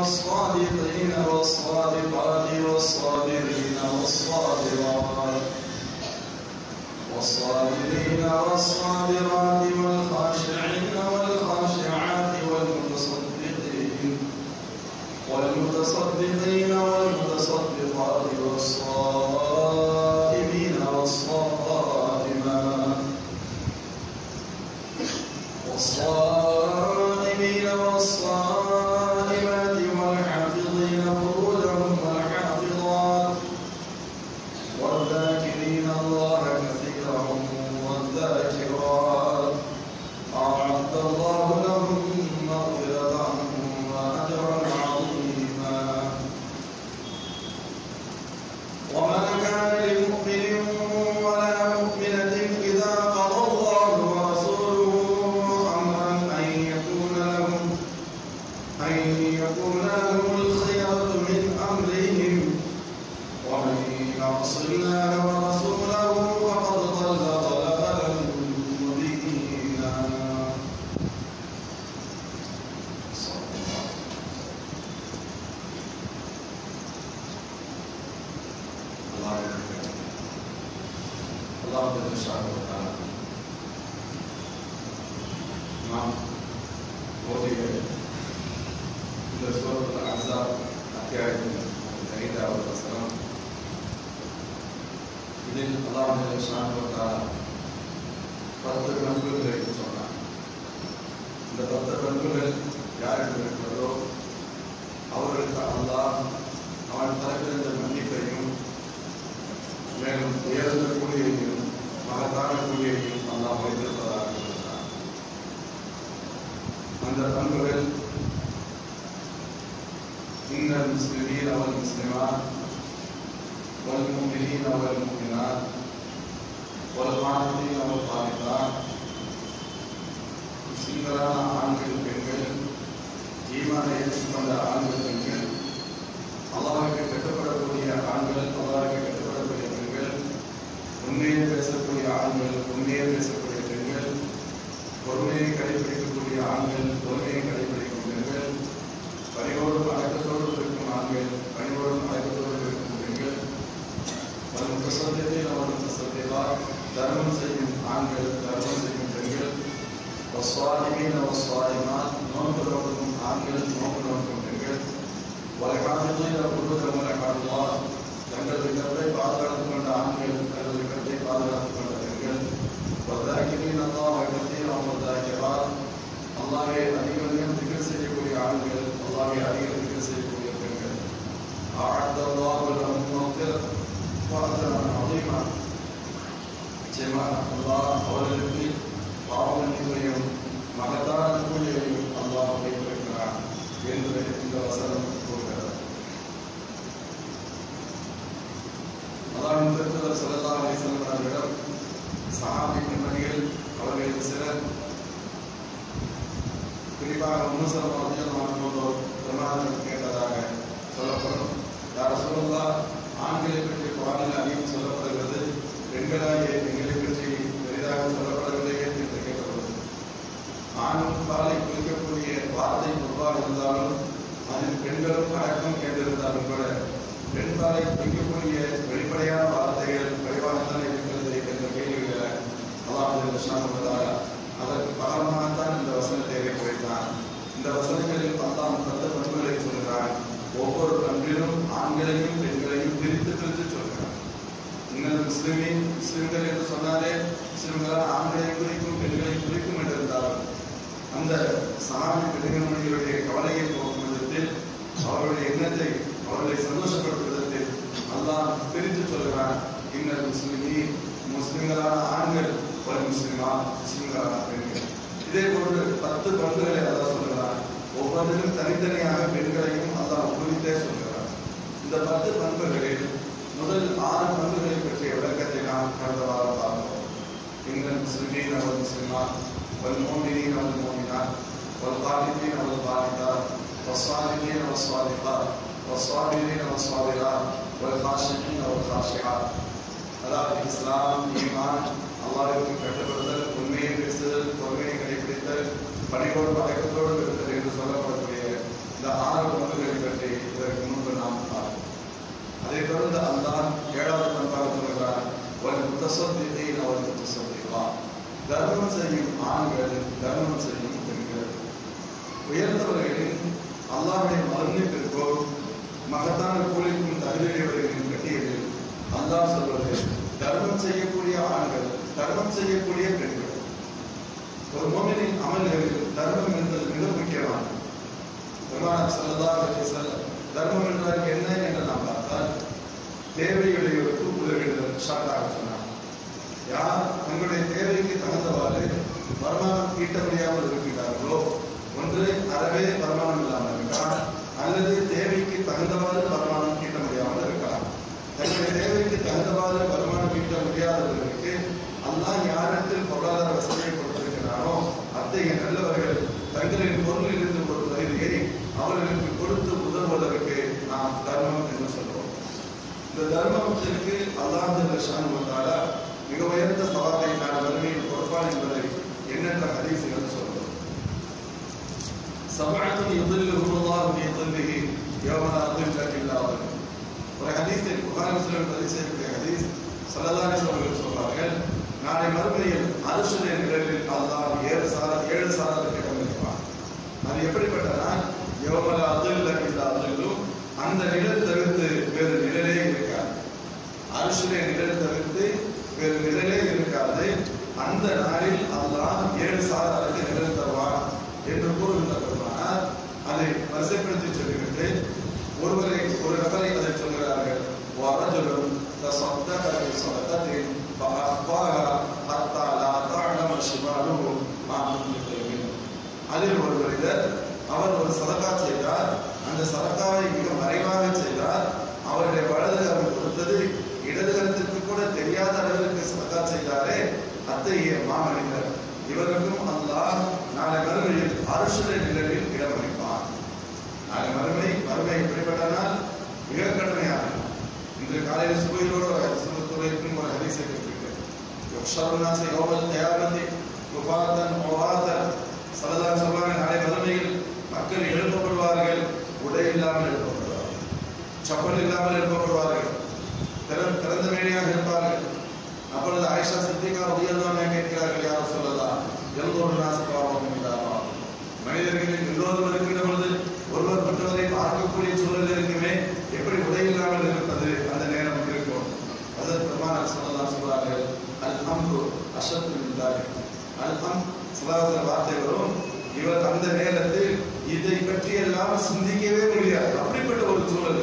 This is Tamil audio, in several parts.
والصادقين والصادقات والصابرين والصابرات والصابرين والصابرات والخاشعين والخاشعات والمتصدقين والمتصدقين والمتصدقات والصائمين والصائمات والصائمين والصائمات والحافظين فروجهم والحافظات والذاكرين الله كثيرا والذاكرات أعد الله لهم مغفرة وأجرا عظيما وما كان لمؤمن ولا مؤمنة إذا قضى الله ورسوله أمرا أن يكون لهم أن يكون لهم الخيرة من أمرهم ومن يعص الله ورسوله فقد ضل ضلالا مبينا صلى الله عليه الله يبارك الله جل شأنه وتعالى நாம் ஓதிய இந்த சூரத்துல் அஹ்ஸாப் அத்தியாயத்தின் ஐந்தாவது வசனம் இதில் அல்லாஹ் ஜல்ல ஷானஹு வ தஆலா பத்து பண்புகளை சொன்னார் இந்த பத்து பண்புகள் யாருக்கு இருக்கிறதோ அவர்களுக்கு அல்லாஹ் அவன் தரப்பிருந்த மன்னிப்பையும் மேலும் உயர்ந்த கூலியையும் மகத்தான கூலியையும் அல்லாஹ் வைத்திருப்பதாக இருக்கிறார் அந்த பண்புகள் إن المسلمين والمسلمات والمؤمنين والمؤمنات والقانتين والقانتات முஸ்லிம்களான ஆண்கள் பெண்கள் ஈமானை ஏற்றுக்கொண்ட ஆண்கள் பெண்கள் அல்லாஹுக்கு கட்டுப்படக்கூடிய ஆண்கள் அல்லாஹுக்கு கட்டுப்படக்கூடிய பெண்கள் உண்மையை பேசக்கூடிய ஆண்கள் உண்மையை பேசக்கூடிய பெண்கள் பொறுமையை கடைபிடிக்கக்கூடிய ஆண்கள் பொறுமையை கடைபிடிக்கும் பெண்கள் பணிவோடும் அடக்கத்தோடு இருக்கும் ஆண்கள் பணிவோடும் அடக்கத்தோடு இருக்கும் பெண்கள் வரும் பிரசத்தியத்தில் அவரும் பிரசத்தியவா தர்மம் செய்யும் ஆண்கள் தர்மம் செய்யும் பெண்கள் வஸ்வாதிமீன வஸ்வாதிமான் நோன்பு நோக்கும் ஆண்கள் நோன்பு நோக்கும் பெண்கள் வலைகாலத்தில் புருவதம் வலைகாலுவா தங்களது கருத்தை பாதுகாத்துக் கொண்ட ஆண்கள் தங்களது கருத்தை பாதுகாத்துக் கொண்ட பெண்கள் வதாக்கிரின் அல்லாஹ் கத்தீர் அமர்தாக்கிறார் அல்லாஹ்வை அதிகம் அதிகம் திகழ் செய்யக்கூடிய ஆண்கள் அல்லாஹ்வை அதிகம் திகழ் செய்யக்கூடிய பெண்கள் أعد الله لهم مغفرة وأجرا عظيما நிச்சயமாக அல்லாஹ் அவர்களுக்கு பாவமன்னிப்பையும் மகத்தான கூலியையும் அல்லாஹ் வைத்திருக்கிறார் என்று இந்த வசனம் கூறுகிறது அல்லாஹ் திருத்தவர் ஸல்லல்லாஹு அலைஹி வஸல்லம் அவர்களிடம் சஹாபி பெண்மணிகள் அவர்களில் சிலர் குறிப்பாக முன்னுசலம் அவர்கள் பெருமாள் கேட்டதாக சொல்லப்படும் யார் சொல்லலாம் ஆண்களை பற்றி குரானில் அதிகம் சொல்லப்படுகிறது பெண்களாகிய எங்களை பற்றி பெரிதாக சொல்லப்படவில்லையே என்று கேட்கப்படுது ஆண் பாலை குறிக்கக்கூடிய வார்த்தை பொதுவாக இருந்தாலும் அதில் பெண்களும் அடக்கம் கேட்டிருந்தாலும் கூட பெண் பாலை குறிக்கக்கூடிய வெளிப்படையான வார்த்தைகள் குறைவாகத்தான் இருக்கிறது என்ற கேள்விகளை அல்லாஹ் சொன்னதாக அதற்கு பகரமாகத்தான் இந்த வசனத்தை இறக்கி வைத்தான் இந்த வசனங்களில் பத்தாம் பத்து பண்புகளை சொல்கிறான் ஒவ்வொரு பண்பிலும் ஆண்களையும் பெண்களையும் பிரித்து பிரித்து சொல்கிறான் இன்னும் முஸ்லிமின் முஸ்லிம்கள் என்று சொன்னாலே முஸ்லிம்களால் ஆண்களையும் குறிக்கும் பெண்களையும் குறிக்கும் என்று இருந்தாலும் அந்த சஹாபி பெண்களுடைய கவலையை போக்கும் விதத்தில் அவர்களுடைய எண்ணத்தை அவர்களை சந்தோஷப்படுத்தும் விதத்தில் அல்லாஹ் பிரித்து சொல்கிறான் இன்னும் முஸ்லிமி முஸ்லிம்களான ஆண்கள் ஒரு முஸ்லிமா முஸ்லிம்களான பெண்கள் இதே போன்று பத்து பண்புகளை அல்லாஹ் சொல்கிறான் ஒவ்வொன்றிலும் தனித்தனியாக பெண்களையும் அல்லாஹ் குறித்தே சொல்கிறான் இந்த பத்து பண்புகளில் முதல் ஆறு பண்புகளை பற்றிய விளக்கத்தை நாம் கடந்த வாரம் பார்த்தோம் إن المسلمين والمسلمات والمؤمنين والمؤمنات والقانتين والقانتات والصادقين والصادقات والصابرين والصابرات والخاشعين والخاشعات அதாவது இஸ்லாம் ஈமான் அல்லாஹ்விற்கு கட்டுப்படுதல் உண்மையை பேசுதல் பொறுமையை கடைபிடித்தல் பணிவோடு பழக்கத்தோடு இருத்தல் என்று சொல்லப்படக்கூடிய இந்த ஆறு பண்புகளை ஆண்கள் தர்மம் செய்யும் பெண்கள் உயர்ந்தவர்களின் அல்லாஹ்வை மறந்துட்டிருக்கோ மகத்தான கூலிக்கும் தகுதியுடையவர்களின் பட்டியலில் அல்லாஹ் சொல்வது தர்மம் செய்யக்கூடிய ஆண்கள் தர்மம் செய்யக்கூடிய பெண்கள் ஒரு மோமினின் அமல்களில் தர்மம் என்பது மிக முக்கியமானது பெருமானார் ஸல்லல்லாஹு அலைஹி வஸல்லம் தர்மம் என்றால் என்ன என்று நாம் பார்த்தால் தேவையுடையவருக்கு உதவிடுதல் ஷார்ட்டாக சொன்னார் யார் தங்களுடைய தேவைக்கு தகுந்தவாறு வருமானம் ஈட்ட முடியாமல் இருக்கிறார்களோ ஒன்று அறவே வருமானம் இல்லாமல் இருக்கலாம் அல்லது தேவைக்கு தகுந்தவாறு வருமானம் ஈட்ட முடியாமல் இருக்கலாம் தங்களுடைய தேவைக்கு தகுந்தவாறு வருமானம் ஈட்ட முடியாதவர்களுக்கு அல்லாஹ் யாரிடத்தில் பொருளாதார வசதியை கொடுத்திருக்கிறானோ அத்தகைய நல்லவர்கள் தங்களின் பொருளில் இருந்து ஒரு பகுதியை அவர்களுக்கு கொடுத்து உதவுவதற்கு நாம் தர்மம் என்று சொல்றோம் இந்த தர்மத்திற்கு அல்லாஹ் ஷானுவத்தால மிக உயர்ந்த சவாலை நான் வறுமையில் கொடுப்பான் என்பதை எண்ணற்ற ஹதீசுகள் சொல்றோம் சபாத்தும் எதிரில் உருவாகும் எதிரிலேயே யோகனா அப்துல் இல்லாமல் ஒரு ஹதீஸில் புகார் முஸ்லிம் பதிவு செய்யக்கூடிய ஹதீஸ் சல்லல்லாஹு அவர்கள் சொல்றார்கள் நாளை மறுமையில் அரசுடைய நிழலில் அல்லாஹ் ஏழு சார ஏழு சாரத்துக்கு இடம் இருப்பான் அது எப்படிப்பட்டனா யோமல அதில் இல்லா அதிலும் அந்த நிழல் தவிர்த்து வேறு நிழலே இருக்காது அரசுடைய நிழல் தவிர்த்து வேறு நிழலே இருக்காது அந்த நாளில் அல்லாஹ் ஏழு சாராருக்கு நிழல் தருவான் என்று கூறுகின்ற பெருமானார் அதை வரிசைப்படுத்தி சொல்லிவிட்டு ஒருவரை ஒரு நபரை அதை சொல்கிறார்கள் ورجل تصدق بصدقة فأخفاها حتى لا تعلم شماله ما تنفق يمينه அதில் ஒரு மனிதர் அவர் ஒரு சதக்கா செய்தார் அந்த சதக்காவை மிக மறைவாக செய்தார் அவருடைய வலதுகரம் கொடுத்தது இடதுகரத்திற்கு கூட தெரியாத அளவிற்கு சதக்கா செய்தாரே அத்தகைய மாமனிதர் இவருக்கும் அல்லாஹ் நாளை மறுமையில் அரசுடைய நிழலில் இடமளிப்பான் நாளை மறுமை மறுமை எப்படிப்பட்டனால் மிக கடுமையானது இன்று காலையில் சுபையிலோடு சுபத்துறைக்கும் ஒரு ஹரிசை கேட்டிருக்கிறேன் யுக்ஷருநாசி யோகல் தயாரதி குபாதன் மோகாதன் சரதான் சொல்வாங்க நாளை மறுமையில் மக்கள் எழுப்பப்படுவார்கள் உடை இல்லாமல் எழுப்பப்படுவார்கள் சப்பல் இல்லாமல் எழுப்பப்படுவார்கள் திறந்த திறந்த மேடையாக இருப்பார்கள் அப்பொழுது ஆயிஷா சித்திகா உயர்ந்தவங்க கேட்கிறார்கள் யாரும் சொல்லலாம் எல்லோரும் நாசப்பாவம் இல்லாமா மனிதர்களில் எல்லோரும் இருக்கின்ற பொழுது ஒருவர் மற்றவரை பார்க்கக்கூடிய சூழல் இருக்குமே எப்படி உடை இல்லாமல் இருப்பது அந்த நேரம் இருக்கும் அதற்கு பெருமானார் சொல்லலாம் சொல்றார்கள் அல் அம்பு அசத்து இருந்தார்கள் அல் அம் சுலாத வார்த்தை வரும் இவர் அந்த நேரத்தில் இதை பற்றி எல்லாம் சிந்திக்கவே முடியாது அப்படிப்பட்ட ஒரு சூழல்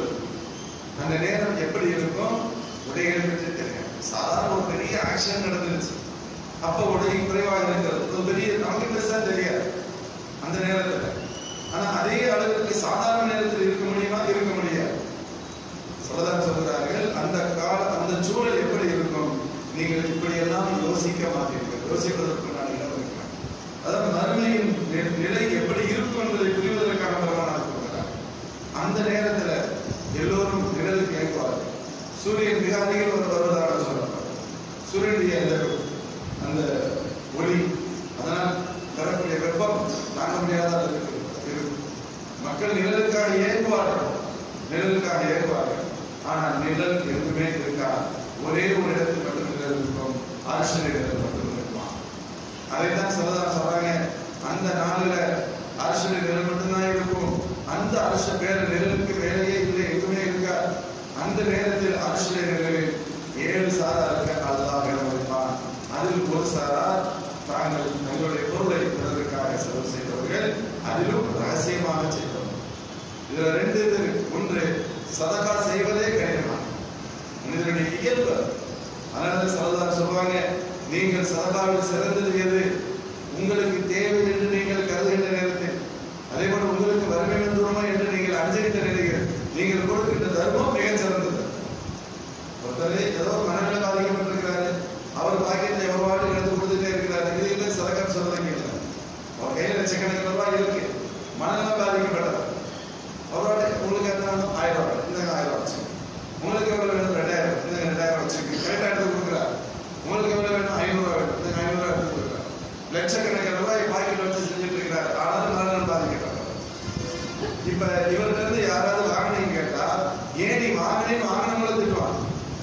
அந்த நேரம் எப்படி இருக்கும் உடைகளை பற்றி தெரியும் சாதாரண ஒரு பெரிய ஆக்ஷன் நடந்துருச்சு அப்ப உடை குறைவாக இருக்கிறது ஒரு பெரிய நமக்கு பெருசா தெரியாது அந்த நேரத்துல ஆனா அதே அளவிற்கு சாதாரண நேரத்தில் இருக்க முடியுமா இருக்க முடியாது சொல்லதான் சொல்கிறார்கள் அந்த கால அந்த சூழல் எப்படி இருக்கும் நீங்கள் இப்படி எல்லாம் யோசிக்க மாட்டீர்கள் யோசிப்பதற்கு நான் இடம் இருக்கிறேன் அதாவது மறுமையின் நி- நிலை எப்படி இருக்கும் என்பதை புரிவதற்கான பிரமாணம் கொடுக்கிறார் அந்த நேரத்துல எல்லோரும் நிழலுக்கு ஏற்பார்கள் சூரியன் மிக அருகில் வந்து வருவதாக சொல்லப்படும் சூரியனுடைய அந்த அந்த ஒளி அதனால் தரக்கூடிய வெப்பம் தாங்க முடியாத அளவுக்கு இருக்கும் மக்கள் நிழலுக்காக ஏங்குவார்கள் நிழலுக்காக ஏங்குவார்கள் ஆனால் நிழல் எதுவுமே இருக்காது ஒரே ஒரு இடத்தில் மட்டும் நிழல் இருக்கும் அரசு நிழல் மட்டும் இருக்குமா அதைத்தான் சொல்லதான் சொல்றாங்க அந்த நாளில அரசு நிழல் மட்டும்தான் இருக்கும் அந்த அரசு பேர நிழலுக்கு வேலையே இல்லை எதுவுமே இருக்காது அந்த நேரத்தில் அரசு நிழலில் ஏழு சாராருக்கு அல்லாஹ் இடமளிப்பான் அதில் ஒரு சாரார் தாங்கள் தங்களுடைய பொருளை பிறருக்காக செலவு செய்தவர்கள் அதிலும் ரகசியமாக செய்தவர்கள் இதுல ரெண்டு இது இருக்கு. ஒன்று சதகா செய்வதே கடினமான மனிதனுடைய இயல்பு அதனால சரதார் சொல்லுவாங்க நீங்கள் சதகாவில் சிறந்தது எது உங்களுக்கு தேவை என்று நீங்கள் கருதுகின்ற நேரத்தில் அதே போல உங்களுக்கு வறுமை வந்துடுமா என்று நீங்கள் அஞ்சுகின்ற நிலையில் நீங்கள் கொடுக்கின்ற தர்மம் மிகச் சிறந்தது ஒருத்தர் ஏதோ மனநிலை பாதிக்கப்பட்டிருக்கிறாரு அவர் பாக்கெட்ல எவ்வளவு வாட்டு எடுத்து கொடுத்துட்டே இருக்கிறாரு இது இல்லை சதகம் சொல்றதுக்கு இல்லை அவர் கையில் லட்சக்கணக்கில் ரூபாய் இருக்கு மனநிலை பாதிக்கப்பட்டவர் அவரோட உங்களுக்கு என்ன வேணும் ஆயிரம் ரூபாய் இந்த ஆயிரம் ரூபாய் வச்சுக்கோங்க உங்களுக்கு எவ்வளவு வேணும் ரெண்டாயிரம் இந்த ரெண்டாயிரம் வச்சுக்கோங்க கரெக்டாக எடுத்து கொடுக்குறாரு உங்களுக்கு எவ்வளவு வேணும் ஐநூறு ரூபாய் வேணும் இந்த ஐநூறு ரூபாய் எடுத்து கொடுக்குறாரு லட்சக்கணக்கில் ரூபாய் பாக்கெட் வச்சு செஞ்சுட்டு இருக்கிறாரு ஆனாலும் மனநலம் பாதிக்கிறார் இப்ப இவர்கிட்ட இருந்து யாராவது வாங்கினீங்க கேட்டா ஏன் நீ வாங்கினேன்னு வாங்கினவங்கள திட்டுவான்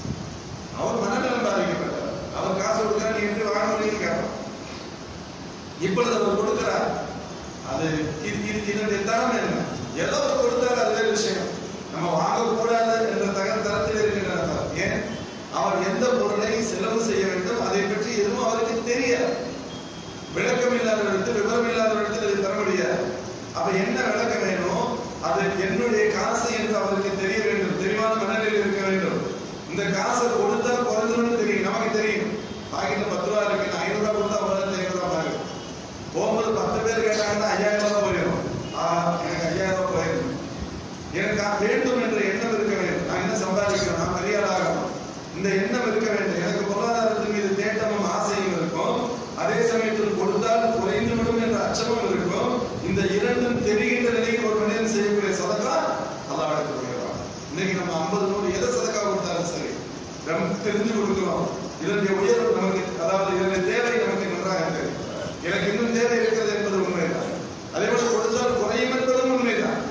அவர் மனநலம் பாதிக்கப்பட்டார் அவர் காசு கொடுத்தா நீ எப்படி வாங்கினீங்க கேட்பான் இப்பொழுது அவர் கொடுக்கிறார் அது இது இது இதனுடைய தரம் என்ன ஏதோ அவர் கொடுத்தார் அது வேறு விஷயம் நம்ம வாங்கக்கூடாது என்ற தக தரத்தில் இருக்கின்ற தரம் ஏன் அவர் எந்த பொருளை செலவு செய்ய வேண்டும் அதை பற்றி எதுவும் அவருக்கு தெரியாது விளக்கம் இல்லாதவரிடத்தில் விவரம் இல்லாதவரிடத்தில் அதை தர முடியாது அப்ப என்ன விளக்கம் வேணும் அது என்னுடைய காசு என்று அவருக்கு தெரிய வேண்டும் தெளிவான மனநிலையில் இருக்க வேண்டும் இந்த காசை கொடுத்தா குறைஞ்சிடும் தெரியும் நமக்கு தெரியும் பாக்கெட்ல பத்து ரூபா இருக்கு நான் ஐநூறு ரூபா கொடுத்தா பதினஞ்சு ஐநூறு ரூபா ஆகும் போகும்போது பத்து பேர் கேட்டாங்கன்னா ஐயாயிரம் ரூபாய் போயிடும் ஆ எனக்கு ஐயாயிரம் ரூபாய் போயிடும் எனக்கு அது வேண்டும் என்ற எண்ணம் இருக்க வேண்டும் நான் என்ன சம்பாதிக்கிறேன் நான் பெரிய ஆளாகணும் இந்த எண்ணம் இருக்க வேண்டும் எனக்கு பொருளாதாரத்தின் மீது தேட்டமும் ஆசையும் இருக்கும் அதே சமயத்தில் கொடுத்தால் குறைந்து விடும் என்ற அச்சமும் இருக்கும் இந்த இரண்டும் தெரிகின்ற நிலையில் ஒரு மனிதன் செய்யக்கூடிய சதக்கா அல்லாஹ் எடுத்துக்கொள்கிறான் இன்னைக்கு நம்ம ஐம்பது நூறு எதை சதக்கா கொடுத்தாலும் சரி நமக்கு தெரிஞ்சு கொடுக்கிறோம் இதனுடைய உயர்வு நமக்கு அதாவது இதனுடைய தேவை நமக்கு நன்றாக தெரியும் எனக்கு இன்னும் தேவை இருக்கிறது என்பது உண்மைதான் அதே போல கொடுத்தால் குறையும் என்பதும் உண்மைதான்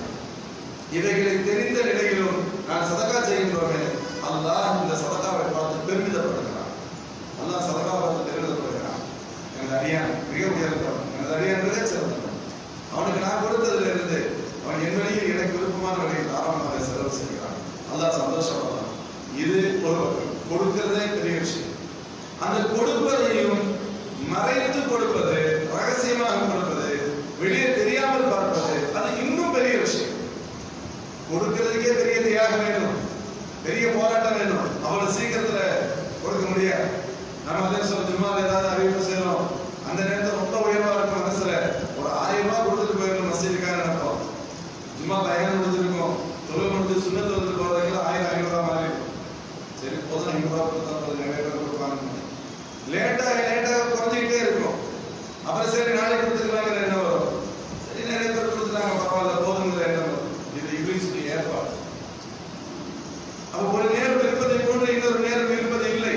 இவைகளை தெரிந்த நிலையிலும் நான் சதக்கா செய்கின்றோமே அல்லாஹ் இந்த சதக்காவை பார்த்து பெருமிதப்படுகிறான் அல்லாஹ் சதக்கா பார்த்து பெருமிதப்படுகிறான் எனது அடியான் மிக உயர்ந்தவன் எனது அடியான் மிக சிறந்தவன் அவனுக்கு நான் கொடுத்ததுல இருந்து அவன் என் வழியில் எனக்கு விருப்பமான வழியில் ஆரம்பமாக செலவு செய்கிறான் அல்லாஹ் சந்தோஷப்படுறான் இது ஒரு பக்கம். கொடுக்கிறதே பெரிய விஷயம் அந்த கொடுப்பதையும் மறைத்து கொடுப்பது ரகசியமாக கொடுப்பது வெளியே தெரியாமல் பார்ப்பது அது இன்னும் பெரிய விஷயம் கொடுக்கிறதுக்கே பெரிய தியாகம் வேணும் பெரிய போராட்டம் வேணும் அவ்வளவு சீக்கிரத்துல கொடுக்க முடியாது நம்ம அதே சொல்ல சும்மா ஏதாவது அறிவிப்பு செய்யறோம் அந்த நேரத்துல ரொம்ப உயர்வா இருக்கும் மனசுல ஒரு ஆயிரம் ரூபாய் கொடுத்துட்டு போயிடணும் மசீதுக்காக நினைப்போம் சும்மா பயணம் முடிஞ்சிருக்கும் தொழில் முடிஞ்சு சுண்ண தொழில் போறதுக்கு ஆயிரம் ஐநூறு ரூபாய் மாறி இருக்கும் சரி போதும் ஐநூறு ரூபாய் கொடுத்தா போதும் நிறைய பேர் கொடுப்பாங்க லேட்டாக லேட்டாக குறைஞ்சிக்கிட்டே இருக்கும் அப்புறம் சரி நாளைக்கு கொடுத்துக்கலாங்கிற எண்ணம் வரும் சரி நிறைய பேர் கொடுத்துட்டாங்க பரவாயில்ல போதுங்கிற எண்ணம் வரும் இது இங்கிலீஷுக்கு ஏற்பாடு அப்ப ஒரு நேரம் இருப்பதை போன்று இன்னொரு நேரம் இருப்பது இல்லை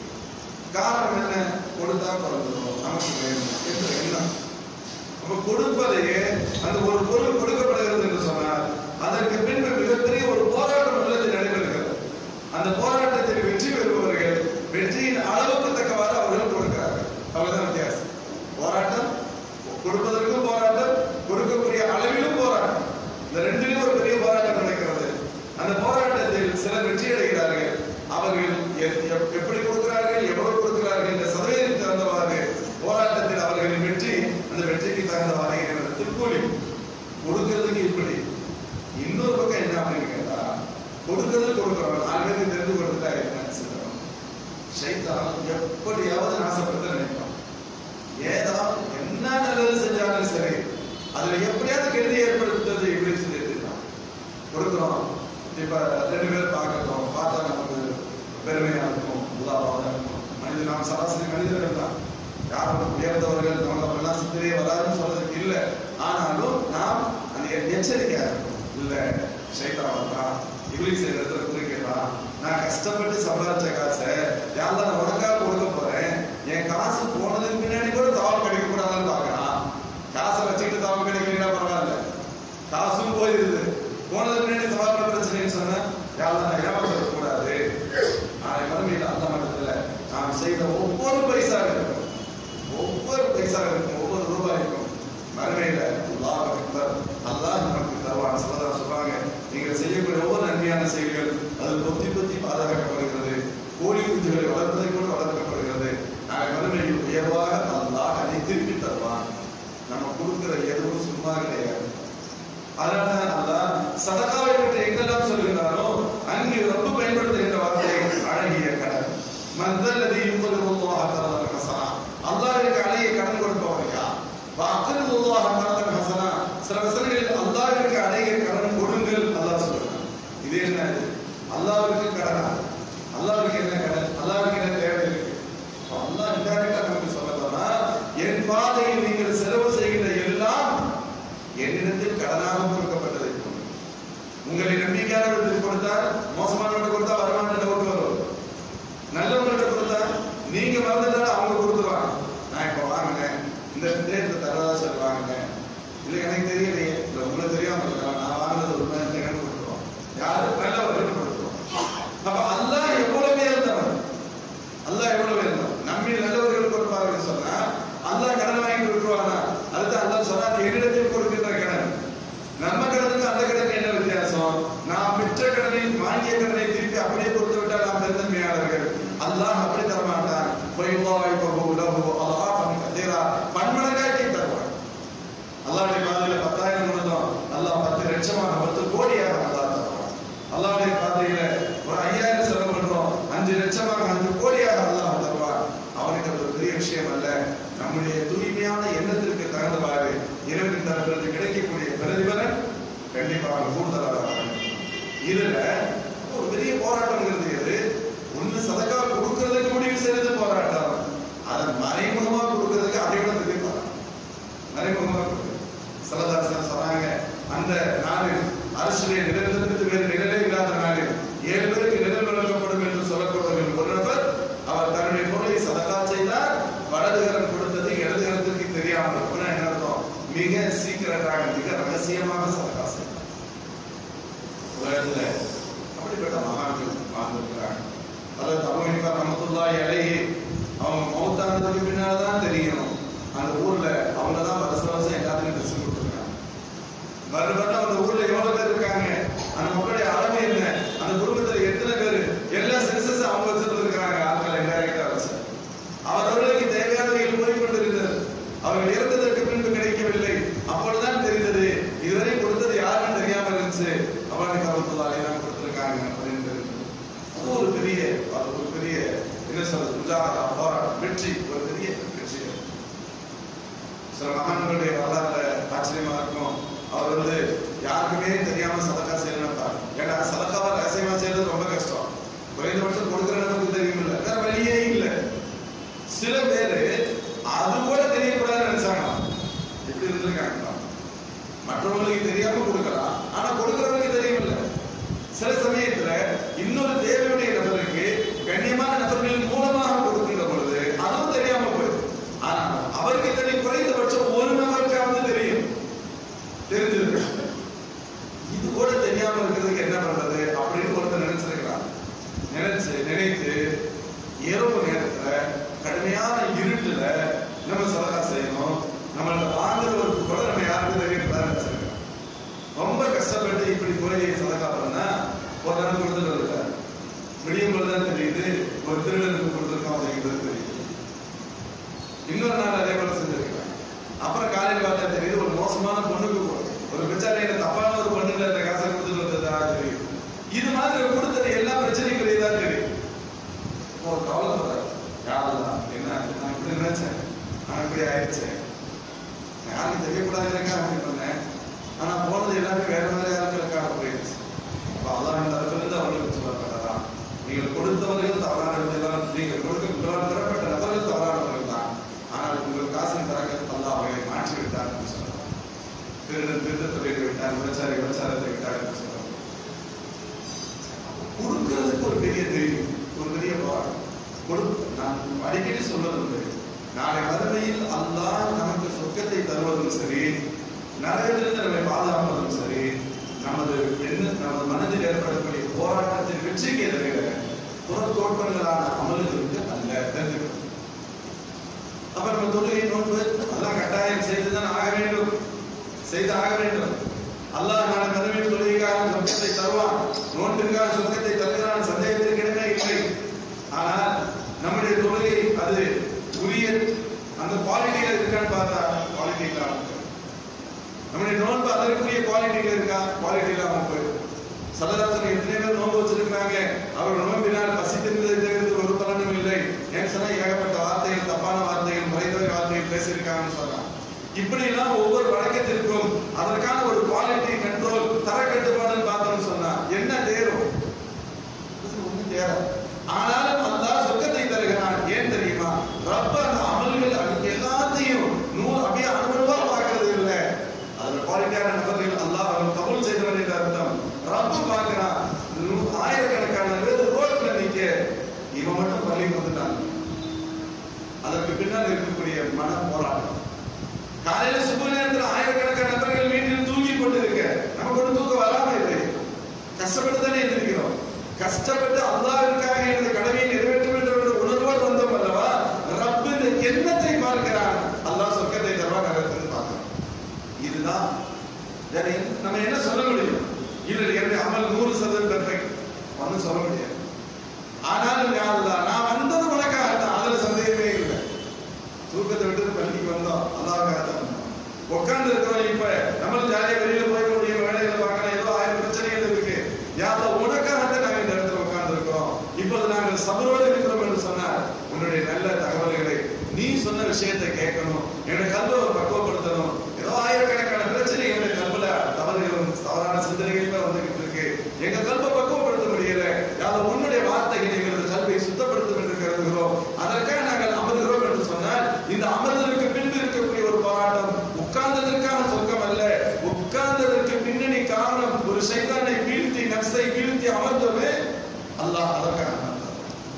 காரணம் என்ன கொடுத்தா குறைஞ்சிடும் நமக்கு வேணும் என்ற எண்ணம் அப்ப கொடுப்பதையே அந்த ஒரு பொருள் கொடுக்கப்படுகிறது என்று சொன்னால் அதற்கு பின்பு மிகப்பெரிய ஒரு போராட்டம் உள்ளது நடைபெறுகிறது அந்த போராட்டத்தில் வெற்றி பெறுபவர்கள் வெற்றியின் அளவுக்கு தக்கவாறு அவர்கள் கொடுக்கிறார்கள் அவ்வளவுதான் வித்தியாசம் போராட்டம் கொடுப்பதற்கும் போராட்டம் கொடுக்கக்கூடிய அளவிலும் போராட்டம் இந்த ரெண்டிலும் ஒரு பெரிய போராட்டம் நடக்கிறது அந்த போராட்டத்தில் சிலர் வெற்றி அடைகிறார்கள் அவர்கள் எ- எ- எப்படி கொடுக்கிறார்கள் எவ்வளவு கொடுக்கிறார்கள் என்ற சதவீதத்துக்கு தகுந்தவாறு போராட்டத்தில் அவர்களின் வெற்றி அந்த வெற்றிக்கு தகுந்தவாறு இருக்கிறது திருக்கூலி கொடுக்கிறதுக்கு இப்படி இன்னொரு பக்கம் என்ன அப்படின்னு கேட்டா கொடுக்கிறது கொடுக்கிறோம் நாலு பேருக்கு தெரிந்து கொடுத்துட்டா என்ன செய்யறோம் சைத்தான் எப்படியாவது நாசப்படுத்த நினைப்பான் ஏதாவது என்ன நல்லது செஞ்சாலும் சரி அதுல எப்படியாவது கெடுதி ஏற்படுத்துறது இப்படி செஞ்சுட்டான் கொடுக்குறோம் இப்ப ரெண்டு பேர் பார்க்கறோம் பார்த்தா நமக்கு பெருமையா இருக்கும் உதாரணமாக இருக்கும் மனிதன் நாம் சராசரி மனிதர்கள் தான் யாரும் உயர்ந்தவர்கள் நமக்கு அப்படிலாம் சித்திரையே வராதுன்னு சொல்றதுக்கு இல்லை ஆனாலும் நாம் அந்த எச்சரிக்கையா இருக்கும் இல்ல சைத்தான் வந்தான் இங்கிலீஷ் இடத்துல குறிக்கிறான் நான் கஷ்டப்பட்டு சம்பாதிச்ச காசை யாரும் நான் உனக்காக கொடுக்க போறேன் என் காசு போனதுக்கு பின்னாடி கூட தவறு கிடைக்க கூடாதுன்னு பார்க்கறான் காசை வச்சுக்கிட்டு தவறு கிடைக்கலன்னா பரவாயில்ல காசும் போயிருது போனதுக்கு பின்னாடி தவறு பிரச்சனைன்னு சொன்னா யாரும் நான் ஏமாற்ற கூடாது நாளை மறுமையில் அந்த மட்டத்துல நாம் செய்த ஒவ்வொரு பைசா இருக்கும் ஒவ்வொரு பைசா இருக்கும் ஒவ்வொரு ரூபாய்க்கும் மறுமையில அல்லாஹ் அக்பர் அல்லாஹ் நமக்கு தருவான் சகோதரர் சொல்றாங்க நீங்கள் செய்யக்கூடிய ஒவ்வொரு நன்மையான செயல்கள் அது பொத்தி பொத்தி பாதுகாக்கப்படுகிறது கோழி குஞ்சுகளை வளர்ப்பதை கூட வளர்க்கப்படுகிறது நாளை மறுமையில் உயர்வாக அல்லாஹ் அதை திருப்பி தருவான் நம்ம கொடுக்கிற எதுவும் சும்மா கிடையாது அதனால அல்லாஹ் சதகாவை பற்றி எங்கெல்லாம் சொல்லுகிறாரோ அங்கு ரப்பு பயன்படுத்துகின்ற வார்த்தை அழகிய கடன் மந்தல்லதி யுக்திருல்லாஹ தரதன் ஹசனா அல்லாஹ்விற்கு அழகிய கடன் கொடுப்பவர் யார் வஅக்ரிதுல்லாஹ கரதன் ஹசனா சில வசனங்களில் அல்லாஹ்விற்கு அழகிய கடன் கொடுங்கள் அல்லாஹ் சொல்றான் இது என்ன இது? அல்லாஹ்விற்கு கடனா அல்லாஹ்விற்கு என்ன கடன் அல்லாஹ்விற்கு என்ன தேவை இருக்கு அப்ப அல்லாஹ் இன்டைரக்டா நமக்கு சொல்ல போனா என் பாதையில் நீங்கள் செலவு செய்கிற எல்லாம் என்னிடத்தில் கடனாக கொடுக்கப்பட்டதை போன்று. உங்களை நம்பிக்கையாளர்களுக்கு கொடுத்தால் மோசமானவர்களுக்கு கொடுத்தா வருமானம் டவுட் வரும் நல்லவங்கள்ட்ட கொடுத்தா நீங்க மறந்துட்டாலும் அவங்க கொடுத்துருவாங்க நான் இப்ப வாங்கினேன் இந்த டேட்ல தரதா சொல்லி வாங்கினேன் இல்ல எனக்கு தெரியலையே இல்ல உங்களுக்கு தெரியாம இருக்கலாம் நான் வாங்கினது ஒரு மாதிரி இல்லைன்னு கொடுத்துருவோம் யாரு நல்லவர்கள் கொடுத்துருவோம் அப்ப அல்லாஹ் எவ்வளவு இருந்தவன் அல்லாஹ் எவ்வளவு இருந்தவன் நம்மில் நல்லவர்கள் கொடுப்பார்கள் சொன்னா அல்லாஹ் கடன் வாங்கி கொடுத்துருவானா வாங்கிய கடனை திருப்பி அப்படியே கொடுத்து விட்டால் நாம் பெருந்தன்மையாளர்கள் அல்லாஹ் அப்படி தர மாட்டான் பொய்வாய் பகு உலகு அல்லாஹ் கத்தீரா பன்மடங்காக்கி தருவான் அல்லாஹ்வுடைய பாதையில பத்தாயிரம் கொடுத்தோம் அல்லாஹ் பத்து லட்சமாக பத்து கோடியாக அல்லாஹ் தருவான் அல்லாஹ்வுடைய பாதையில ஒரு ஐயாயிரம் செலவு பண்றோம் அஞ்சு லட்சமாக அஞ்சு கோடியாக அல்லாஹ் தருவான் அவனுக்கு அது ஒரு பெரிய விஷயம் அல்ல நம்முடைய தூய்மையான எண்ணத்திற்கு தகுந்தவாறு இறைவனின் தரப்பிலிருந்து கிடைக்கக்கூடிய பிரதிபலன் கண்டிப்பாக கூடுதலாக இருக்கும். இதுல ஒரு பெரிய போராட்டம்ங்கிறது எது ஒண்ணு சதக்கா கொடுக்கறதுக்கு முடிவு செய்யறது போராட்டம் அதை மறைமுகமா கொடுக்கறதுக்கு அதை விட பெரிய போராட்டம் மறைமுகமா கொடுக்குறது சரதாசன் சொன்னாங்க அந்த நாளில் அரசுடைய நிலநிலத்திற்கு வேறு நிழலே இல்லாத நாளில் ஏழு பேருக்கு நிழல் வழங்கப்படும் என்று சொல்லப்படுவதில் ஒரு நபர் அவர் தன்னுடைய பொருளை சதக்கா செய்தார் வலதுகரம் கொடுத்தது இடதுகரத்திற்கு தெரியாமல் அப்படின்னா என்ன அர்த்தம் மிக சீக்கிரட்டாக மிக ரகசியமாக சதக்கா செய்தார் உலகத்துல அப்படிப்பட்ட மகான்கள் வாழ்ந்திருக்கிறாங்க அதாவது அபுஹனிஃபா ரஹ்மத்துல்லாஹி அலைஹி அவங்க மௌத்தானதுக்கு பின்னால தான் தெரியும் அந்த ஊர்ல அவங்க தான் வருஷ வருஷம் எல்லாத்துக்கும் ட்ரெஸ் கொடுத்துருக்காங்க மறுபடியும் அந்த ஊர்ல எவ்வளவு பேர் இருக்காங்க அந்த மக்களுடைய அளவு என்ன அந்த குடும்பத்துல எத்தனை பேர் எல்லா சென்சஸ் அவங்க வச்சிருந்திருக்கிறாங்க ஆட்கள் இன்டைரக்டா வச்சு அவரவர்களுக்கு தேவையானவைகள் போய் கொண்டிருந்தது அவர்கள் இறந்ததற்கு பின்பு கிடைக்கவில்லை அப்பொழுதுதான் தெரிந்தது இதுவரை கொடுத்தது யாருன்னு தெரியாம இருந்துச்சு அவனுக்கு அவர்களாலே தான் கொடுத்திருக்காங்க அப்படின்னு தெரிந்தது. அது ஒரு பெரிய அது ஒரு பெரிய என்ன சொல்றது முஜாஹதா போராட்டம் வெற்றி ஒரு பெரிய வெற்றி சில மகான்களுடைய வரலாறுல ஆச்சரியமா இருக்கும் அவர் வந்து யாருக்குமே தெரியாம சதக்கா செய்யணும் ஏன்னா சதக்காவை ரகசியமா செய்யறது ரொம்ப கஷ்டம் குறைந்தபட்சம் கொடுக்கிற நமக்கு தெரியும் இல்ல வேற வழியே இல்ல சில பேரு அது கூட தெரியக்கூடாதுன்னு நினைச்சாங்க எப்படி இருந்திருக்காங்க மற்றவங்களுக்கு தெரியாம கொடுக்கலாம் ஆனா கொடுக்கிறவங்களுக்கு தெரியவில்லை சில சமயத்துல இன்னொரு தேவையுடைய நபருக்கு கண்ணியமான நபர்களின் மூலமாக கொடுக்கின்ற பொழுது அதுவும் தெரியாம போயிடும் ஆனா அவருக்கு தெரியும் குறைந்தபட்சம் ஒரு நபருக்காவது தெரியும் தெரிஞ்சிருக்கு இது கூட தெரியாம இருக்கிறதுக்கு என்ன பண்றது அப்படின்னு ஒருத்தர் நினைச்சிருக்கிறான் நினைச்சு நினைத்து இரவு நேரத்துல கடுமையான இருட்டுல நம்ம சதகா செய்யணும் நம்மள்ட்ட வாங்குறவருக்கு கூட நம்ம யாருக்கும் தெரியக்கூடாதுன்னு நினைச்சிருக்கோம் ரொம்ப கஷ்டப்பட்டு இப்படி போய் சதகா பண்ணா ஒரு நாள் கொடுத்துட்டு இருக்காரு விடியும் போதுதான் தெரியுது ஒரு திருடனுக்கு கொடுத்துருக்கோம் அப்படிங்கிறது தெரியுது இன்னொரு நாள் அதே போல செஞ்சிருக்காங்க அப்புறம் காலையில் பார்த்தா தெரியுது ஒரு மோசமான பொண்ணுக்கு கொடு- ஒரு பிரச்சனையில தப்பான ஒரு பொண்ணுல இந்த காசை கொடுத்துட்டு வந்ததா தெரியும் இது மாதிரி கொடுத்தது எல்லா பிரச்சனைக்குரியதா தெரியும் ஒரு கவலைப்படுறாரு யாரெல்லாம் என்ன நான் இப்படி நினைச்சேன் நான் இப்படி ஆயிடுச்சேன் யாருக்கும் தெரியக்கூடாதுக்கா அப்படி பண்ணேன் ஆனா போனது எல்லாமே வேற மாதிரி யாருக்காக போயிடுச்சு அப்ப அல்லாஹ் தரப்பிலிருந்து அவர்களுக்கு சொல்லப்பட்டதா நீங்கள் கொடுத்தவர்கள் தவறானவர்கள் தான் நீங்கள் கொடுக்க உங்களால் பெறப்பட்ட நபர்கள் தவறானவர்கள் தான் ஆனால் உங்கள் காசின் தரங்கள் அல்லாஹ் அவர்களை மாற்றி விட்டார் என்று சொல்றார் திருடன் திருத்த தொழில் விட்டார் விபச்சாரி விபச்சாரத்தை விட்டார் என்று சொல்றார் கொடுக்கிறதுக்கு ஒரு பெரிய தெரியும் ஒரு பெரிய போராட்டம் கொடு நான் அடிக்கடி சொல்வது உண்டு நாளை மறுமையில் அல்லாஹ் நமக்கு சொர்க்கத்தை தருவதும் சரி நரகத்திலிருந்து நம்மை பாதுகாப்பதும் சரி நமது என்ன நமது மனதில் ஏற்படக்கூடிய போராட்டத்தின் வெற்றிக்கு தவிர புறத்தோற்றங்களான அமல்களுக்கு அல்ல தெரிஞ்சுக்கணும் அப்ப நம்ம தொழுகை நோன்பு அதெல்லாம் கட்டாயம் செய்துதான் ஆக வேண்டும் செய்து ஆக வேண்டும் அல்லாஹ் நாளை மறுமையில் தொழுகைக்காக சொர்க்கத்தை தருவான் நோன்பிற்காக சொர்க்கத்தை தருகிறான் சந்தேகத்திற்கு இடமே இல்லை ஆனால் நம்முடைய தொழுகை அது உரிய அந்த குவாலிட்டியில இருக்கான்னு பார்த்தா குவாலிட்டி இல்லாம இருக்கு. நம்முடைய நோன்பு அதற்குரிய குவாலிட்டியில இருக்கா குவாலிட்டி இல்லாம போயிடும் சல்லதாசன் எத்தனை பேர் நோன்பு வச்சிருக்காங்க அவர் நோம்பினால் பசித்திருந்தது ஒரு பலனும் இல்லை ஏன் சொன்னா ஏகப்பட்ட வார்த்தைகள் தப்பான வார்த்தைகள் முறைதவரை வார்த்தைகள் பேசியிருக்காங்கன்னு சொன்னான் இப்படி எல்லாம் ஒவ்வொரு வழக்கத்திற்கும் அதற்கான ஒரு குவாலிட்டி கண்ட்ரோல் தர கட்டுப்பாடுன்னு பார்த்தோம்னு சொன்னா என்ன தேரும் இது ஒண்ணும் தேராது ஆனாலும் அல்லாஹ் சொர்க்கத்தை தருகிறான் ஏன் தெரியுமா ரப்ப அந்த அமல்கள் அதுக்கு எல்லாத்தையும் நூறு அப்படியே அனுபவமா பார்க்கறது இல்ல அதுல குவாலிட்டியான நபர்கள் அல்லாஹ் அவர்கள் கபூல் செய்தவன் என்ற அர்த்தம் ரப்பு பார்க்கிறான் நூ- ஆயிரக்கணக்கான பேர் ரோட்ல நிக்க இவன் மட்டும் பள்ளி வந்துட்டான் அதற்கு பின்னால் இருக்கக்கூடிய மன போராட்டம் காலையில சுப நேரத்தில் ஆயிரக்கணக்கான நபர்கள் வீட்டில் தூங்கி கொண்டு இருக்க நமக்கு ஒன்றும் தூக்கம் வராம இல்லை கஷ்டப்பட்டு தானே இருக்கிறோம் கஷ்டப்பட்டு அல்லாவிற்காக எனது கடமையை நிறைவேற்ற வேண்டும் என்ற உணர்வோடு வந்தோம் அல்லவா ரப்பு இந்த எண்ணத்தை பார்க்கிறான் அல்லாஹ் சொர்க்கத்தை தருவான் நரகத்திலிருந்து பார்க்கிறான் இதுதான் வேற என்ன- நம்ம என்ன சொல்ல முடியும் இல்லை என்னுடைய அமல் நூறு சதவீதம் பெர்ஃபெக்ட் ஒன்றும் சொல்ல முடியாது ஆனாலும் யா அல்லாஹ், நான் வந்தது உனக்காக தான் அதுல சந்தேகமே இல்லை தூக்கத்தை விட்டு பள்ளிக்கு வந்தோம் அல்லாஹ்க்காக தான் வந்தோம் உட்கார்ந்து இருக்கிறோம் இப்ப நம்மளும் ஜாலியா வெளியில போய் முடியும் வேலையில பார்க்கலாம் ஏதோ ஆயிரம் பிரச்சனைகள் இருக்கு யாரோ உனக்காக தான் நாங்கள் இந்த இடத்துல உட்கார்ந்து இருக்கிறோம் இப்போது நாங்கள் சபரோடு இருக்கிறோம் என்று சொன்னார் உன்னுடைய நல்ல தகவல்களை நீ சொன்ன விஷயத்தை கேட்கணும் என்னுடைய கல்வை பக்குவப்படுத்தணும் ஏதோ ஆயிரக்கணக்கான பிரச்சனை என்னுடைய கல்வில தவறுகளும் தவறான சிந்தனைகளும் வந்துகிட்டு இருக்கு எங்க கல்வை பக்குவப்படுத்த முடியல யாரோ உன்னுடைய வார்த்தைகள் எங்களது கல்வை சுத்தப்படுத்தும் என்று கருதுகிறோம் அதற்காக நாங்கள் அமர்கிறோம் என்று சொன்னால் இந்த அமர்தலுக்கு பின்பு இருக்கக்கூடிய ஒரு போராட்டம் உட்கார்ந்ததற்கான சொர்க்கம் அல்ல உட்கார்ந்ததற்கு பின்னணி காரணம் ஒரு சைத்தானை வீழ்த்தி நப்சை வீழ்த்தி அமர்ந்தோமே அல்லாஹ் அதற்காக அமர்ந்தார்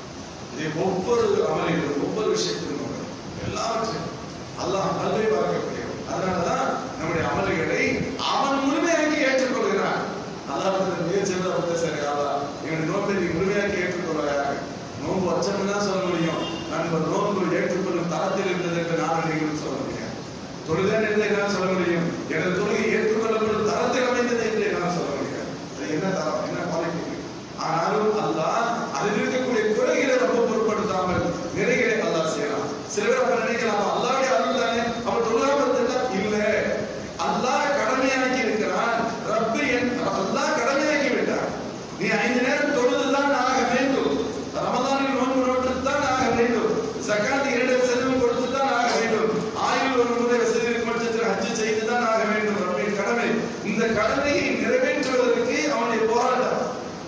இது ஒவ்வொரு அமலிலும் ஒவ்வொரு விஷயத்திலும் உண்டு. எல்லாவற்றையும் அல்லாஹ் கல்வி பார்க்கக்கூடியவன் அதனாலதான் நம்முடைய அமல்களை அவன் முழுமையாக்கி ஏற்றுக்கொள்கிறான் அல்லாஹ் முயற்சியில் வந்து சரி அல்லாஹ் எங்களுடைய நோன்பை நீ முழுமையாக்கி ஏற்றுக்கொள்வாயாக நோன்பு வச்சோம்னு தான் சொல்ல முடியும் நம்ம நோன்பு ஏற்றுக்கொள்ளும் தரத்தில் இருந்தது என்று நான் நீங்கள் சொல்ல முடியாது தொழுதேன் என்று என்னால் சொல்ல முடியும் எனது தொழுகை ஏற்றுக்கொள்ளப்படும் தரத்தில் அமைந்தது என்று என்னால் சொல்ல முடியாது அது என்ன தரம் என்ன குவாலிட்டி ஆனாலும் அல்லாஹ் அதில் இருக்கக்கூடிய குறைகளை ரொம்ப பொருட்படுத்தாமல் நிறைகளை அல்லாஹ் செய்யலாம் சில பேர் அப்ப நினைக்கலாம் அல்லாஹ்வுடைய அருள் தானே அவன் தொழுகாம இருந்தா இல்ல அல்லாஹ் கடமையாக்கி இருக்கிறான் ரப்பு என் அல்லாஹ் கடமையாக்கி விட்டான் நீ ஐந்து நேரம் தொழுதுதான் ஆக வேண்டும் ரமதானில் நோன்பு நோட்டு தான் ஆக வேண்டும் ஜக்காத் இரண்டு செல்வம் கொடுத்து தான் ஆக வேண்டும் ஆயுள் ஒரு முறை வசதி இருக்கும் பட்சத்தில் ஹஜ்ஜு செய்து தான் ஆக வேண்டும் ரப்பின் கடமை இந்த கடமையை நிறைவேற்றுவதற்கு அவனுடைய போராட்டம்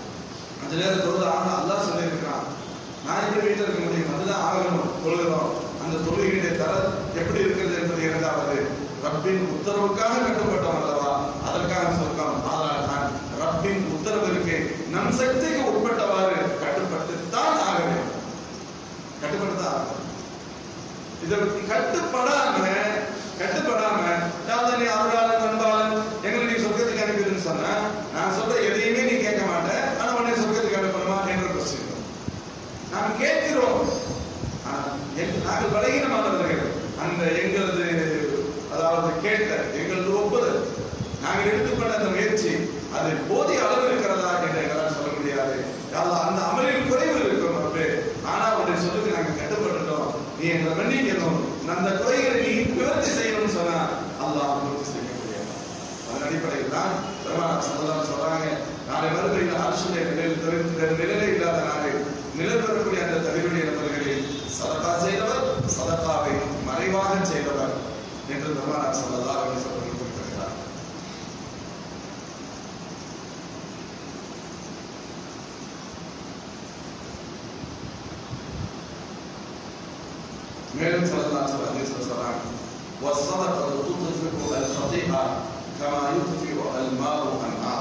அந்த நேரம் தொழுது ஆனா அல்லாஹ் சொல்லியிருக்கிறான் நான் எப்படி வீட்டில் இருக்க முடியும் அதுதான் ஆகணும் தொழுகிறோம் அந்த தொழுகையுடைய தரம் எப்படி இருக்கிறது என்பது இரண்டாவது ரப்பின் உத்தரவுக்காக கட்டுப்பட்டோம் அல்லவா அதற்காக சொர்க்கம் ஆனால் நான் ரப்பின் உத்தரவிற்கு நம் சக்திக்கு உட்பட்டவாறு கட்டுப்பட்டு தான் ஆக வேண்டும் கட்டுப்பட்டு தான் ஆக வேண்டும். இதற்கு கட்டுப்படாம கட்டுப்படாம யாவது நீ அருளாளன் அன்பாளன் எங்களை நீ சொர்க்கத்துக்கு அனுப்பிடுன்னு சொன்னா நான் சொல்ற எதையுமே நீ கேட்க மாட்டேன் ஆனா உன்னை சொர்க்கத்துக்கு அனுப்பணுமா என்ற கொஸ்டின் நாம் கேட்கிறோம் ஆனா, எங்க- நாங்கள் பலகீனமானவர்கள் அந்த எங்களது அதாவது கேட்ட எங்களது ஒப்புதல் நாங்கள் எடுத்துக்கொண்ட அந்த முயற்சி அது போதிய அளவு இருக்கிறதா என்று எங்களால் சொல்ல முடியாது அல்லாஹ் அந்த அமலில் குறைவு இருக்கும் ரப்பே ஆனா உன்னுடைய சொல்லுக்கு நாங்கள் கட்டுப்பட்டுட்டோம் நீ எங்களை மன்னிக்கணும் அந்த குறைகளை நீ நிவர்த்தி செய்யணும்னு சொன்னா அல்லாஹ் நிவர்த்தி செய்ய முடியாது அதன் அடிப்படையில் தான் பெருமாள் சல்லல்லாஹு சொல்றாங்க நாளை மறுபடியும் அரசுடைய நிலையில் தவிர்த்து நிலையிலே இல்லாத நாளை நிலை பெறக்கூடிய அந்த தகுதியுடைய நபர்களில் சதகா செய்தவர் சதகாவை மறைவாக செய்தவர் என்று பெருமாள் சல்லல்லாஹு அலைஹி வஸல்லம் குறிப்பிடுகிறார் மேலும் சல்லல்லாஹு அலைஹி வஸல்லம் சொல்றாங்க والصدقة تطفئ الخطيئة كما يطفئ الماء النار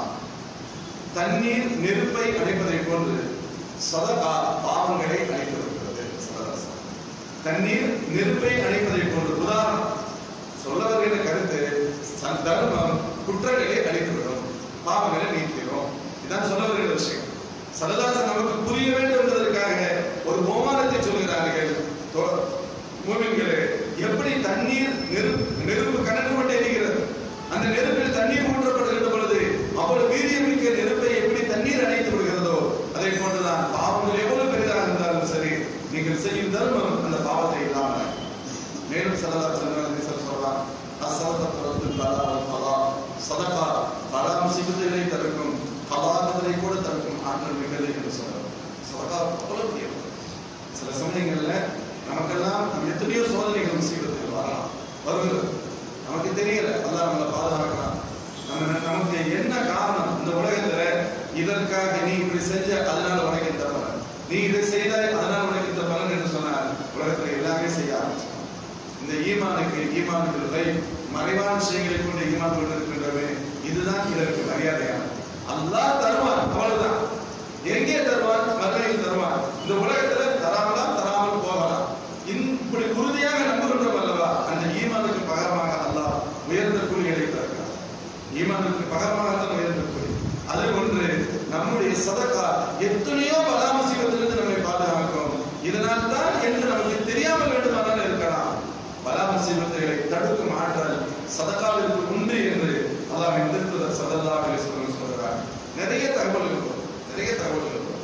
தண்ணீர் நெருப்பை அணைப்பதை போன்று சதகா பாவங்களை அணைத்து வருகிறது சதகா சதகா. தண்ணீர் நெருப்பை அணைப்பதை போன்று உதாரணம் சொல்ல வருகிற கருத்து ச- தர்மம் குற்றங்களை அழித்துவிடும் பாவங்களை நீக்கிடும் இதான் சொல்ல வருகிற விஷயம் சரதாசன் நமக்கு புரிய வேண்டும் என்பதற்காக ஒரு ஓமானத்தை சொல்கிறார்கள் தோ- மூமின்களே எப்படி தண்ணீர் நெருப்பு நெருப்பு கணக்கு கொண்டு எரிகிறது அந்த நெருப்பில் தண்ணீர் ஊற்றப்படுகின்ற பொழுது அவ்வளவு வீரியமிக்க நெருப்பை எப்படி தண்ணீர் அணைத்து விடுகிறதோ அதை போன்றுதான் பாவங்கள் எவ்வளவு பெரிதாக இருந்தாலும் சரி நீங்கள் செய்யும் தர்மம் அந்த பாவத்தை இல்லாமல் மேலும் சல்லல்லாஹு அலைஹி வஸல்லம் சொல்றார் அஸ்ஸலத்து தரத்து பலா பலா சதகா பலா முசீபத்துகளை தடுக்கும் பலாதங்களை கூட தடுக்கும் ஆற்றல் மிக்கது என்று சொல்றார் சதகா அவ்வளவு முக்கியம் சில சமயங்கள்ல நமக்கெல்லாம் நம்ம எத்தனையோ சோதனைகள் முசீபத்துகள் வரலாம் வருகிறது நமக்கு தெரியல அல்லாஹ் நம்மளை பாதுகாக்கலாம் நம்ம நமக்கு என்ன காரணம் இந்த உலகத்துல இதற்காக நீ இப்படி செஞ்ச அதனால உனக்கு இந்த பலன் நீ இதை செய்தாய் அதனால உனக்கு இந்த பலன் என்று சொன்னார் உலகத்துல எல்லாமே செய்ய ஆரம்பிச்சோம் இந்த ஈமானுக்கு ஈமானுக்கு வை மறைவான விஷயங்களை கொண்டு ஈமான் கொண்டு இருக்கின்றவே இதுதான் இதற்கு மரியாதையானது அல்லாஹ் தருவான் அவ்வளவுதான் எங்கே தருவான் மறுமையில் தருவான் இந்த உலகத்துல தராமலாம் தராமல் போகலாம் இப்படி உறுதியாக நம்புகின்றோம் அல்லவா அந்த ஈமானுக்கு பகரமாக அல்லாஹ் உயர்ந்த கூலிகளை தருகிறார் ஈமானுக்கு பகரமாக தான் உயர்ந்த கூலி அது ஒன்று நம்முடைய சதக்கா எத்தனையோ பலாமசிவத்திலிருந்து நம்மை பாதுகாக்கும் இதனால் தான் என்று நமக்கு தெரியாமல் வேண்டுமானால் இருக்கலாம் பலாமசிவத்தைகளை தடுக்கும் ஆற்றல் சதக்காவிற்கு உண்டு என்று அல்லாஹ் திருத்துதர் சதல்லா சொல்கிறார் நிறைய தகவல்கள் வரும். நிறைய தகவல்கள் வரும்.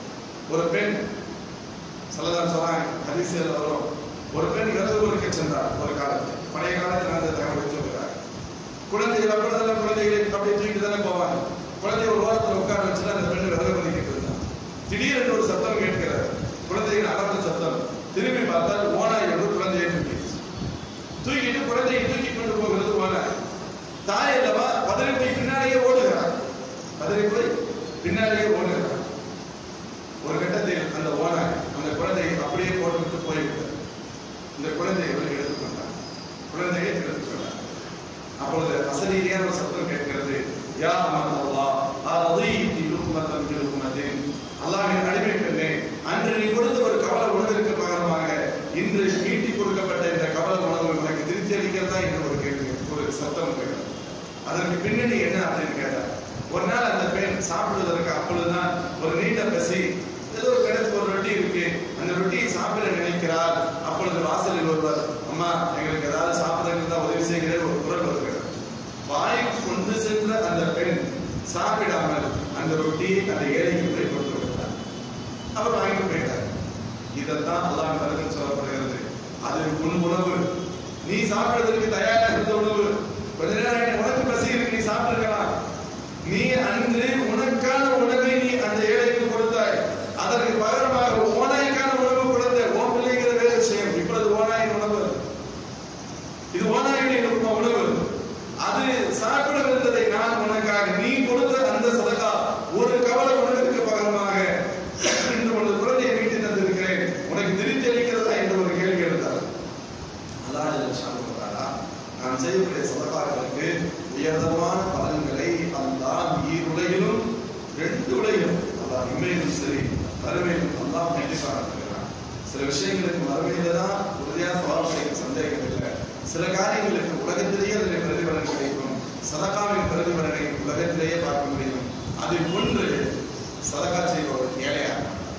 ஒரு பெண் சொல்லதான் சொல்றாங்க ஹதீஸில் வரும் ஒரு பெண் விரத ஊருக்கு சென்றார் ஒரு காலத்தில் பழைய காலத்தில் நடந்த தகவல் வச்சிருக்கிறார் குழந்தைகள் அப்பொழுதெல்லாம் குழந்தைகளை அப்படியே தூக்கிட்டு தானே போவாங்க குழந்தைய ஒரு வாரத்தில் உட்கார வச்சுட்டு அந்த பெண் விரதம் பண்ணிக்கிட்டு இருந்தான் திடீரென்று ஒரு சத்தம் கேட்கிறார் குழந்தைகள் அலற சத்தம் திரும்பி பார்த்தால் ஓனாய் வந்து குழந்தையை தூக்கிடுச்சு தூக்கிட்டு குழந்தையை தூக்கி கொண்டு போகிறது ஓனாய் தாய் அல்லவா பதறி போய் பின்னாலேயே ஓடுகிறார் பதறி போய் பின்னாலேயே ஓடுகிறார் ஒரு கட்டத்தில் அந்த ஓனாய் அந்த குழந்தையை அப்படியே போட்டுவிட்டு போய்விட்டார் இந்த குழந்தையை இவர் எடுத்துக்கொண்டார் குழந்தையை எடுத்துக்கொண்டார் அப்பொழுது அசரீரியான ஒரு சத்தம் கேட்கிறது யா அமர் அல்லாஹ் அரதீதி லுக்மத்தன் பி லுக்மத்தின் அல்லாஹ்வின் அடிமை பெண்ணே அன்று நீ கொடுத்த ஒரு கவல உணவிற்கு பகரமாக இன்று மீட்டி கொடுக்கப்பட்ட இந்த கவல உணவு உனக்கு திருப்தி அளிக்கிறதா என்று ஒரு கேள்வி ஒரு சத்தம் கேட்டது அதற்கு பின்னணி என்ன அப்படின்னு கேட்டார் ஒரு நாள் அந்த பெண் சாப்பிடுவதற்கு அப்பொழுதுதான் ஒரு நீண்ட பசி ஏதோ ஒரு கிடைத்து ஒரு ரொட்டி இருக்கு அந்த ரொட்டியை சாப்பிட நினைக்கிறார் அப்பொழுது வாசலில் ஒருவர் அம்மா எங்களுக்கு ஏதாவது சாப்பிடுறதுக்கு தான் உதவி செய்கிறேன் ஒரு குரல் வருகிறது வாய்க்கு கொண்டு சென்ற அந்த பெண் சாப்பிடாமல் அந்த ரொட்டியை அந்த ஏழைக்கு போய் கொடுத்து விட்டார் அவர் வாங்கிட்டு போயிட்டார் இதைத்தான் அல்லாஹ் தரத்தில் சொல்லப்படுகிறது அது உன் உணவு நீ சாப்பிடுறதுக்கு தயாரா இருந்த உணவு கொஞ்ச நேரம் உனக்கு பசி இருக்கு நீ சாப்பிட்டுருக்கலாம் நீ அன்று உனக்கான உணவை நீ அந்த ஏழைக்கு கொடுத்தாய் அதற்கு பகரமாக ஓனாய்க்கான உணவு கொடுத்த ஓ பிள்ளைங்கிற வேறு விஷயம் இப்பொழுது ஓனாயின் உணவு இது ஓனாயின் உணவு அது சாப்பிட வந்ததை நான் உனக்காக நீ கொடுத்த அந்த சதகா ஒரு கவல உணவிற்கு பகரமாக இன்று உனது குழந்தையை மீட்டு தந்திருக்கிறேன் உனக்கு திருப்தி அளிக்கிறதா என்று ஒரு கேள்வி எழுந்தார் அல்லாஹ் ஷானுவதாலா நாம் செய்யக்கூடிய சதகாக்களுக்கு உயர்தரமான பலன்களை அல்லாஹ் ஈருலகிலும் ரெண்டு உலகிலும் அல்லாஹ் இம்மையிலும் சரி மறுமையிலும் அல்லாஹ் கண்டிப்பாக நடத்துகிறான் சில விஷயங்களுக்கு மறுமையில தான் உறுதியாக சவால் கிடைக்கும் சந்தேகம் இல்லை சில காரியங்களுக்கு உலகத்திலேயே அதனுடைய பிரதிபலன் கிடைக்கும் சதகாவின் பிரதிபலனை உலகத்திலேயே பார்க்க முடியும் அதில் ஒன்று சதகா செய்பவர் ஏழையா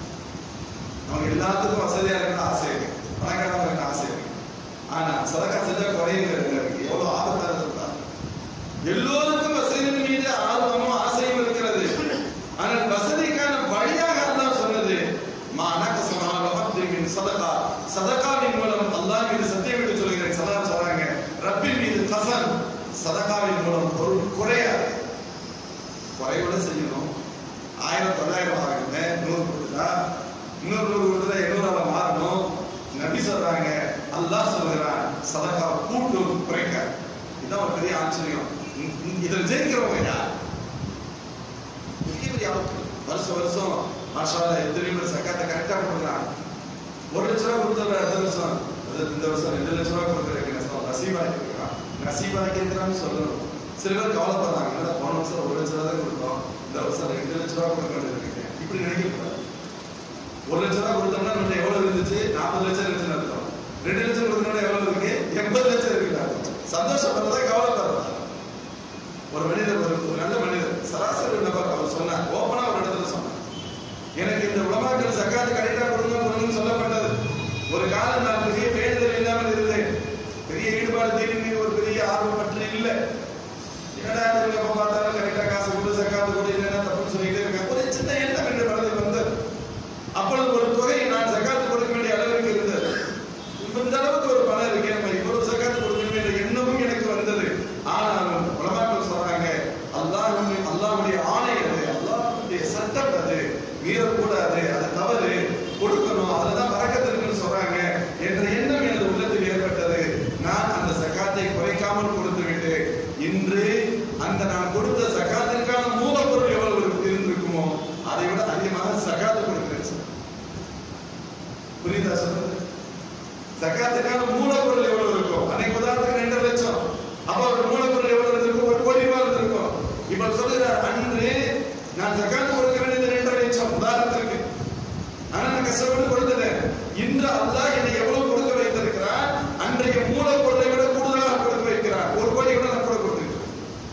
அவங்க எல்லாத்துக்கும் வசதியா இருக்கணும் ஆசை இருக்கு பணக்காரங்க இருக்க ஆசை இருக்கு ஆனா சதகா செஞ்சா குறையுங்கிறது இருக்கு எவ்வளவு ஆபத்தான சொல்றாங்க எல்லோருக்கும் வசதியின் மீது ஆர்வமும் ஆசையும் இருக்கிறது ஆனால் வசதிக்கான வழியாக அல்லாஹ் சொன்னது மா நகசமான வஹத்தின் சதகா சதகாவின் மூலம் அல்லாஹ் மீது சத்தியம் விட்டு சொல்கிறேன் சதா சொல்றாங்க ரப்பின் மீது கசன் சதகாவின் மூலம் பொருள் குறையாது குறையோட செய்யணும் ஆயிரம் தொள்ளாயிரம் ஆகுங்க நூறு கொடுத்தா இன்னொரு நூறு கொடுத்தா எண்ணூறால மாறணும் நபி சொல்றாங்க அல்லாஹ் சொல்கிறான் சதகா கூட்டும் குறைக்க இதான் ஒரு பெரிய ஆச்சரியம் இ- இ- இதுல ஜெயிக்கிறவங்க யார் பெரிய பெரிய ஆட்கள் வருஷம் வருஷம் மாஷால எத்தனை பேர் சக்காத்தை கரெக்டா கொடுக்குறாங்க ஒரு லட்ச ரூபா கொடுத்தவர் அடுத்த வருஷம் அது இந்த வருஷம் ரெண்டு லட்ச ரூபா கொடுக்குறேன் நசீபாக்கி இருக்கிறான் நசீபாக்கி இருக்கிறான்னு சொல்லணும் சில பேர் கவலைப்படுறாங்க என்னடா போன வருஷம் ஒரு லட்ச ரூபா தான் கொடுத்தோம் இந்த வருஷம் ரெண்டு லட்ச ரூபா கொடுக்க வேண்டியது இப்படி நினைக்கக்கூடாது ஒரு லட்ச ரூபா கொடுத்தோம்னா நம்மகிட்ட எவ்வளவு இருந்துச்சு நாற்பது லட்சம் இருந்துச்சுன்னு அர்த்தம் ரெண்டு லட்சம் கொடுக்கணும்னா எவ்வளவு இருக்கு எண்பது லட்சம் இருக்கு சந்தோஷப்படுறதா கவலைப்படுறதா ஒரு மனிதர் ஒரு ஒரு நல்ல மனிதர் சராசரி நபர் அவர் சொன்னார் ஓப்பனா ஒரு இடத்துல சொன்னார் எனக்கு இந்த உலமாக்கள் சக்காத்து கரெக்டா கொடுங்க கொடுங்கன்னு சொல்லப்பட்டது ஒரு காலம் நான் பெரிய வேண்டுதல் இல்லாமல் இருந்தேன் பெரிய ஈடுபாடு தீனின் மீது ஒரு பெரிய ஆர்வம் பற்றி இல்லை என்னடா இவங்க எப்ப பார்த்தாலும் கரெக்டா காசு கொடு சக்காத்து கொடு என்னடா தப்புன்னு சொல்லிட்டே இருக்காங்க ஒரு சின்ன எண்ணம் என்று மனதில் வந்தது அப்பொழுது ஒரு தொகை நான் சக்காத்து கொடுக்க வேண்டிய அளவிற்கு இருந்தது இப்ப இந்த அளவுக்கு ஒரு பணம் இருக்கு நம்ம இவ்வளவு சக்காத்து கொடுக்கணும் என்ற எண்ணமும் எனக்கு வந்தது ஆனாலும் உலமாக்கள் சொல்றாங்க அல்லாஹ் அல்லாஹ்வுடைய ஆணை அது அல்லாஹ்வுடைய சட்டம் அது மீறக்கூடாது அது தவறு கொடுக்கணும் அதுலதான் வரக்கத்து இருக்குன்னு சொல்றாங்க என்ற எண்ணம் எனது உள்ளத்தில் ஏற்பட்டது நான் அந்த சக்காத்தை குறைக்காமல் கொடுத்து விட்டு இன்று அந்த நான் கொடுத்த சக்காத்திற்கான மூலப்பொருள் எவ்வளவு இருக்கு- இருந்திருக்குமோ அதை விட அதிகமாக சக்காத்து கொடுக்கிறேன் சார். புரியுதா சொல்றது சக்காத்துக்கான மூலப்பொருள் எவ்வளவு இருக்கும் அன்னைக்கு உதாரணத்துக்கு ரெண்டு லட்சம் அப்ப ஒரு மூலப்பொருள் எவ்வளவு இருந்திருக்கும் ஒரு கோடி ரூபாய் இருந்திருக்கும் இப்ப சொல்லுகிறார் அன்று நான் சக்காத்து கொடுக்க வேண்டியது ரெண்டரை லட்சம் உதாரணத்திற்கு ஆனா நான் கஷ்டப்பட்டு கொடுத்துட்டேன் இன்று அல்லாஹ் என்னை எவ்வளவு கொடுக்க வைத்திருக்கிறார் அன்றைய மூலப்பொருளை விட கூடுதலாக கொடுக்க வைக்கிறார் ஒரு கோடி கூட நான் கூட கொடுத்திருக்கிறேன்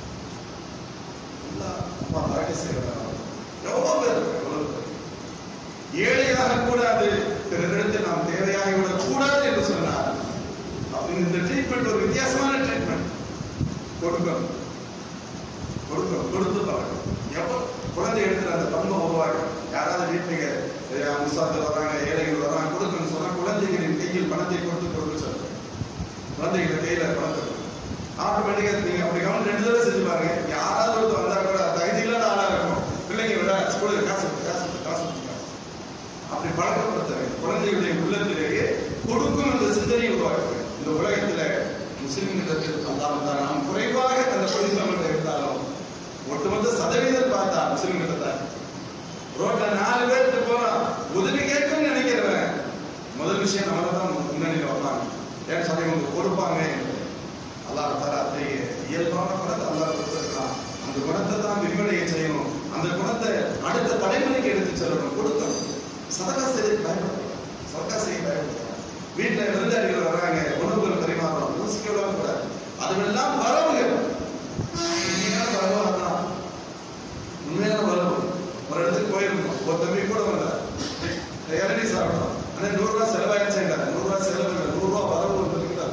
அல்லாஹ் அப்பா வாழ்க்கை செய்யறதா எவ்வளவு பேர் இருக்காங்க, எவ்வளவு பேர் ஏழையாக கூடாது பிறரிடத்தில் நாம் தேவையாகி விடக் கூடாது என்று சொன்னார் அப்ப இந்த ட்ரீட்மெண்ட் ஒரு வித்தியாசமான ட்ரீட்மெண்ட் கொடுக்கணும் கொடுக்கணும் கொடுத்து பார்க்கணும் உருவாக்கணும் எப்போ குழந்தை எடுத்துட்டு அந்த பண்பை உருவாக்கணும் யாராவது வீட்டுக்கு முசாத்து வராங்க ஏழைகள் வராங்க கொடுக்கணும்னு சொன்னா குழந்தைகளின் கையில் பணத்தை கொடுத்து கொடுக்க சொல்லுங்க குழந்தைகள் கையில பணத்தை கொடுங்க. ஆட்டோமேட்டிக்கா நீங்க அப்படி கவனம் ரெண்டு தடவை செஞ்சு பாருங்க யாராவது ஒருத்தர் வந்தா கூட தகுதி இல்லாத ஆளா இருக்கும் பிள்ளைங்க விட ஸ்கூலுக்கு காசு கொடுத்து, காசு கொடுத்து, காசு கொடுத்து. அப்படி பழக்கப்படுத்த வேண்டும் குழந்தைகளுடைய உள்ளத்திலேயே கொடுக்கும் அந்த சிந்தனையை உருவாக்க வேண்டும். இந்த உலகத்துல முஸ்லிம்களிடத்தில் அல்லாஹ் தான் நாம் குறைவாக அந்த பொதுத்தமிழ் இருந்தாலும் ஒட்டுமொத்த சதவீதம் பார்த்தா முஸ்லிம்கிட்ட தான் ரோட்ல நாலு பேருக்கு போனா உதவி கேட்கணும்னு நினைக்கிறவன் முதல் விஷயம் நம்ம தான் முன்னணியில் வரலாம் ஏன்னு சொல்லி இவங்க கொடுப்பாங்க என்று. அல்லாஹ் தால அத்தகைய இயல்பான குணத்தை அல்லாஹ் கொடுத்திருக்கலாம் அந்த குணத்தை தான் விரிவடைய செய்யணும் அந்த குணத்தை அடுத்த தலைமுறைக்கு எடுத்து செல்லணும் கொடுக்கணும் சதகா செய்ய பயன்படுத்தணும் சதகா செய்ய பயன்படுத்தணும் வீட்டுல விருந்தாளிகள் வர்றாங்க உணவுகள் பரிமாறுறோம் யோசிக்கலாம் கூட அதுவெல்லாம் வரவுகள் உண்மையான வரவு அதான் உண்மையான வரவு ஒரு இடத்துக்கு போயிருந்தோம் ஒரு தம்பி கூட வந்தார் இளநீ சாப்பிட்டோம் ஆனா நூறு ரூபாய் செலவாயிடுச்சேன்டா நூறு ரூபாய் செலவு இல்லை நூறு ரூபாய் வரவு இருக்கிறார்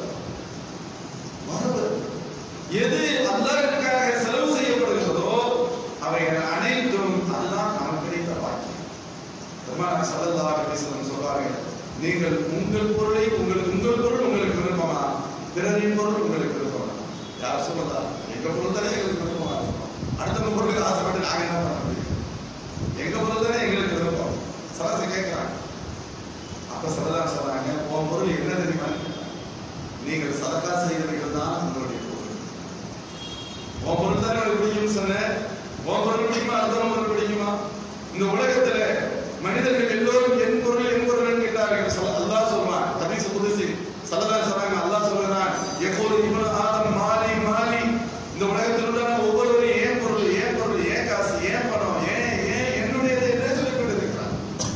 வரவு எது அல்லாஹ்வுக்காக செலவு செய்யப்படுகிறதோ அவைகள் அனைத்தும் அதுதான் நமக்கு கிடைத்த பாக்கியம் பெருமானார் ஸல்லல்லாஹு அலைஹி வஸல்லம் சொல்றாங்க நீங்கள் உங்கள் பொருளை உங்களுக்கு உங்கள் பொருள் உங்களுக்கு விருப்பமா பிறரின் பொருள் உங்களுக்கு விருப்பமா யார் சொல்லதா எங்க பொருள் தானே எங்களுக்கு விருப்பமா இருக்கும் அடுத்தவங்க பொருளுக்கு ஆசைப்பட்டு நாங்க என்ன பண்ண முடியும் எங்க பொருள் தானே எங்களுக்கு விருப்பம் சரசு கேட்கிறாங்க அப்ப சரதான் சொல்றாங்க உன் பொருள் என்ன தெரியுமா நீங்கள் சதக்கா செய்தவைகள் தான் உங்களுடைய பொருள் உன் பொருள் தானே எனக்கு பிடிக்கும்னு சொன்னேன் உன் பொருள் பிடிக்குமா அடுத்தவன் பொருள் பிடிக்குமா இந்த உலகத்துல மனிதர்கள் எல்லோரும் என் பொருள் என் பொருள் கேட்டார்கள் சொல்ல அல்லாஹ் சொல்றான் ஹதீஸ் குதுசி சல்லல்லாஹு சொல்றாங்க அல்லாஹ் சொல்றான் எப்போது இப்னு ஆதம் மாலி மாலி இந்த உலகத்தில் உள்ள ஒவ்வொருவரும் ஏன் பொருள் ஏன் பொருள் ஏன் காசு ஏன் பணம் ஏன் ஏன் என்னுடையது என்றே சொல்லிக் கொண்டிருக்கிறான்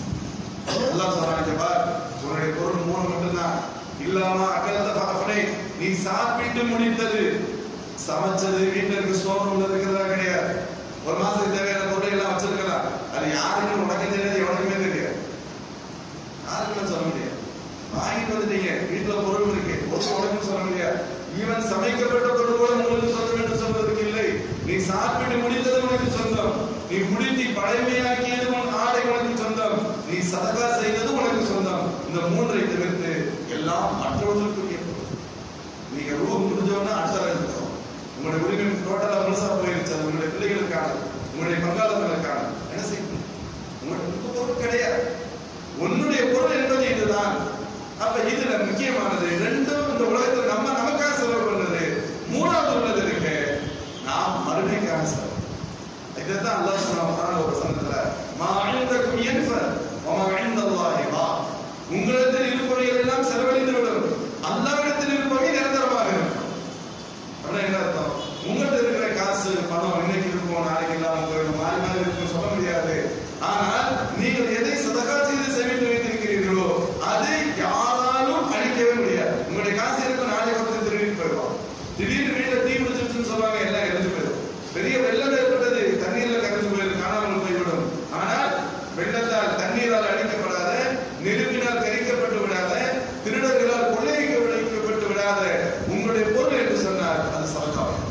அல்லாஹ் சொல்றான் இங்க பார் உன்னுடைய பொருள் மூணு மட்டும்தான் இல்லாம அகலத பாஃபனை நீ சாப்பிட்டு முடித்தது சமைச்சது வீட்டுல இருக்க ஸ்டோர் ரூம்ல இருக்கிறதா கிடையாது ஒரு மாசத்துக்கு தேவையான பொருள் எல்லாம் வச்சிருக்கலாம் அது யாருக்கும் உனக்கு தெரியாது எவனுக்குமே தெரியாது யாருக்குமே சொல்ல முடியாது வாங்கிட்டு வந்துட்டீங்க வீட்டுல பொருள் இருக்கு ஒரு உனக்கும் சொல்ல முடியாது ஈவன் சமைக்கப்பட்ட பொருள் கூட உங்களுக்கு சொந்தம் என்று சொல்வதற்கு இல்லை நீ சாப்பிட்டு முடித்தது உனக்கு சொந்தம் நீ முடித்து பழமையாக்கியது உன் ஆடை உனக்கு சொந்தம் நீ சதகா செய்தது உனக்கு சொந்தம் இந்த மூன்றை தவிர்த்து எல்லாம் மற்றவர்களுக்குரிய பொருள் நீங்க ரூம் முடிஞ்சவொன்னா அடுத்த இருக்கும் உங்களுடைய உரிமை டோட்டலா முழுசா போயிருச்சு அது உங்களுடைய பிள்ளைகளுக்கான உங்களுடைய பங்காளர்களுக்கான என்ன செய்யணும் உங்களுடைய உங்க பொருள் கிடையாது உன்னுடைய பொருள் என்பது இதுதான் அப்ப இதுல முக்கியமானது ரெண்டும் இந்த உலகத்துல நம்ம நமக்காக செலவு பண்ணது மூணாவது உள்ளது இருக்கு நாம் மறுமைக்காக செலவு இதுதான் அல்லாஹ் சுப்ஹானஹு ஒரு சந்தத்துல மா இந்தக்கும் யன்ஃபர் வ மா இந்தல்லாஹி பா உங்களிடத்தில் இருப்பவைகள் எல்லாம் செலவழிந்து விடும் அல்லாஹ்விடத்தில் இருப்பவை நிரந்தரமாக இருக்கும் அப்படின்னா என்ன அர்த்தம் உங்கள்ட்ட இருக்கிற காசு பணம் இன்னைக்கு இருக்கும் நாளைக்கு இல்லாம போயிடும் மாறி மாறி இருக்கும் சொல்ல முடியாது ஆனால் நீங்கள் எதை சதகா செய்து சேமித்து வைத்திருக்கிறீர்களோ அதை யாராலும் அழிக்கவே முடியாது உங்களுடைய காசு இருக்கும் நாளைக்கு வந்து திருடிட்டு போயிடும் திடீர்னு வீட்டுல தீ பிடிச்சிருச்சுன்னு சொல்லுவாங்க எல்லாம் இறந்து போயிடும் பெரிய வெள்ளம் ஏற்பட்டது தண்ணீர்ல கரைந்து போயிடும் காணாமல் போய்விடும் ஆனால் வெள்ளத்தால் தண்ணீரால் அழிக்கப்படாத நெருப்பினால் கரிக்கப்பட்டு விடாத திருடர்களால் கொள்ளையிக்க விளைவிக்கப்பட்டு விடாத உங்களுடைய பொருள் என்று சொன்னார் அது சதக்காவை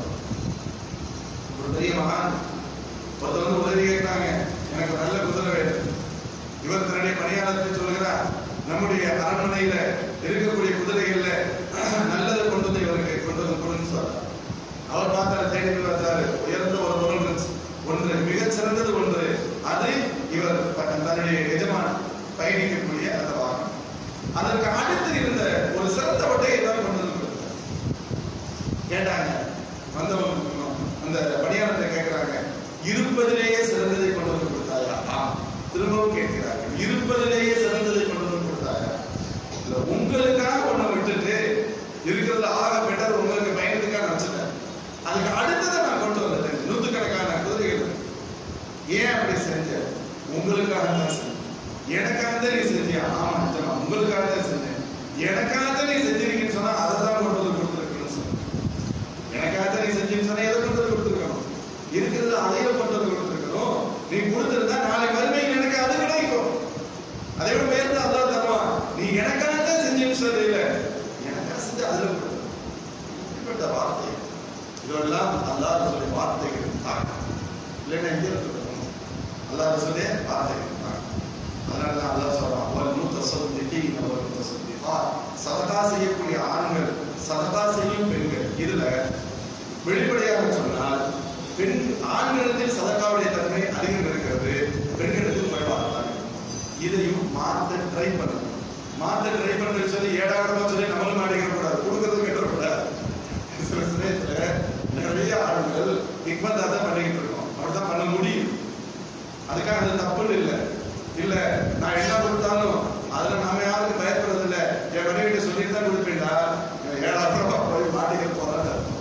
ஒரு பெரிய மகான் ஒருத்தர் வந்து உதவி கேட்டாங்க எனக்கு ஒரு நல்ல குதிரை வேணும் இவர் தன்னுடைய பணியாளருக்கு சொல்கிறார் நம்முடைய அரண்மனையில இருக்கக்கூடிய குதிரைகள்ல நல்லதை கொண்டு வந்து இவருக்கு கொண்டு வந்து கொடுன்னு சொல்றார் அவர் பார்த்தாரு தேடி போய் பார்த்தாரு உயர்ந்த ஒரு பொருள் இருந்துச்சு ஒன்று மிகச் சிறந்தது ஒன்று அது இவர் ப- தன்னுடைய எஜமான் பயணிக்கக்கூடிய அந்த வாகனம் அதற்கு அடுத்து இருந்த ஒரு சிறந்த ஒட்டையை தான் கொண்டு வந்து கொடுத்தார். கேட்டாங்க வந்தவங்க அந்த பணியாளர்கிட்ட கேட்கிறாங்க இருப்பதிலேயே சிறந்ததை கொண்டு வந்து கொடுத்தாயா ஆம். திரும்பவும் கேட்கிறார்கள் இருப்பதிலேயே சிறந்ததை கொண்டு வந்து கொடுத்தாயா இல்ல உங்களுக்காக ஒண்ண விட்டுட்டு இருக்கிறதுல ஆக பெட்டர் உங்களுக்கு பயணத்துக்காக நான் வச்சுட்டேன் அதுக்கு அடுத்ததை நான் கொண்டு வந்துட்டேன் நூத்துக்கணக்கான குதிரைகள் ஏன் அப்படி செஞ்ச உங்களுக்காக தான் செஞ்சேன் எனக்காக தான் நீ செஞ்சியா ஆமா நிஜமா உங்களுக்காக தான் செஞ்சேன் எனக்காக தான் நீ செஞ்சிருக்கீங்கன்னு சொன்னா அதை தான் கொண்டு வந்து கொடுத்துருக்கணும்னு சொன்னேன் எனக்காக தான் நீ செஞ்சேன்னு சொன்னா எதை கொண்டு வந்து கொடுத்துருக்கணும் இருக்கிறது அதையும் கொண்டு வந்து கொடுத்துருக்கணும் நீ கொடுத்திருந்தா நாளை மறுமையில் எனக்கு அது கிடைக்கும் அதை விட உயர்ந்து அதான் தருவான் நீ எனக்காக தான் செஞ்சேன்னு சொல்றது இல்ல எனக்காக செஞ்சு அதுல கொடு. இப்படிப்பட்ட வார்த்தை இதெல்லாம் அல்லாஹ் சொல்லி வார்த்தைகள் தாக்கம் இல்லைன்னா இங்கே இருக்கணும் அல்லாஹ் சொல்லி பார்த்துக்கிட்டான் அதனால தான் அல்லாஹ் சொல்றான் ஒரு நூத்த சொத்திக்கு ஒரு நூத்த சொத்திகா சதகா செய்யக்கூடிய ஆண்கள் சதகா செய்யும் பெண்கள் இதுல வெளிப்படையாக சொன்னால் பெண் ஆண்களிடத்தில் சதகாவுடைய தன்மை அதிகம் இருக்கிறது பெண்களிடத்தில் குறைவாக தான் இருக்கும். இதையும் மாத்த ட்ரை பண்ணணும் மாத்த ட்ரை பண்ணு சொல்லி ஏடாகடமா சொல்லி நம்மளும் மாட்டிக்கிற கூடாது கொடுக்கறது கெட்டக்கூடாது சில சமயத்துல நிறைய ஆண்கள் இக்மத்தா தான் பண்ணிக்கிட்டு இருக்கோம் அப்படிதான் பண்ண முடியும் அதுக்காக அது தப்புன்னு இல்லை இல்ல நான் என்ன கொடுத்தாலும் அதுல நாம யாருக்கும் பயப்படுறது இல்ல என் மனைவிட்ட சொல்லிட்டு தான் கொடுப்பேன்டா இவன் ஏழாயிரம் ரூபாய் போய் மாட்டிக்க போறான்னு அர்த்தம்.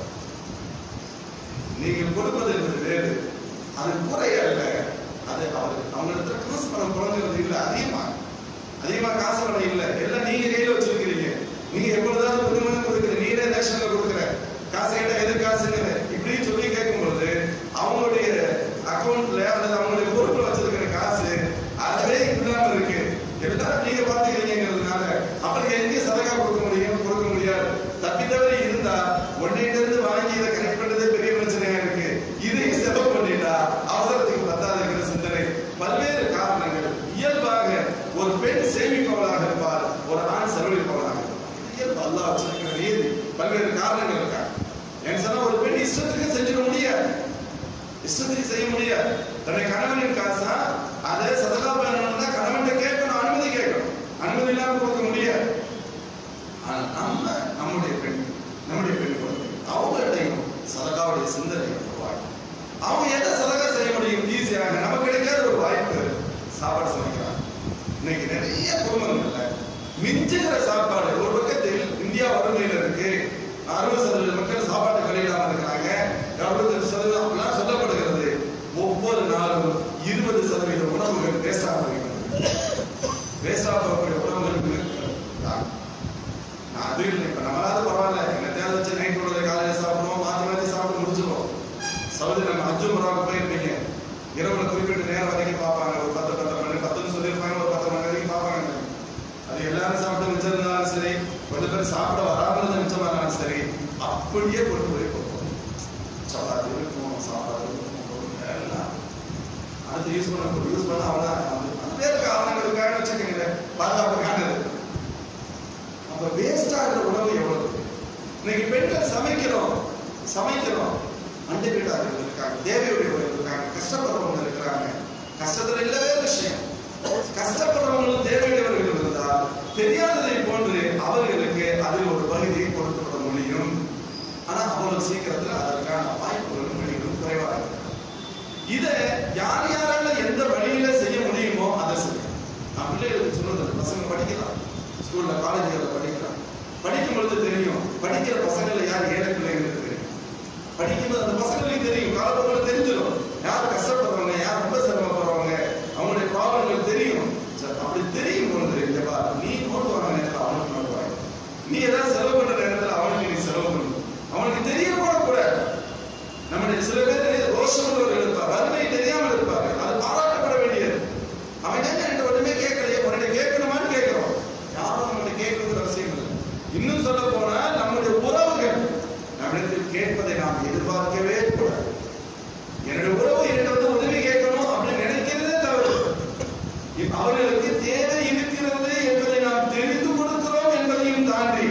நீங்கள் கொடுப்பது என்பது வேறு அது குறை அல்ல அது அவர் அவங்க இடத்துல காசு பணம் குழந்தைகிறது இல்ல அதிகமா அதிகமா காசு பணம் இல்ல எல்லாம் நீங்க கையில வச்சிருக்கிறீங்க நீங்க எப்பொழுதாவது ஒரு மணி கொடுக்குற நீரே தட்சணை கொடுக்குற காசு கேட்டா எது காசுங்கிற இப்படின்னு சொல்லி கேட்கும்போது அவங்களுடைய அக்கௌண்ட்ல அல்லது அவங்களுடைய பொறுப்புல வச்சிருக்கிற காசு அதுவே இல்லாம இருக்கு எல்லாரும் நீங்க பாத்துக்கிறீங்கிறதுனால அப்புறம் எங்க சதகா கொடுக்க முடியும் கொடுக்க முடியாது தப்பி தவறி இருந்தா ஒன்னிட்ட இருந்து வாங்கி இதை கனெக்ட் பண்றதே பெரிய பிரச்சனையா இருக்கு இதையும் செலவு பண்ணிட்டா அவசரத்துக்கு பத்தாதுங்கிற சிந்தனை பல்வேறு காரணங்கள் இயல்பாக ஒரு பெண் சேமிப்பவளாக இருப்பார் ஒரு ஆண் செலவழிப்பவளாக இருப்பார் இது இயல்பு அல்லாஹ் வச்சிருக்கிற நீதி பல்வேறு காரணங்கள் இருக்கா ஏன்னு சொன்னா ஒரு பெண் இஷ்டத்துக்கு செஞ்சிட முடியாது இஷ்டத்துக்கு செய்ய முடியாது தன்னுடைய கணவனின் காசா அதை சதகா பண்ணணும்னா கணவன்கிட்ட கேட்கணும் அனுமதி கேட்கணும் அனுமதி இல்லாம கொடுக்க முடியாது ஆனா நம்ம நம்முடைய பெண் நம்முடைய பெண் குழந்தைகள் அவங்கள்ட்டையும் சதகாவுடைய சிந்தனை உருவாக்கி அவங்க எதை சதகா செய்ய முடியும் ஈஸியாக நமக்கு கிடைக்காத ஒரு வாய்ப்பு சாப்பாடு சமைக்கிறாங்க இன்னைக்கு நிறைய குடும்பங்கள்ல மிஞ்சுகிற சாப்பாடு ஒரு பக்கத்தில் இந்தியா வறுமையில இருக்கு அறுபது சதவீத மக்கள் சாப்பாட்டு கழியில்லாம இருக்கிறாங்க அறுபது சதவீதம் அப்படிலாம் சொல்லப்படுகிறது ஒவ்வொரு நாளும் இருபது சதவீத உணவுகள் வேஸ்டாக வருகிறது வேஸ்டாக போகக்கூடிய உணவுகளுக்கு நான் அது இல்லை இப்ப நம்மளாவது பரவாயில்ல என்னத்தையாவது வச்சு நைட் உள்ளதை காலையில சாப்பிடுவோம் மாத்தி மாத்தி சாப்பிட்டு முடிச்சிருவோம் சவுதி நம்ம அஜு முறாவுக்கு போயிருப்பீங்க இரவுல குறிப்பிட்ட நேரம் வரைக்கும் பார்ப்பாங்க ஒரு பத்து பத்து மணி பத்துன்னு சொல்லியிருப்பாங்க ஒரு பத்து மணி வரைக்கும் பார்ப்பாங்க அது எல்லாரும் சாப்பிட்டு மிச்சம் இருந்தாலும் சரி கொஞ்சம் பேர் சாப்பிட வராமல் இருந்த மிச்சமா இருந்தாலும் சரி அப்படியே கொண்டு போய் கொடுப்போம் சப்பாத்தி இருக்கும் சாப்பாடு இருக்கும் எல்லாம் அடுத்து யூஸ் பண்ண யூஸ் பண்ண அவ்வளோ அது பேர் காரணங்களுக்காக வச்சுக்கோங்களேன் பாதுகாப்புக்கானது அப்ப வேஸ்ட் ஆகிற உணவு எவ்வளவு இன்னைக்கு பெண்கள் சமைக்கிறோம் சமைக்கிறோம் அண்டை வீட்டார்கள் இருக்காங்க தேவையுடையவர்கள் இருக்காங்க கஷ்டப்படுறவங்க இருக்கிறாங்க கஷ்டத்துல இல்லவே விஷயம் கஷ்டப்படுறவங்களும் தேவையுடையவர்கள் இருந்தால் தெரியாததை போன்று அவர்களுக்கு அதில் ஒரு பகுதியை கொடுத்து விட முடியும் ஆனா அவ்வளவு சீக்கிரத்துல அதற்கான வாய்ப்புகளும் வழிகளும் குறைவாக இருக்கு இதை யார் யாரால எந்த வழியில செய்ய முடியுமோ அதை செய்யும் நான் பிள்ளைகளுக்கு சொல்றது பசங்க படிக்கலாம் ஸ்கூல்ல காலேஜ்ல படிக்கலாம் படிக்கும் பொழுது தெரியும் படிக்கிற பசங்கள்ல யார் ஏழை பிள்ளைங்களுக்கு தெரியும் படிக்கும்போது அந்த பசங்களுக்கு தெரியும் காலப்போக்கில் தெரிஞ்சிடும் யார் கஷ்டப்படுறவங்க யார் ரொம்ப சிரமப்படுறவங்க அவங்களுடைய ப்ராப்ளங்கள் தெரியும் சரி, அப்படி தெரியும் பொழுது இங்க பாரு, நீ நோட்டு வாங்க நேரத்தில் அவனுக்கு நோட்டு வாங்க நீ ஏதாவது செலவு பண்ற நேரத்தில் அவனுக்கு நீ செலவு பண்ணணும் அவனுக்கு தெரிய கூட கூடாது நம்முடைய சில பேர் ரோஷம் உள்ளவர்கள் இருப்பார் வறுமை தெரியாமல் இருப்பார்கள் அது பாராட்டப்பட வேண்டியது அவன் என்ன ரெண்டு ஒண்ணுமே கேட்கலையே உடனே கேட்கணுமான்னு கேட்கிறோம் யாரும் நம்மகிட்ட கேட்கணுங்கிற அவசியம் இல்லை இன்னும் சொல்ல போனா நம்முடைய உறவுகள் நம்மிடத்தில் கேட்பதை நாம் எதிர்பார்க்கவே கூடாது என்னுடைய உறவு என்னிடம் வந்து உதவி கேட்கணும் அப்படின்னு நினைக்கிறதே தவறு இப்ப அவர்களுக்கு தேவை இருக்கிறது என்பதை நாம் தெரிந்து கொடுக்கிறோம் என்பதையும் தாண்டி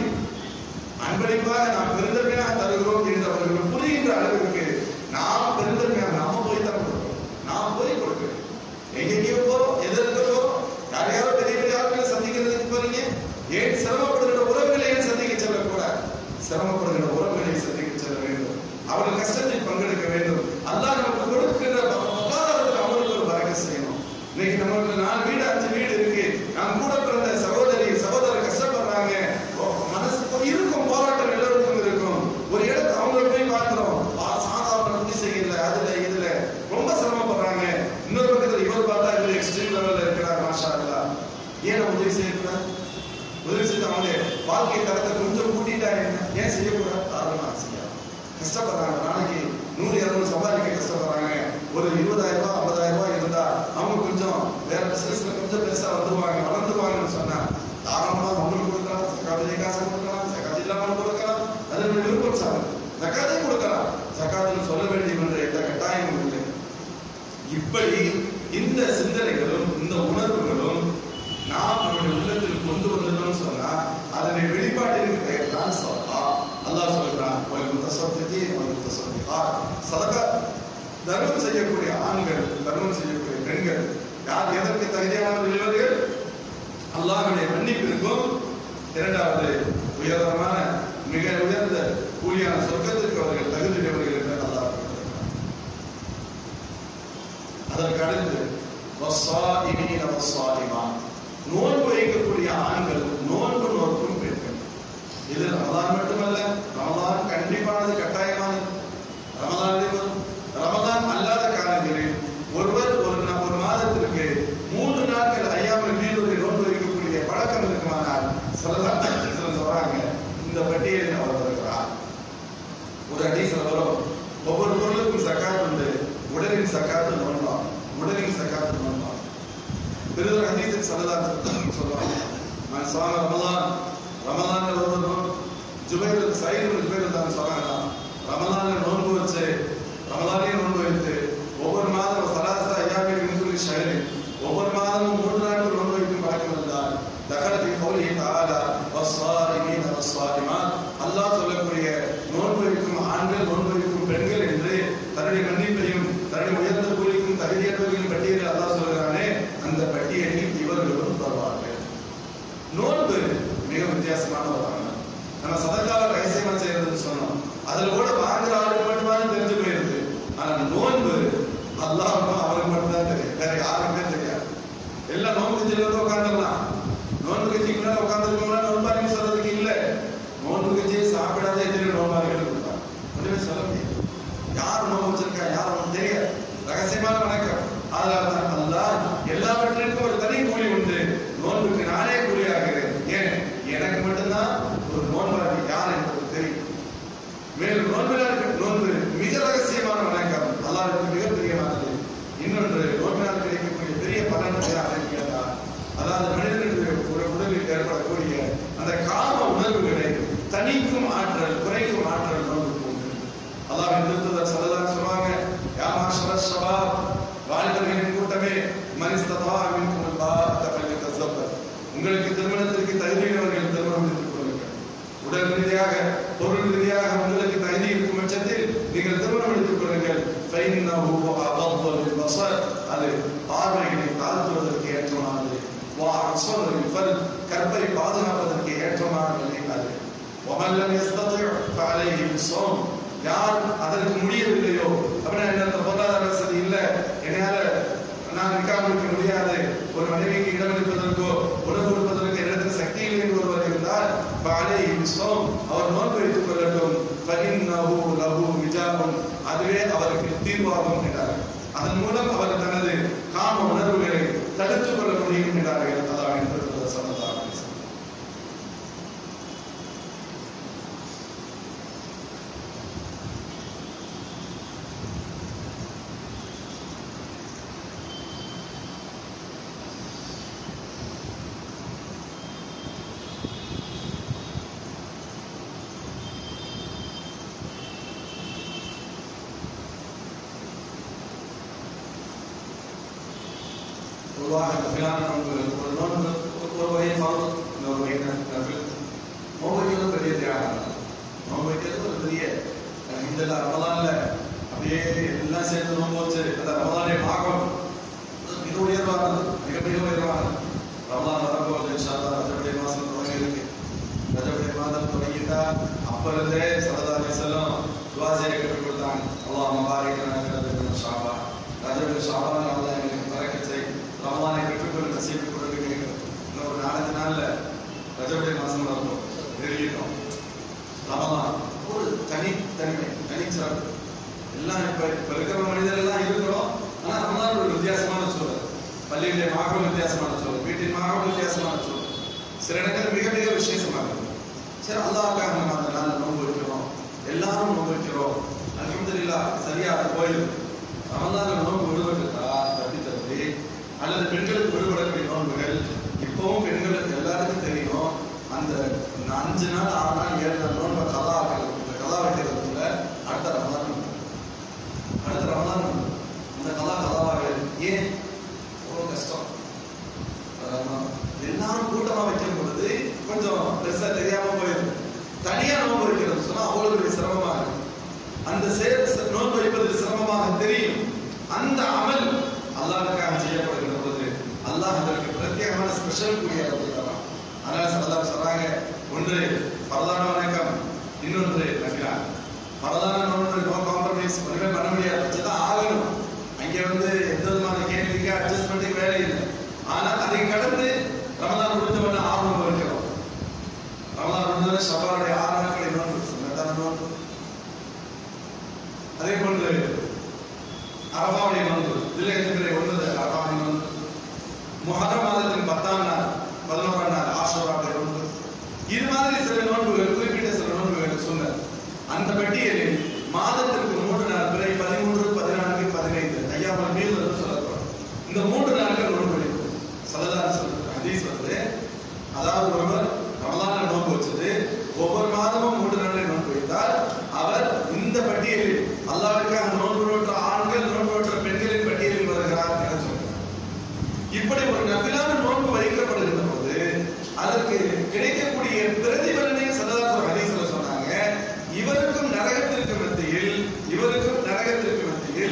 அன்பளிப்பாக நாம் பெருந்தன்மையாக தருகிறோம் என்று அவர்கள் புரிகின்ற அளவிற்கு நாம் பெருந்தன்மையாக நாம போய் தான் கொடுக்கிறோம் நாம் போய் கொடுக்கிறோம் எங்கெங்கேயோ போறோம் எதற்கு போறோம் யார் யாரோ பெரிய பெரிய ஆட்களை சந்திக்கிறதுக்கு போறீங்க ஏன் சிரமப்படுகிற உறவுகளை ஏன் சந்திக்க செல்லக்கூடாது சிரமப்படுகிற உறவுகளை சந்திக்க செல்ல வேண்டும் அவர்கள் கஷ்டத்தில் பங்கெடுக்க வேண்டும் அல்லாஹ் நமக்கு கொடுக்கின்ற பொருளாதாரத்தில் அவங்களுக்கு ஒரு வரக செய்யணும் இன்னைக்கு நமக்கு நாலு வீடு அஞ்சு வீடு இருக்கு நான் கூட பிறந்த சகோதரி சகோதரர் கஷ்டப்படுறாங்க ஓ, மனசு இருக்கும் போராட்டம் எல்லாருக்கும் இருக்கும் ஒரு இடத்தை அவங்கள போய் பார்க்கிறோம் ஆ, சாதாரண உதவி செய்யல அதுல இதுல ரொம்ப சிரமப்படுறாங்க இன்னொரு பக்கத்துல இவர் பார்த்தா இவர் எக்ஸ்ட்ரீம் லெவல்ல இருக்கிறார் மாஷா அல்லா ஏன் நம்ம உதவி செய்யக்கூடாது உதவி செய்து அவங்க வாழ்க்கை தரத்தை கொஞ்சம் கூட்டிட்டா என்ன ஏன் செய்யக்கூடாது தாராளமா செய்யலாம் கஷ்டப்படுறாங்க நாளைக்கு நூறு இருநூறு சம்பாதிக்க கஷ்டப்படுறாங்க ஒரு இருபதாயிரம் ரூபாய் ஐம்பதாயிரம் ரூபாய் இருந்தா அவங்க கொஞ்சம் வேற பிசினஸ்ல கொஞ்சம் பெருசா வந்துருவாங்க வளர்ந்துருவாங்கன்னு சொன்னா தாராளமா அவங்களுக்கு கொடுக்கலாம் சக்காத்திலே காசு கொடுக்கலாம் சக்காத்து இல்லாமல் கொடுக்கலாம் அது நம்ம விருப்பம் சார் சக்காத்தையும் கொடுக்கலாம் சக்காத்துன்னு சொல்ல வேண்டிய என்ற எந்த கட்டாயமும் இல்லை இப்படி இந்த சிந்தனைகளும் இந்த உணர்வுகளும் நாம் நம்முடைய உள்ளத்தில் கொண்டு வந்துட்டோம்னு சொன்னா அதனை வெளிப்பாட்டின் பெயர் தான் சதகா அல்லாஹ் சொல்றான் ஒரு முத்தசத்திக்கு ஒரு முத்தசத்திகா சதகா தர்மம் செய்யக்கூடிய ஆண்கள் தர்மம் செய்யக்கூடிய பெண்கள் யார் எதற்கு தகுதியானவர்கள் இவர்கள் அல்லாஹ்வுடைய மன்னிப்பிற்கும் இரண்டாவது உயர்தரமான மிக உயர்ந்த கூலியான சொர்க்கத்திற்கு அவர்கள் தகுதியுடையவர்கள் என்று அல்லாஹ் கூறுகிறார். அதற்கு அடுத்து வஸ்ஸாயிமீன வஸ்ஸாயிமாத். நோன்பு வைக்கக்கூடிய ஆண்கள் நோன்பு நோக்கும் பெண்கள் இது ரமதான் மட்டுமல்ல ரமதான் கண்டிப்பானது கட்டாயமானது ரமதானிலே வரும் ரமதான் அல்லாத காலங்களில் ஒருவர் ஒரு நா- ஒரு மாதத்திற்கு மூன்று நாட்கள் ஐயாமல் மீனொரு நோன்பு வைக்கக்கூடிய பழக்கம் இருக்குமானால் சொல்லலாம் சொல்றாங்க இந்த பட்டியலில் அவர் வருகிறார் ஒரு ஹதீஸ்ல வரும் ஒவ்வொரு பொருளுக்கும் சக்காத் உண்டு உடலின் சக்காத்து நோன்பாம் உடலின் சக்காத்து நோன்பாம் பெருதொரு ஹதீஸில் சல்லல்லாஹு சொல்றாங்க நான் சாம ரமலான் ரமலான்ல வருவதும் ஜுபைர் சைடு ஜுபைர் தான் சொல்றாங்க ரமலான்ல நோன்பு வச்சு ரமலானே நோன்பு வைத்து ஒவ்வொரு மாதம் சராசர ஐயாவே மின்குலி ஷஹரி ஒவ்வொரு மாதமும் மூன்று நாட்கள் நோன்பு வைக்கும் பழக்கம் இருந்தால் தகரத்தி கௌலி தாலா வஸ்ஸாரிமீன வஸ்ஸாரிமாத் அல்லாஹ் சொல்லக்கூடிய நோன்பு வைக்கும் ஆண்கள் நோன்பு வைக்கும் பெண்கள் என்று தன்னுடைய மன்னிப்பையும் தன்னுடைய உயர்ந்த கூலிக்கும் தகுதியற்றவர்களின் பட்டியலில் அல்லாஹ் சொல்கிறானே அந்த பட்டியலில் இவர்களும் வருவார்கள் நோன்பு மிக வித்தியாசமான ஒரு அமல் நம்ம சதக்கால ரகசியமா செய்யறதுன்னு சொன்னோம் அதுல கூட வாங்குற ஆளுக்கு மட்டும்தான் தெரிஞ்சு போயிருது ஆனா நோன்பு அல்லாஹ்வும் அவருக்கு மட்டும்தான் தெரியும் வேற யாருக்குமே தெரியாது எல்லாம் நோன்பு கட்சியில உட்காந்துடலாம் நோன்பு கட்சிக்கு முன்னாடி உட்காந்துருக்கோம்னா நோன்பாரின்னு சொல்றதுக்கு இல்ல நோன்பு கட்சியை சாப்பிடாத எத்தனை நோன்பாரிகள் இருப்பாங்க ஒண்ணுமே சொல்ல முடியாது யார் நோன்பு வச்சிருக்கா யார் அவனுக்கு தெரியாது ரகசியமான வணக்கம் அதனால தான் அல்லாஹ் எல்லாவற்றிற்கும் ஒரு தனி கூலி உண்டு நோன்புக்கு நானே கூலியாகிறேன் ஏன் எனக்கு மட்டும்தான் ஒரு நோன்பாளி யார் என்பது தெரியும் மேலும் நோன்பினால் நோன்பு மிக ரகசியமான வணக்கம் அல்லாஹ்வுக்கு மிக பிரியமானது இன்னொன்று நோன்பினால் கிடைக்கக்கூடிய பெரிய பலன் அப்படின்னு கேட்டா அதாவது மனிதனுடைய ஒரு உடலில் ஏற்படக்கூடிய அந்த காம உணர்வுகளை தணிக்கும் ஆற்றல் குறைக்கும் ஆற்றல் நோன்புக்கு உண்டு அல்லாஹ் திருத்ததர் சல்லல்லாஹு சொல்லுவாங்க யா மாஷர ஷபாப் வாலிபர்களின் கூட்டமே மனிஸ்ததா மின்கும் அல்லாஹ் ஃபல்யதஸப்பர் உங்களுக்கு திருமணத்திற்கு தகுதியுள்ளவர்கள் திருமணம் முடித்துக் கொள்ளுங்கள் உடல் ரீதியாக பொருள் ரீதியாக உங்களுக்கு தகுதி இருக்கும் பட்சத்தில் நீங்கள் திருமணம் எடுத்துக் கொள்ளுங்கள் ஃபைன்னஹு அகض للبصر அது பார்வைகளை தாழ்த்துவதற்கு ஏற்றமானது வா அக்ஸர் الفرد கற்பை பாதுகாப்பதற்கு ஏற்றமான நிலை அது ومن لم يستطع فعليه بالصوم யார் அதற்கு முடியவில்லையோ அப்படின்னா என்ன அந்த பொருளாதார வசதி இல்ல என்னால நான் நிக்காம இருக்க முடியாது ஒரு மனைவிக்கு இடம் அளிப்பதற்கோ உணவு கொடுப்பதற்கு இடத்தில் சக்தி இல்லை என்று ஒருவர் இருந்தால் பாலே விஸ்வம் அவர் நோன்பு வைத்துக் கொள்ளட்டும் ஃபஇன்னஹு லஹு விஜாபுன் அதுவே அவருக்கு தீர்வாகும் என்றார்கள் அதன் மூலம் அவர் தனது காம உணர்வுகளை தடுத்துக் கொள்ள முடியும் என்றார்கள் அதான் என்று சமதாக பொதுவாக நஃபிலான நோன்புகள் ஒரு நோன்பு ஒரு- ஒரு வகை ஃபர்து இன்னொரு வகை நஃப்- நஃபில் நோன்பு வைக்கிறது பெரிய தியாகம் நோன்பு வைக்கிறது ஒரு பெரிய அஹ், இந்த ரமலான்ல அப்படியே எல்லாம் சேர்ந்து நோன்பு வச்சு அந்த ரமலானை பாகம் மிக உயர்வானது மிக மிக உயர்வானது ரமலான் வரப்போகுது இன்ஷா அல்லாஹ் ரஜபுடைய மாசம் தொடங்கி இருக்கு ரஜபுடைய மாதம் தொடங்கிட்டா அப்ப இருந்தே சல்லல்லாஹு அலைஹி வஸல்லம் துஆ செய்ய கற்றுக் கொடுத்தாங்க அல்லாஹ் மபாரிக் லனா ஃபி ரஜபுல் ஷாபான் ரஜபுல் ஷாபான் அல்லாஹ் எங்களுக்கு பரக்கத் செய் ரமலானை பெற்றுக்கொள்ள நசீபு கொடுத்து கேட்கிறோம் இன்னும் ஒரு நாலஞ்சு நாள்ல ரஜபுடைய மாசம் வரப்போம் நெருங்கிட்டோம் ரமலான் ஒரு தனி தனிமை தனிச்சிறப்பு எல்லாம் இப்ப இப்ப இருக்கிற மனிதர் எல்லாம் இருக்கிறோம் ஆனா ரமலான் ஒரு வித்தியாசமான சூழல் பள்ளியிலே மாகம் வித்தியாசமான சூழல் வீட்டின் மாகம் வித்தியாசமான சூழல் சில இடங்கள் மிக மிக விசேஷமாக இருக்கும் சரி அல்லாஹ்க்காக நம்ம அந்த நாள் நோன்பு வைக்கிறோம் எல்லாரும் நோன்பு வைக்கிறோம் அல்ஹம்துலில்லாஹ் சரியா அது போயிருக்கு ரமலான்ல நோன்பு விடுபட்டுட்டா தப்பி தப்பி அல்லது பெண்களுக்கு விடுபடக்கூடிய நோன்புகள் இப்பவும் பெண்களுக்கு எல்லாருக்கும் தெரியும் அந்த அஞ்சு நாள் ஆறு நாள் ஏழு நாள் நோன்பை கதா ஆக்கிறது கதா வைக்கிறதுக்குள்ள அடுத்த ரமலான் வந்துரும். அடுத்த ரமலான் வந்துரும். அந்த கதா கதாவாக பெருசா தெரியாம போயிடும் தனியா நோன்பு வைக்கிறது சொன்னா அவ்வளவு பெரிய சிரமமா இருக்கும் அந்த செயல் நோன்பு வைப்பது சிரமமாக தெரியும் அந்த அமல் அல்லாஹ்வுக்காக செய்யப்படுகிற போது அல்லாஹ் அதற்கு பிரத்யேகமான ஸ்பெஷல் கூலியை கொடுக்கிறான் அதனால சல்லல்லாஹு சொல்றாங்க ஒன்று பரதான வணக்கம் இன்னொன்று நக்கிறான் பரதான நோன்பு நோ காம்ப்ரமைஸ் ஒன்றுமே பண்ண முடியாது வச்சுதான் ஆகணும் அங்கே வந்து எந்த விதமான கேள்விக்கு அட்ஜஸ்ட்மெண்ட்டுக்கு வேலை இல்லை ஆனால் அதை கடந்து ரமதான் முடிஞ்சவன ஆர்வம் இருக்கிறோம் ரமதான் முடிஞ்சவன ஷபாருடைய ஆறு நாட்களை நோன்பு சுன்னத்தான நோன்பு அதே போன்று அரபாவுடைய நோன்பு இதில் இருக்கிற ஒன்பது அரபாவுடைய நோன்பு முஹர்ரம் மாதத்தின் பத்தாம் நாள் பதினோராம் நாள் ஆஷோராவுடைய நோன்பு இது மாதிரி சில நோன்புகள் குறிப்பிட்ட சில நோன்புகள் சொன்னார் அந்த பட்டியலில் மாதத்திற்கு மூன்று நாள் பிறை பதிமூன்று பதினான்கு பதினைந்து ஐயாமல் மீது வந்து சொல்லப்படும் இந்த மூன்று நாட்கள் நோன்பு வைக்கும் சலதான சொல்ற ஹதீஸ் வந்து அதாவது ஒருவர் ரமலான நோன்பு வச்சது ஒவ்வொரு மாதமும் மூன்று நாளை நோன்பு வைத்தால் அவர் இந்த பட்டியலில் அல்லாஹ்வுக்காக நோன்பு நோற்ற ஆண்கள் நோன்பு நோற்ற பெண்களின் பட்டியலில் வருகிறார் என சொல்றார் இப்படி ஒரு நபிலான நோன்பு வைக்கப்படுகிற போது அதற்கு கிடைக்கக்கூடிய பிரதிபலனை சல்லல்லாஹு ஹதீஸ்ல சொன்னாங்க இவருக்கும் நரகத்திற்கு மத்தியில் இவருக்கும் நரகத்திற்கு மத்தியில்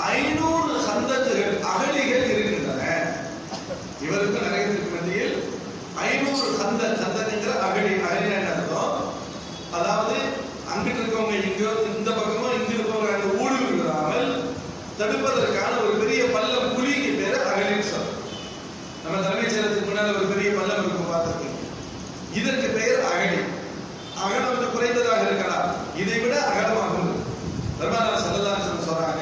ஐநூறு சந்தத்துகள் அகழிகள் இருக்கின்றன இவருக்கும் நரகத்திற்கு மத்தியில் ஐநூறு சந்த சந்தங்கிற அகழி அகழி என்ன அர்த்தம் அதாவது அங்கிட்டு இருக்கவங்க இங்க இந்த பக்கமும் இங்க இருக்கவங்க அங்க ஊடுருவி விடாமல் தடுப்பதற்கான ஒரு பெரிய பள்ளம் குழிக்கு பேரு அகழின்னு சொல்றோம் நம்ம தலைமைச் செயலகத்துக்கு முன்னால ஒரு பெரிய பள்ளம் இருக்கும் பார்த்திருக்கீங்க இதற்கு பெயர் அகழி அகலம் வந்து குறைந்ததாக இருக்கலாம் இதை விட அகலமாகும் பெருமானார் சல்லல்லாஹு சொல்றாங்க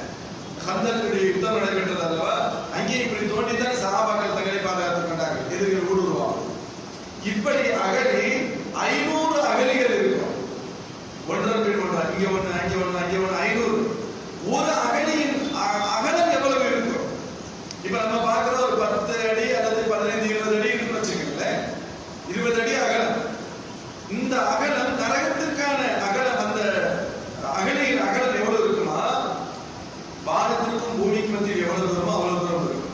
கந்தக்குடைய யுத்தம் நடைபெற்றது அல்லவா அங்கே இப்படி தோண்டி தான் சஹாபாக்கள் தங்களை பாதுகாத்துக் கொண்டார்கள் எதிரிகள் ஊடுருவாங்க இப்படி அகழி ஐநூறு அகலிகள் இருக்கும் ஒன்றன் பின் ஒன்றா இங்க ஒண்ணு அங்கே ஒண்ணு அங்கே ஒண்ணு ஐநூறு ஒரு அகழியின் அ- அகலம் எவ்வளவு இருக்கும் இப்ப நம்ம பார்க்கிற ஒரு பத்து அடி அல்லது பதினைந்து இருபது அடி இருக்குன்னு வச்சுக்கோங்களேன் இருபது அடி அகலம் இந்த அகலம் நரகத்திற்கான அகலம் அந்த அகலியின் அகலம் எவ்வளவு இருக்குமா வானத்திற்கும் பூமிக்கு மத்தியில் எவ்வளவு தூரமோ அவ்வளவு தூரம் இருக்கும்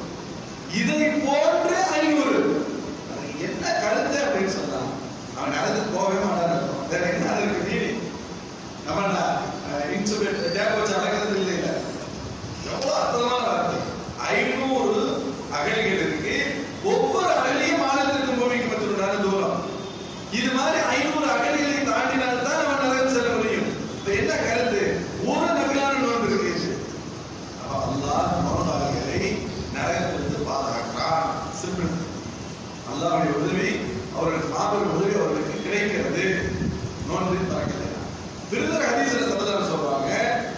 இதை போன்று ஐநூறு அதுக்கு என்ன கருத்து அப்படின்னு சொன்னா அவன் நடந்து போகவே மாட்டான் அர்த்தம். வேற என்ன அதற்கு மீறி நம்ம இன்சுபேட் டேப் வச்சு அடக்கிறது இல்லை இல்ல எவ்வளவு அற்புதமான வார்த்தை ஐநூறு அகலிகள் இருக்கு ஒவ்வொரு அகலியும் மாநிலத்திற்கும் பூமிக்கு மத்தியுள்ளான தூரம் இது மாதிரி ஐநூறு அகலிகளை தாண்டினால் தான் நம்ம நரகம் செல்ல முடியும் இப்ப என்ன கருத்து ஒரு நபிலான நோன்பு இருக்கு அப்ப அல்லாஹ் நோன்பாளிகளை நரகத்திலிருந்து பாதுகாக்கிறான் சிம்பிள் அல்லாஹ்வுடைய உதவி அவர்களுக்கு மாபெரும் உதவி அவர்களுக்கு கிடைக்கிறது நோன்பில் பறக்கலை விருதர் ஹதீஸ்ல சல்லல்லாஹு சொல்றாங்க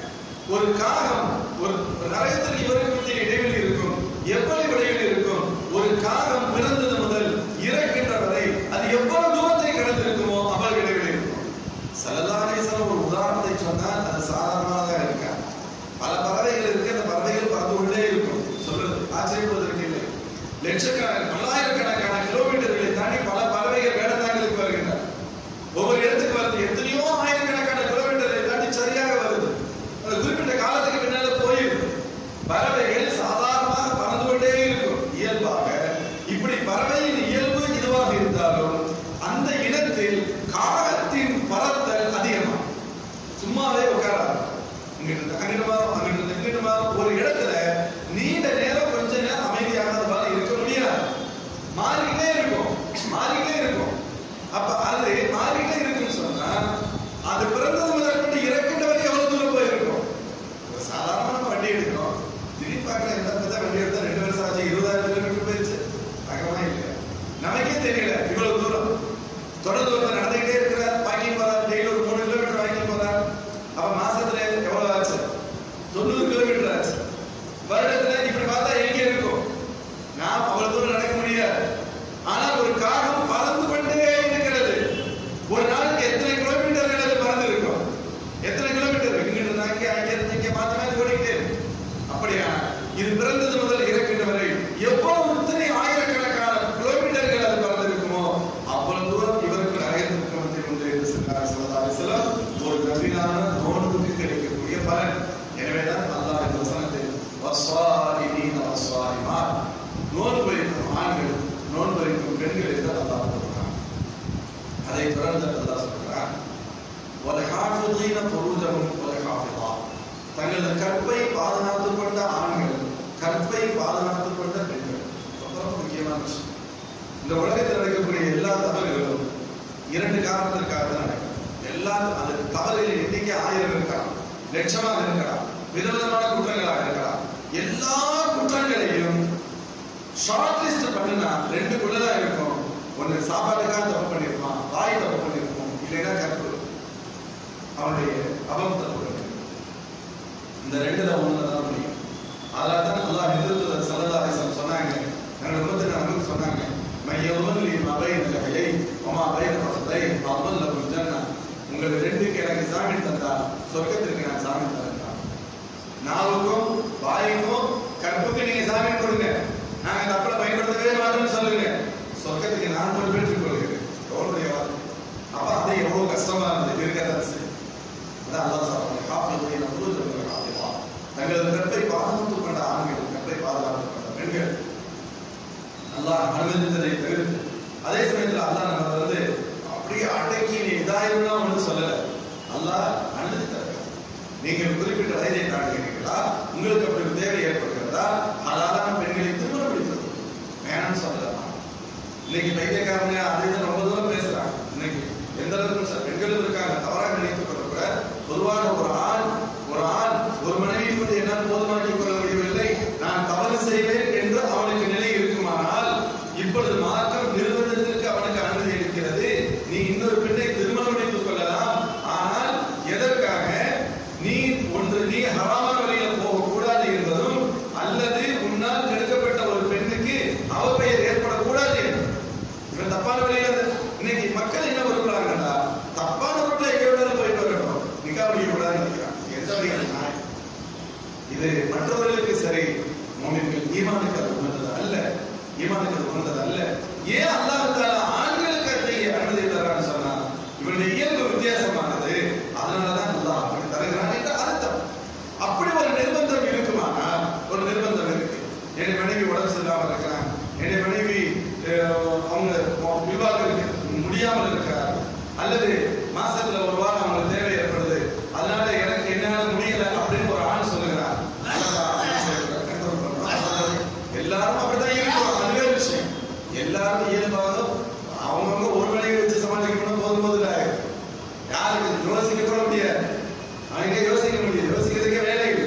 ஒரு காகம் ஒரு நரகத்தில் இவருக்கு மத்தியில் இடைவெளி இருக்கும் எவ்வளவு இடைவெளி இருக்கும் ஒரு காகம் பிறந்தது முதல் இறக்கின்ற வரை அது எவ்வளவு தூரத்தை கடந்திருக்குமோ அவ்வளவு இடைவெளி இருக்கும் சல்லல்லாஹு அலைஹி வஸல்லம் ஒரு உதாரணத்தை சொன்னால் அது சாதாரணமாக இருக்கா பல பறவைகள் இருக்கு அந்த பறவைகள் பறந்து கொண்டே இருக்கும் சொல்றது ஆச்சரியப்படுவதற்கு இல்லை லட்சக்கணக்கான பல்லாயிரக்கணக்கான கிலோமீட்டர்களை தாண்டி பல பறவைகள் வேடந்தாங்களுக்கு வருகின்றன ஒவ்வொரு இடத்துக்கு வருது எத்தனையோ ஆயிரக்கணக்கான கிலோமீட்டரை தாண்டி சரியாக வருது அந்த குறிப்பிட்ட காலத்துக்கு பின்னால போயிடும் பறவைகள் சாதாரணமாக பறந்து கொண்டே இருக்கும் இயல்பாக இப்படி பறவையின் இயல்பு இதுவாக இருந்தாலும் அந்த இனத்தில் காகத்தின் பறத்தல் அதிகமா சும்மாவே உட்காராது இங்கிட்டு அங்கிட்டு மாறும் அங்கிட்டு இருந்து இங்கிட்டு மாறும் ஒரு இடத்துல நீண்ட நேரம் கொஞ்ச நேரம் அமைதியாக அதனால இருக்க முடியாது மாறிக்கிட்டே இருக்கும் மாறிக்கிட்டே இருக்கும் அப்ப அது மாறிக்கிட்டே இருக்குன்னு சொன்னா அது பிறந்தது முதல் கொண்டு இறக்கின்ற வரை எவ்வளவு தூரம் போயிருக்கும் ஒரு சாதாரண நம்ம வண்டி எடுக்கிறோம் திடீர்னு பார்க்கல என்ன பார்த்தா வண்டி எடுத்தா ரெண்டு வருஷம் ஆச்சு இருபதாயிரம் கிலோமீட்டர் போயிருச்சு பார்க்கவே இல்லை நமக்கே தெரியல இவ்வளவு தூரம் தொடர்ந்து ஒருத்தர் நடந்துகிட்டே இருக்கிறார் வாக்கிங் போறார் டெய்லி ஒரு மூணு கிலோமீட்டர் வாக்கிங் போறார் அப்ப மாசத்துல எவ்வளவு ஆச்சு தொண்ணூறு கிலோமீட்டர் ஆச்சு வருடத்துல இப்படி பார்த்தா எங்க இருக்கும் நாம் அவ்வளவு தூரம் நடக்க முடியாது ஆனால் ஒரு காகம் பறந்து கொண்டே இருக்கிறது ஒரு நாளுக்கு எத்தனை கிலோமீட்டர்கள் அது பறந்து இருக்கும் எத்தனை கிலோமீட்டர் இங்கிட்டு இருந்து அங்கே அங்கே இருந்து இங்கே மாத்த மாதிரி ஓடிக்கிட்டே இருக்கு அப்படியா இது பிறந்தது முதல் இறக்கின்ற வரை எவ்வளவு இத்தனை ஆயிரக்கணக்கான கிலோமீட்டர்கள் அது பறந்து இருக்குமோ அவ்வளவு தூரம் இவருக்கு நரகத்திற்கு மத்தியில் உண்டு என்று சொன்னார் ஸல்லல்லாஹு அலைஹி வஸல்லம். ஒரு நவீனான நோன்புக்கு கிடைக்கக்கூடிய பலன் எனவேதான் அல்லாஹ் இந்த வசனத்தை வஸ்ஸாலிமீன வஸ்ஸாலிமாத் நோன்பு வைக்கும் ஆண்கள் நோன்பு வைக்கும் பெண்கள் என்று அல்லாஹ் கூறுகிறான் அதை தொடர்ந்து அல்லாஹ் சொல்றான் وَلَحَافِظِينَ فُرُوجَهُمْ وَلَحَافِظَاتٍ தங்களது கற்பை பாதுகாத்துக் கொண்ட ஆண்கள் கற்பை பாதுகாத்துக் கொண்ட பெண்கள் ரொம்ப ரொம்ப முக்கியமான விஷயம் இந்த உலகத்தில் நடக்கக்கூடிய எல்லா தவறுகளும் இரண்டு காரணத்திற்காக தான் நடக்கும் எல்லா அந்த தவறுகளின் எண்ணிக்கை ஆயிரம் இருக்கலாம் லட்சமாக இருக்கலாம் விதவிதமான குற்றங்களாக இருக்கலாம் எல்லா குற்றங்களையும் ஷார்ட் லிஸ்ட் பண்ணுனா ரெண்டுக்குள்ளதான் இருக்கும் ஒண்ணு சாப்பாட்டுக்காக தப்பு பண்ணிருப்பான் வாய் தப்பு பண்ணிருப்போம் இல்லைன்னா கற்பு அவனுடைய அபம் தப்பு பண்ணிருப்பான். இந்த ரெண்டுல ஒண்ணுல தான் முடியும் அதனால தான் அல்லாஹ் எதிர்த்து சல்லல்லாஹு சொன்னாங்க என்னோட உலகத்தில் நமக்கு சொன்னாங்க மையவன் லி மபைன லஹயை வமா பைன ஃபஸ்தை ஃபஅமல் லஹுல் ஜன்னah உங்கள் ரெண்டுக்கு எனக்கு சாமி தந்தா சொர்க்கத்திற்கு நான் சாமி தரேன் நாவுக்கும் வாய்க்கும் கற்புக்கு நீங்க சாமி கொடுங்க நாங்க தப்பல பயன்படுத்தவே மாட்டோம்னு சொல்லுங்க சொர்க்கத்துக்கு நான் பொறுப்பேற்றுக் கொள்கிறேன் எவ்வளவு பெரிய வார்த்தை அப்ப அது எவ்வளவு கஷ்டமா இருந்தது இருக்கிறதா சரி அதான் அல்லாஹ் சொல்றாங்க காப்பீடு நம்புவது காப்பீவா தங்களது கற்பை பாதுகாத்துக் கொண்ட ஆண்கள் கற்பை பாதுகாத்துக் கொண்ட பெண்கள் அல்லாஹ் அனுமதித்ததை தவிர்த்து அதே சமயத்துல அல்லாஹ் நம்ம வந்து அப்படியே அடக்கி நீ இதாயிருந்தா ஒன்று சொல்லல அல்லாஹ் அனுமதித்தார் நீங்கள் குறிப்பிட்ட வயதை தாண்டுகிறீர்களா உங்களுக்கு அப்படி ஒரு தேவை ஏற்படுகிறதா ஹலாலான பெண்களை திருமணம் முடித்தது வேணாம்னு சொல்லலாம் இன்னைக்கு பைத்தியக்காரங்க அதை இதை ரொம்ப தூரம் பேசுறாங்க இன்னைக்கு எந்த அளவுக்கு சார் பெண்களும் இருக்காங்க தவறாக நினைத்துக் கொள்ள கூட பொதுவாக ஒரு ஆண் ஒரு ஆண் ஒரு மனைவி கொண்டு என்னால் போதுமாக்கிக் கொள்ள முடியவில்லை நான் தவறு செய்வேன் என்று அவனுக்கு நிலை இருக்குமானால் இப்பொழுது மார்க்கம் நிறுவனத்திற்கு அவனுக்கு அனுமதி இருக்கிறது நீ இன்னொரு பெண்ணை திருமணம் முடித்துக் கொள்ளலாம் ஆனால் எதற்காக நீ ஒன்று நீ ஹராமான வழியில போகக்கூடாது என்பதும் அல்லது உன்னால் கெடுக்கப்பட்ட ஒரு பெண்ணுக்கு அவ பெயர் ஏற்படக்கூடாது என்பதும். இவன் தப்பான வழியில இருந்து- இன்னைக்கு மக்கள் என்ன விரும்புறாங்கன்னா தப்பான ரோட்ல எங்க வேணாலும் போயிட்டு வரட்டும் நிக்கா முடிக்க கூடாதுன்னு நினைக்கிறான் எந்த வழியான நியாயம்? இது மற்றவர்களுக்கு சரி மோமின்கள் ஈமானுக்கு அது உணர்ந்தது அல்ல ஈமானுக்கு அது உணர்ந்தது அல்ல ஏன் அல்லாஹ் தஆலா ஆண்களுக்கு அதை அனுமதி தரான்னு சொன்னா இவனுடைய இயல்பு வித்தியாசமானது அதனாலதான் அல்லாஹ் அப்படி தருகிறான் என்று அர்த்தம் அப்படி ஒரு நிர்பந்தம் இருக்குமானால் ஒரு நிர்பந்தம் இருக்கு என்னுடைய மனைவி உடம்பு சரியில்லாமல் இருக்கிறாங்க என்னுடைய மனைவி அஹ், அவங்க விவாகம் முடியாமல் இருக்கிறார் அல்லது மாசத்துல ஒரு வாரம் அவங்களுக்கு தேவை ஏற்படுது அதனால எனக்கு என்னால முடியல அப்படின்னு ஒரு ஆண் சொல்லுகிறார் அல்லாஹ் என்ன சொல்றார்? control பண்றான். அல்லாஹ் எல்லாரும் அப்படித்தான் இருக்கிறோம் அதுவே ஒரு விஷயம் எல்லாரும் இயல்பாக அவங்கவுங்க ஒரு வேலையை வச்சு சமாளிக்கணும் போதும் போதுல யாருக்கு யோசிக்க கூட முடியாது அவங்க யோசிக்க முடியாது யோசிக்கிறதுக்கே வேலை இல்லை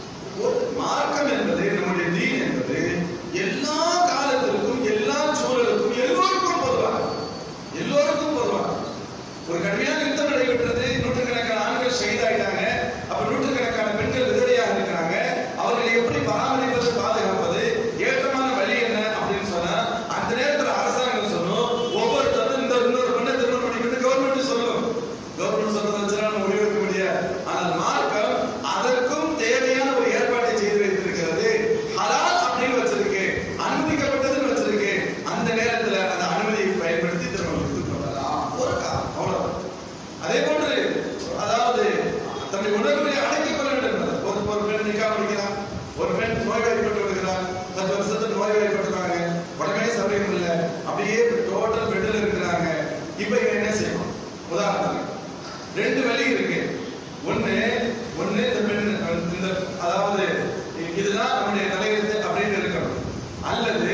ஒரு மார்க்கம் என்பது நம்முடைய தீன் என்பது எல்லா காலத்திற்கும் எல்லா சூழலுக்கும் எல்லோருக்கும் பொதுவாக எல்லோருக்கும் பொதுவாக ஒரு கடுமையான யுத்தம் நடைபெற்றது நூற்றுக்கணக்கான ஆண்கள் ஷஹீதாயிட்டாங்க அப்ப நூற்றுக்கணக்கான பெண்கள் விதவையாக இருக்கிறாங்க அவர்களை எப்படி பராமரிப்பது பாதுகாப்பது ஏற்றமான வழி என்ன அப்படின்னு சொன்னா அந்த நேரத்துல அரசாங்கம் சொல்லும் ஒவ்வொருத்தரும் இந்த இன்னொரு பெண்ணை திருமணம் பண்ணிக்கிட்டு கவர்மெண்ட் சொல்லும் கவர்மெண்ட் சொல்றதை வச்சு நம்ம முடிவெடுக்க முடியாது ஆனால் மார்க்கம் அதற்கும் தேவையான ஒரு ஏற்பாட்டை செய்து வைத்திருக்கிறது ஹலால் அப்படின்னு வச்சிருக்கு அனுமதிக்கப்பட்டதுன்னு வச்சிருக்கு அந்த நேரத்துல அந்த அனுமதியை பயன்படுத்தி திருமணம் எடுத்துக் கொள்ளலாம் ஒரு காலம் அவ்வளவு அதே போன்று அதாவது தன்னுடைய உணர்வுகளை அடக்கிக் கொள்ள வேண்டும் என்பது. ஒரு ஒரு பெண் நிக்கா முடிக்கிறான் ஒரு பெண் நோய்வாய்ப்பட்டு விடுகிறார் பத்து வருஷத்துக்கு நோய்வாய்ப்பட்டுறாங்க உடனே சௌகரியம் இல்லை அப்படியே டோட்டல் பெட்டில் இருக்கிறாங்க இப்ப இவன் என்ன செய்யணும் உதாரணத்துக்கு ரெண்டு வழி இருக்கு ஒண்ணு ஒண்ணு இந்த பெண் இந்த அதாவது இதுதான் நம்முடைய தலையெழுத்து அப்படின்னு இருக்கணும் அல்லது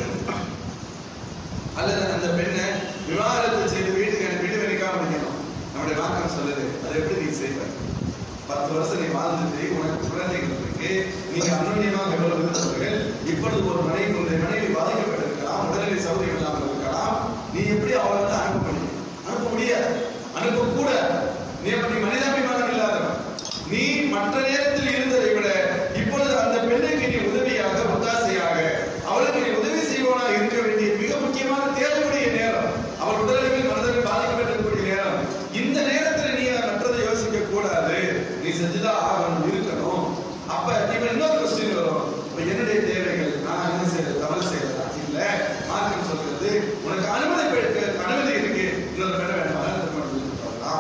அல்லது அந்த பெண்ணை விவாகரத்து செய்து வீட்டுக்கு அனுப்பிட்டு வெனிக்காம முடிக்கணும் நம்முடைய மார்க்கம் சொல்லுது அதை எப்படி நீ செய்வ பத்து வருஷம் நீ வாழ்ந்துட்டு உனக்கு குழந்தைகள் இருக்கு நீங்க அனுமதியமாக எவ்வளவு இருந்தவர்கள் இப்பொழுது ஒரு மனைவி உன்னுடைய மனைவி பாதிக்கப்பட்டிருக்கலாம் உடல்நிலை சௌகரியம் இல்லாமல் இருக்கலாம் நீ எப்படி அவளை வந்து அனுப்ப முடியும் அனுப்ப முடியாது அனுப்ப கூட நீ அப்படி மனிதாபிமானம் இல்லாதவன் நீ மற்ற நேரத்தில் இருந்ததை விட இப்பொழுது அந்த பெண்ணுக்கு நீ உதவியாக ஒத்தாசையாக அவளுக்கு நீ உதவி செய்வனாக இருக்க வேண்டிய மிக முக்கியமான தேவையுடைய நேரம் அவள் உடலில் மனதில் பாதிக்கப்பட்டிருக்கக்கூடிய நேரம் இந்த நேரத்தில் நீ மற்றதை யோசிக்க கூடாது நீ செஞ்சுதான் ஆகணும் இருக்கணும் அப்ப இப்ப இன்னொரு கொஸ்டின் வரும் இப்ப என்னுடைய தேவைகள் நான் என்ன செய்யறது தவறு செய்யறதா இல்ல மார்க்கம் சொல்றது உனக்கு அனுமதி பெற்று அனுமதி இருக்கு இன்னொரு பெண்ணை வேண்டாம் திருமணம்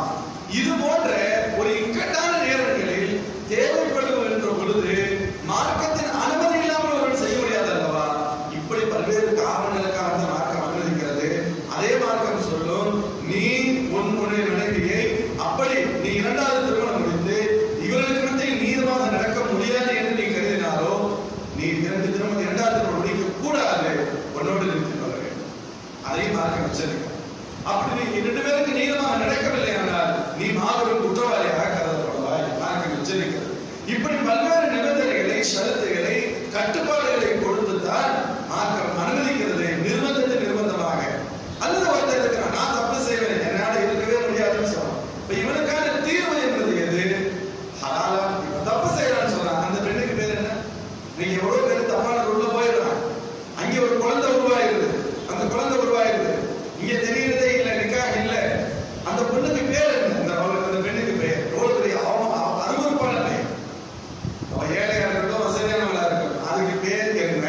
அதையும் மார்க்கம் வச்சிருக்க அப்படி நீ இரண்டு பேருக்கு நீளமாக நடக்கவில்லை ஆனால் நீ மாபெரும் குற்றவாளியாக கருதப்படுவாய் மார்க்கம் எச்சரிக்கிறது இப்படி பல்வேறு நிபந்தனைகளை ஷரத்துகளை கட்டுப்பாடுகளை கொடுத்துத்தான் மார்க்கம் அனுமதிக்கிறது நிர்பந்தத்தை நிர்பந்தமாக அல்லது ஒருத்தர் இருக்கிறான் நான் தப்பு செய்வேன் என்னால இருக்கவே முடியாதுன்னு சொல்றான் இப்ப இவனுக்கான தீர்வு என்பது எது ஹலாலா இவன் தப்பு செய்யறான்னு சொல்றான் அந்த பெண்ணுக்கு பேர் என்ன நீங்க எவ்வளவு பேர் தப்பான உள்ள போயிடுறான் அங்கே ஒரு குழந்தை உருவாயிருது அந்த குழந்தை உருவாயிருது இங்க தெரியறதே இல்ல நிக்கா இல்ல அந்த பொண்ணுக்கு பேர் என்ன அந்த அவளுக்கு அந்த பெண்ணுக்கு பேர் எவ்வளவு பெரிய அவன் அருவருப்பான பெயர் அவ ஏழையா இருக்கட்டும் வசதியானவளா இருக்கட்டும் அதுக்கு பேர் என்ன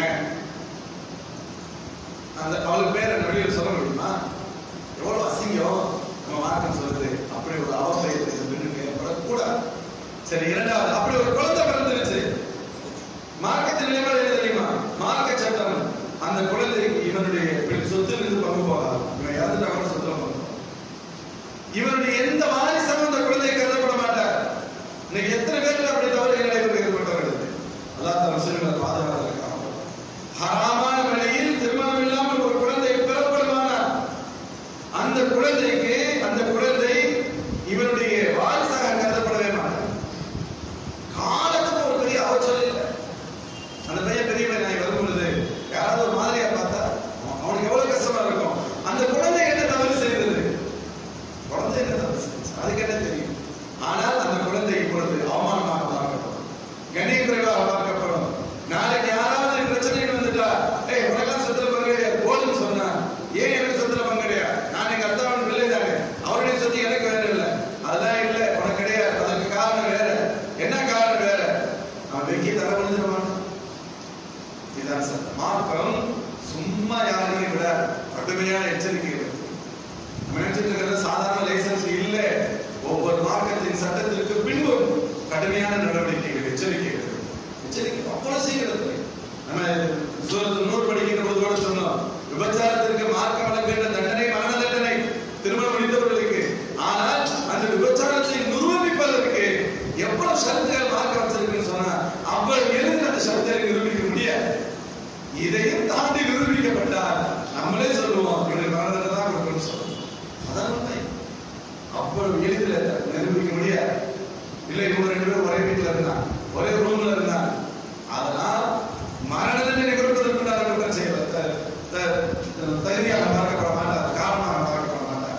அந்த அவளுக்கு பேர் என்ன வெளியில சொல்ல முடியுமா எவ்வளவு அசிங்கம் நம்ம மார்க்கம் சொல்லுது அப்படி ஒரு அவப்பெயர் இந்த பெண்ணுக்கு ஏற்படக்கூடாது சரி இரண்டாவது அப்படி ஒரு குழந்தை பிறந்துருச்சு மார்க்கத்தின் நிலைப்பாடு என்ன தெரியுமா மார்க்க சட்டம் அந்த குழந்தைக்கு இவனுடைய பின் சொத்திலிருந்து பங்கு போகாது இவன் இறந்துட்டா கூட சொத்துல பங்கு போகாது. இவனுடைய எந்த வாரிசாவும் அந்த குழந்தை கருதப்பட மாட்டார் இன்னைக்கு எத்தனை பேருக்கு அப்படி தவறு நடைபெற்று ஏற்பட்டவர்கள் அல்லாஹ் தான் முஸ்லிம்களை பாதுகாத்திருக்காங்க ஹராமான வழியில் திருமணம் இல்லாமல் ஒரு குழந்தை பெறப்படுமானால் அந்த குழந்தைக்கு அந்த குழந்தை இவனுடைய வாரிசாக கருதப்படவே மாட்டார் காலத்துக்கு ஒரு பெரிய அவச்சொல் இல்லை அந்த பையன் பெரிய பையன் நாய் வரும் பொழுது யாராவது ஒரு மாதிரியா பார்த்தா அவன் அவனுக்கு எவ்வளவு கஷ்டமா இருக்கும் அந்த குழந்தை என்ன தவறு செய்தது குழந்தை என்ன தவறு செஞ்சு அதுக்கு என்ன தெரியும் ஆனால் அந்த குழந்தை இப்பொழுது அவமானமாக பார்க்கப்படும் கணிய குறைவாக பார்க்கப்படும் நாளைக்கு யாராவது பிரச்சனைகள் வந்துட்டா ஏய் உனக்கெல்லாம் சொத்துல பங்கு கிடையாது போதுன்னு சொன்னா ஏன் எனக்கு சொத்துல பங்கு கிடையாது நான் எங்க அத்தாவின் பிள்ளை தானே அவருடைய சொத்து எனக்கு வேணும் இல்லை அதெல்லாம் இல்லை உனக்கு கிடையாது அதுக்கு காரணம் வேற என்ன காரணம் வேற அவன் வெக்கி தர விழுந்துருவான் இதுதான் சட்டம் மார்க்கம் சும்மா யாரையும் விட கடுமையான எச்சரிக்கை இருக்கு நம்ம நினைச்சிட்டு இருக்கிறது சாதாரண லைசன்ஸ் இல்ல ஒவ்வொரு மார்க்கத்தின் சட்டத்திற்கு பின்பும் கடுமையான நடவடிக்கைகள் எச்சரிக்கைகள் இருக்கு. எச்சரிக்கை அவ்வளவு சீக்கிரம் இல்லை. நம்ம சூரத்து நூறு படிக்கின்ற போது கூட சொன்னோம் விபச்சாரத்திற்கு மார்க்கம் வழங்குகின்ற தண்டனை மரண தண்டனை திருமணம் முடிந்தவர்களுக்கு ஆனால் அந்த விபச்சாரத்தை நிரூபிப்பதற்கு எவ்வளவு ஷரத்துகள் மார்க்கம் வச்சிருக்குன்னு சொன்னா அவ்வளவு எளிதில் அந்த ஷரத்தை நிரூபிக்க முடியாது இதையும் தாண்டி நிரூபிக்கப்பட்டால் நம்மளே சொல்லுவோம் இவனுக்கு மரண தண்டனை தான் கொடுக்கணும்னு சொல்லுவோம் அதான் உண்மை அவ்வளவு எளிதில் நிரூபிக்க முடியாது இல்லை இவங்க ரெண்டு பேரும் ஒரே வீட்டுல இருந்தாங்க ஒரே ரூம்ல இருந்தாங்க அதனால் மரண தண்டனை கொடுப்பதற்குண்டான குற்றம் செய்வது த- த- தகுதியாக பார்க்கப்பட மாட்டார் காரணமாக பார்க்கப்பட மாட்டார்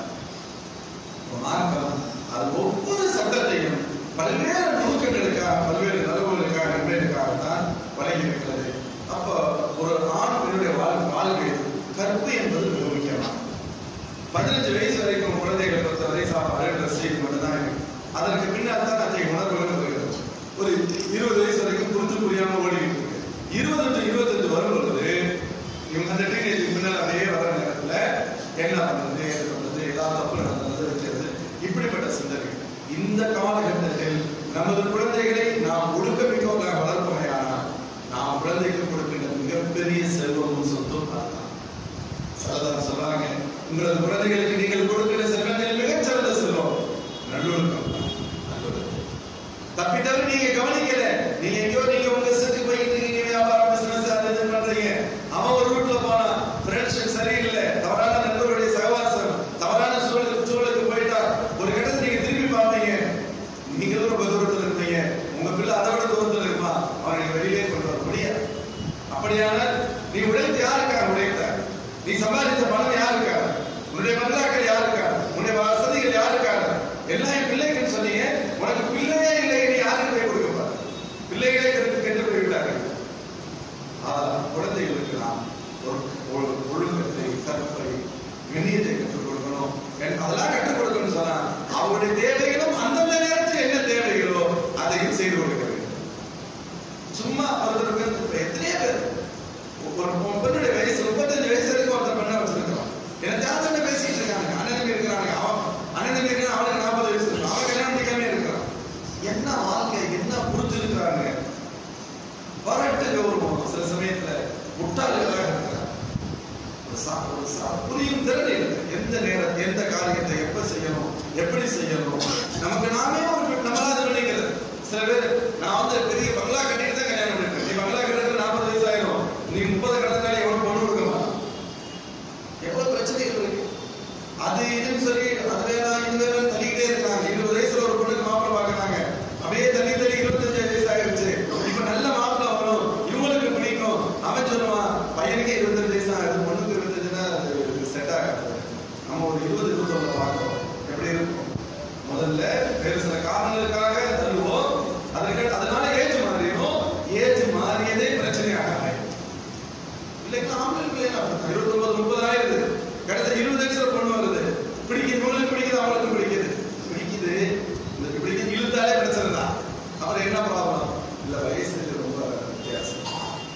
இப்ப மார்க்கம் அது ஒவ்வொரு சட்டத்தையும் பல்வேறு நுணுக்கங்களுக்காக பல்வேறு நலவுகளுக்காக நன்மைகளுக்காக தான் வழங்கி இருக்கிறது அப்போ ஒரு ஆண் பெண்ணுடைய வாழ் வாழ்க்கை கற்பு என்பது மிக முக்கியமானது பதினஞ்சு வயசு வரைக்கும் குழந்தைகளை பொறுத்தவரை சாப்பாடு செய்தி மட்டும்தான் இருக்கு அதற்கு பின்னால் தான் அத்தகைய உணர்வுகள் வருகிறது ஒரு இருபது வயசு வரைக்கும் புரிஞ்சு புரியாம ஓடிக்கிட்டு இருக்கு இருபது டு இருபத்தஞ்சு வரும் பொழுது இவங்க அந்த டீனேஜுக்கு பின்னால் அப்படியே வர நேரத்துல என்ன பண்றது ஏது பண்றது ஏதாவது தப்பு நடந்தது வைக்கிறது இப்படிப்பட்ட சிந்தனை இந்த காலகட்டத்தில் நமது குழந்தைகளை நாம் ஒழுக்கமிக்கவர்களாக வளர்ப்போமே ஆனால் நாம் குழந்தைக்கு கொடுக்கின்ற மிகப்பெரிய செல்வமும் சொத்தும் அதுதான் சரதார் சொல்றாங்க உங்களது குழந்தைகளுக்கு நீங்கள் கொடுக்கிற செல்வங்கள் மிகச் சிறந்த செல்வம் நல்லொழுக்கம் தான். நல்லொழுக்கம். தப்பி தவிர நீங்க கவனிக்கல நீங்க எங்கேயோ நீங்க உங்க இஷ்டத்துக்கு போயிட்டு இருக்கீங்க வியாபாரம் பிசினஸ் அது இது பண்றீங்க அவன் ஒரு ரூட்ல போனா ஃப்ரெண்ட்ஷிப் சரியில்லை தவறான நண்பர்களுடைய சகவாசம் தவறான சூழலுக்கு சூழலுக்கு போயிட்டா ஒரு கட்டத்தில் நீங்க திரும்பி பார்ப்பீங்க நீங்க ரொம்ப தூரத்துல இருப்பீங்க உங்க பிள்ளை அதை விட தூரத்துல இருப்பான் அவனை வெளியே கொண்டு வர முடியாது அப்படியான நீ உழைத்து யாருக்காக உழைத்த நீ சம்பாதித்த பணம் யாருக்காக உன்னுடைய பங்களாக்கள் யாருக்காக உன்னுடைய வசதிகள் யாருக்காக எல்லாம் என் பிள்ளைகள் சொன்னீங்க உனக்கு பிள்ளையே இல்லை நீ யாருக்கு போய் கொடுக்க போற பிள்ளைகளே கெட்டு கெட்டு போய்விட்டார்கள் ஆனால் குழந்தைகளுக்கு நாம் ஒரு ஒரு ஒழுக்கத்தை கற்பை கண்ணியத்தை கற்றுக் கொடுக்கணும் எனக்கு அதெல்லாம் கற்றுக் கொடுக்கணும்னு சொன்னா அவருடைய தேவைகளும் அந்தந்த நேரத்தில் என்ன தேவைகளோ அதையும் செய்து கொடுக்க வேண்டும் சும்மா ஒருத்தருக்கு இப்ப எத்தனையோ பேர் ஒரு ஒரு பெண்ணுடைய வயசு முப்பத்தஞ்சு வயசு வரைக்கும் ஒருத்தர் பண்ண வச்சிருக்கான் என்ன ஜாதகத்தை பேசிட்டு இருக்காங்க அண்ணனுக்கு இருக்கிறாங்க அவன் அண்ணனுக்கு இருக்கிறான் அவனுக்கு நாற்பது வயசு இருக்கு அவன் கல்யாணம் முடிக்காம இருக்கிறான் என்ன வாழ்க்கை என்ன புரிஞ்சிருக்கிறாங்க வரட்டு கௌரவம் சில சமயத்துல முட்டாள்களாக இருக்கிறாங்க ஒரு சா- ஒரு சா- புரியும் திறன் இல்லை எந்த நேரம் எந்த காரியத்தை எப்ப செய்யணும் எப்படி செய்யணும் நமக்கு நாமே ஒரு நம்மளால அது நினைக்கிறது சில பேர் நான் வந்து பெரிய பங்களா கட்டிட்டு தான் கல்யாணம் பண்ணிருக்கேன் நீ பங்களா கட்டுறது நாற்பது வயசு ஆயிரும் நீ முப்பது கடந்தாலே எவ்வளவு பொண்ணு கொடுக்க மாட்டான் எவ்வளவு பிரச்சனை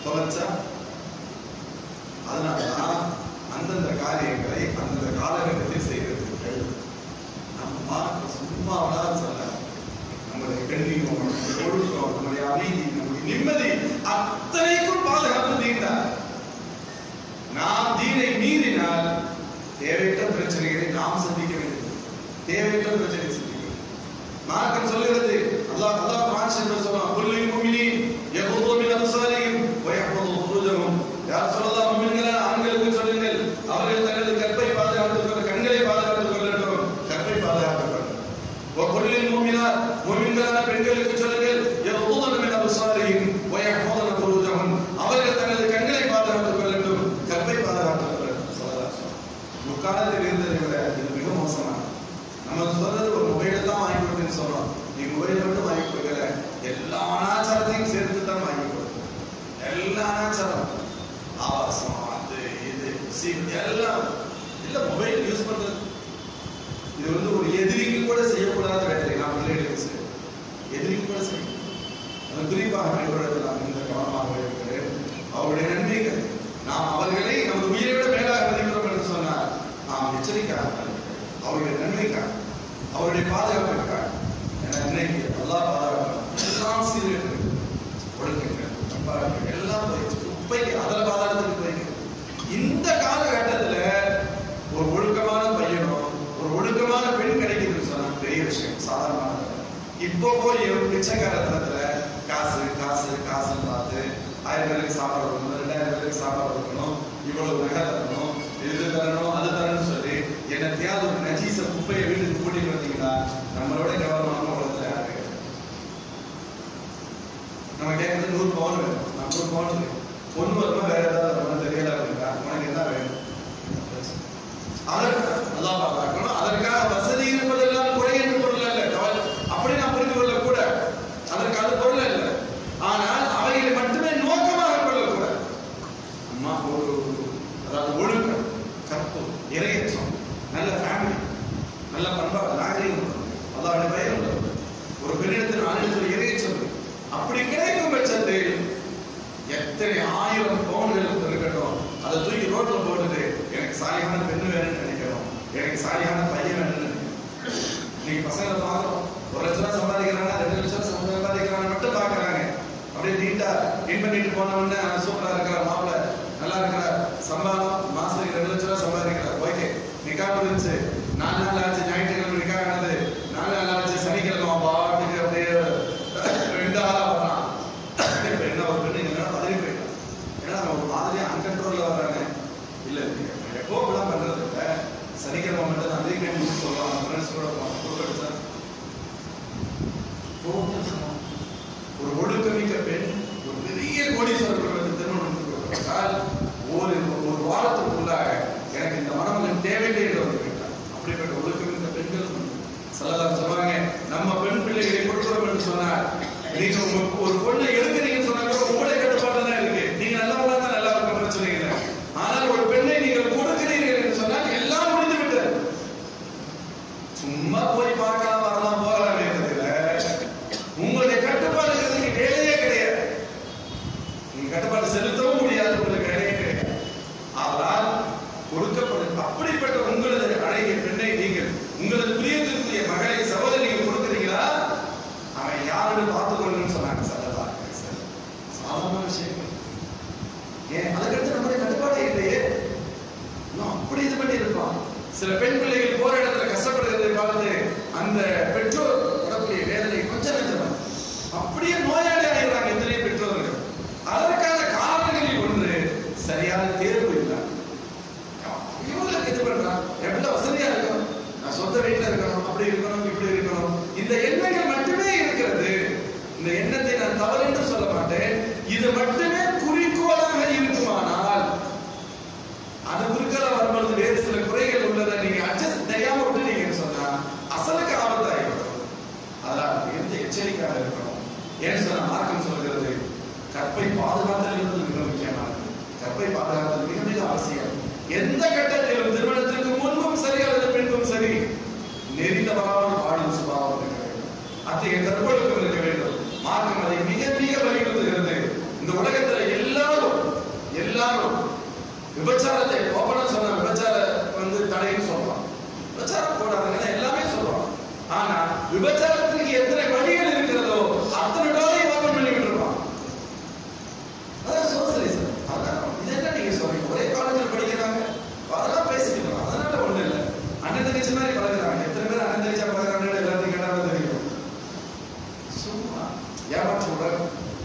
தொலைச்சா அதனாலதான் அந்தந்த காரியங்களை அந்தந்த காலகட்டத்தில் செய்கிறது நம்ம சும்மாவெல்லாம் சொல்ல நம்முடைய கண்ணியம் நம்முடைய ஒழுக்கம் நம்முடைய அமைதி நம்முடைய நிம்மதி அத்தனைக்கும் பாதுகாப்பு தீர்ந்தார் நாம் தீனை மீறினால் தேவையற்ற பிரச்சனைகளை நாம் சந்திக்க வேண்டும் தேவையற்ற பிரச்சனை சந்திக்க வேண்டும் மார்க்கம் சொல்லுகிறது அல்லாஹ் அல்லாஹ் குர்ஆன் ஷரீஃப்ல சொல்றான் குல்லில் முஃமினீன் யகுது மின் அப்சாரிஹிம் வ யஹ்ஃபது ஃபுரூஜஹும் யா ரசூலல்லாஹ் முஃமின்களே ஆண்களுக்கு சொல்லுங்கள் அவர்கள் தங்களது கற்பை பாதுகாத்துக் கொள்ள கண்களை பாதுகாத்துக் கொள்ளட்டும் கற்பை பாதுகாத்துக் கொள்ளட்டும் வ குல்லில் முஃமினாத் முஃமின்களான பெண்களுக்கு சொல்லுங்கள் யகுது மின் அப்சாரிஹிம் வ யஹ்ஃபதுன ஃபுரூஜஹும் அவர்கள் தங்களது கண்களை பாதுகாத்துக் கொள்ளட்டும் கற்பை பாதுகாத்துக் கொள்ளட்டும் ஸல்லல்லாஹு அலைஹி வஸல்லம் முக்காலத்தில் இருந்ததை விட இது மிக மோசமானது நம்ம சொல்றது ஒரு மொபைலை தான் வாங்கி கொடுக்குன்னு சொல்றோம் நீ மொபைல் மட்டும் வாங்கி கொடுக்கல எல்லா அனாச்சாரத்தையும் சேர்த்து தான் வாங்கி கொடுக்கும் எல்லா அனாச்சாரம் ஆபாசம் அது இது சீன் எல்லாம் இல்ல மொபைல் யூஸ் பண்றது இது வந்து ஒரு எதிரிக்கு கூட செய்யக்கூடாத வேலை நான் பிள்ளைகளுக்கு செய்யும் எதிரிக்கு கூட செய்யும் அது குறிப்பாக பெற்றோர்கள் நான் இந்த கவனமாக இருக்கிறேன் அவருடைய நன்மைகள் நாம் அவர்களை நமது உயிரை விட மேலாக மதிக்கிறோம் என்று சொன்னார் நாம் எச்சரிக்கையாக அவருடைய நன்மைக்காக அவருடைய பாதுகாப்பிற்காக என இன்னைக்கு எல்லா பாதுகாப்பு எல்லாம் சீர்கேட்டு ஒழுங்குங்கள் நம்பார்கள் எல்லாம் போயிடுச்சு குப்பைக்கு அதல பாதாளத்துக்கு போயிருக்கு இந்த காலகட்டத்துல ஒரு ஒழுக்கமான பையனோ ஒரு ஒழுக்கமான பெண் கிடைக்குதுன்னு சொன்னா பெரிய விஷயம் சாதாரணமானது இப்போ போய் பிச்சைக்காரத்தனத்துல காசு காசு காசுன்னு பார்த்து ஆயிரம் பேருக்கு சாப்பாடு கொடுக்கணும் ரெண்டாயிரம் பேருக்கு சாப்பாடு கொடுக்கணும் இவ்வளவு நகை தரணும் இது தரணும் அது தரணும்னு சொல்லி என்னத்தையாவது ஒரு நஜீச குப்பையை வீட்டுக்கு கூட்டிட்டு வந்தீங்கன்னா நம்மளோட கவனமான உலகத்துல யாரு கிடையாது. நம்ம கேட்கறது நூறு பவுன் வேணும் நான் நூறு பவுன் சொல்லி பொண்ணு வருமா வேற ஏதாவது வருமா தெரியல இருக்கா உனக்கு என்ன வேணும் அதற்கு அல்லாஹ் பார்க்கணும் அதற்காக வசதி இருப்பதெல்லாம் குறை என்று பொருள் அல்ல கவலை அப்படி நாம் புரிந்து கொள்ளக்கூட அதற்கு அது பொருள் அல்ல ஆனால் அவைகளை மட்டுமே நோக்கமாக கொள்ளக்கூடாது அம்மா ஒரு அதாவது ஒழுக்கம் கற்பு இரையற்றம் நல்ல ஃபேமிலி நல்ல பண்பாடு நாகரிகம் அல்லாவுடைய பயம் உள்ளவர் ஒரு பெண்ணிடத்தில் ஆணிடத்தில் இரையற்றம் இருக்கு. அப்படி கிடைக்கும் பட்சத்தில் எத்தனை ஆயிரம் பவுன்கள் இருக்கட்டும் அதை தூக்கி ரோட்ல போட்டுட்டு எனக்கு சாலியான பெண்ணு வேணும்னு நினைக்கணும் எனக்கு சாலியான பையன் வேணும்னு நினைக்கணும் நீங்க பசங்களை பார்க்கறோம் ஒரு லட்ச ரூபாய் சம்பாதிக்கிறாங்க ரெண்டு லட்சம் ரூபாய் சம்பாதிக்கிறாங்க மட்டும் பாக்குறாங்க அப்படியே நீட்டா இன் பண்ணிட்டு போன உடனே "ஆ, சூப்பரா இருக்கிறார் மாப்பிள்ள நல்லா இருக்கிறார் சம்பாதம் மாசத்துக்கு ரெண்டு லட்ச ரூபாய் சம்பாதிக்கிறார் ஓகே நிக்கா முடிஞ்சு நாலு நாள் ஆச்சு ஞாயிற்றுக்கிழமை நிக்கா ஆனது நாலு நாள் ஆச்சு சனிக்கிழமை அவன் பாட்டுக்கு அப்படியே ரெண்டு ஆளா வரான் இப்ப என்ன ஒரு பெண்ணு என்ன பதவி போயிட்டான் ஏன்னா அவங்க ஒரு மாதிரியா அன்கண்ட்ரோல்ல வர்றாங்க இல்ல இல்ல எப்போ இப்படிலாம் பண்றது இல்ல சனிக்கிழமை மட்டும் தான் அதே டைம் சொல்லுவாங்க ஃப்ரெண்ட்ஸ் கூட போவாங்க கொடுக்கடிச்சா ஒரு ஒழுக்கமிக்க பெண் ஒரு பெரிய கோடீஸ்வரர் குடும்பத்தில் திருமணம் முடித்து கொடுக்கப்பட்டால் ஒரு ஒரு வாரத்துக்குள்ளாக எனக்கு இந்த மணமகன் தேவையில்லை என்று வந்து கேட்டார் அப்படிப்பட்ட ஒழுக்கமிக்க பெண்கள் சொல்லலாம் சொல்லுவாங்க நம்ம பெண் பிள்ளைகளை கொடுக்கிறோம் என்று சொன்னார் நீங்க உங்க ஒரு பொண்ணை எடுக்கிறீங்கன்னு சொன்னா கூட உங்களுடைய கட்டுப்பாடு தான் இருக்கு நீங்க நல்லவங்களா தான் நல்லா இருக்க பிரச்சனை இல்லை ஆனால் ஒரு பெண்ணை நீங்கள் கொடுக்கிறீர்கள் என்று சொன்னால் எல்லாம் முடிந்து விட்டது சும்மா போய் பார்க்கலாம் வரலாம் போகலாம் என்றதுல உங்களுடைய கட்டுப்பாடுங்கிறதுக்கு வேலையே கிடையாது நீங்க கட்டுப்பாடு செலுத்தவும் முடியாது உங்களுக்கு வேலையே கிடையாது ஆனால் கொடுக்கப்படும் அப்படிப்பட்ட உங்களது அழகிய பெண்ணை நீங்கள் உங்களது பிரியத்திற்குரிய மகளை சகோதரி நீங்க கொடுக்குறீங்களா அவன் யாருன்னு பார்த்து கொள்ளுன்னு சொன்னாங்க சல்லா சாதாரண விஷயம் ஏன் அதுக்கடுத்து நம்முடைய கட்டுப்பாடு இல்லையே இன்னும் அப்படி இது பண்ணி இருப்பான் சில பெண் பிள்ளைகள் போற இடத்துல கஷ்டப்படுகிறதை பார்த்து அந்த பெற்றோர் படக்கூடிய வேதனை கொஞ்சம் நெஞ்சம் அப்படியே நோயாளி ஆகிறாங்க எத்தனை பெற்றோர்கள் அதற்கான காரணங்களில் ஒன்று சரியான தேர்வு இல்லை இவங்களுக்கு இது பண்றான் எவ்வளவு வசதியா இருக்கணும் நான் சொந்த வீட்டுல இருக்கணும் அப்படி இருக்கணும் இப்படி இருக்கணும் இந்த எண்ணங்கள் மட்டுமே இருக்கிறது இந்த எண்ணத்தை நான் தவறு என்று சொல்ல மாட்டேன் இது மட்டுமே குறிக்கோளாக இருக்குமானால் அது குறுக்கல வரும்பொழுது வேறு சில குறைகள் உள்ளதை நீங்க அட்ஜஸ்ட் தெரியாம விட்டுட்டீங்கன்னு சொன்னா அசலுக்கு ஆபத்தாகிவிடும் அதனால் எந்த எச்சரிக்கையாக இருக்கணும் ஏன்னு சொன்னா மார்க்கம் சொல்கிறது கற்பை பாதுகாத்தல் என்பது மிக முக்கியமானது கற்பை பாதுகாத்தல் மிக மிக அவசியம் எந்த கட்டத்திலும் திருமணத்திற்கு முன்பும் சரி அல்லது பின்பும் சரி நெறிந்தவரான பாடும் சுபாவம் இருக்க வேண்டும் அத்தகைய கற்பொழுக்கம் இருக்க வேண்டும் மார்க்கம் அதை மிக மிக வலியுறுத்துகிறது இந்த உலகத்தில் விபச்சாரத்தை ஓபனா சொன்ன விபச்சார வந்து தடைன்னு சொல்றோம் விபச்சாரம் போடாதுன்னு எல்லாமே சொல்றோம் ஆனா விபச்சாரத்துக்கு எத்தனை வழிகள் இருக்கிறதோ அத்தனை டோரையும் ஓபன் பண்ணி விட்டுருவான் அதான் சோசியலிசம் அதான் இது என்ன நீங்க சொல்றீங்க ஒரே காலேஜில் படிக்கிறாங்க அதெல்லாம் பேசிக்கலாம் அதனால ஒண்ணு இல்லை அண்ணன் தங்கச்சி மாதிரி பழகுறாங்க எத்தனை பேர் அண்ணன் தங்கச்சியா பழகுறாங்கன்னு எல்லாத்தையும் கேட்டாலும் தெரியும் சும்மா ஏமாற்ற கூடாது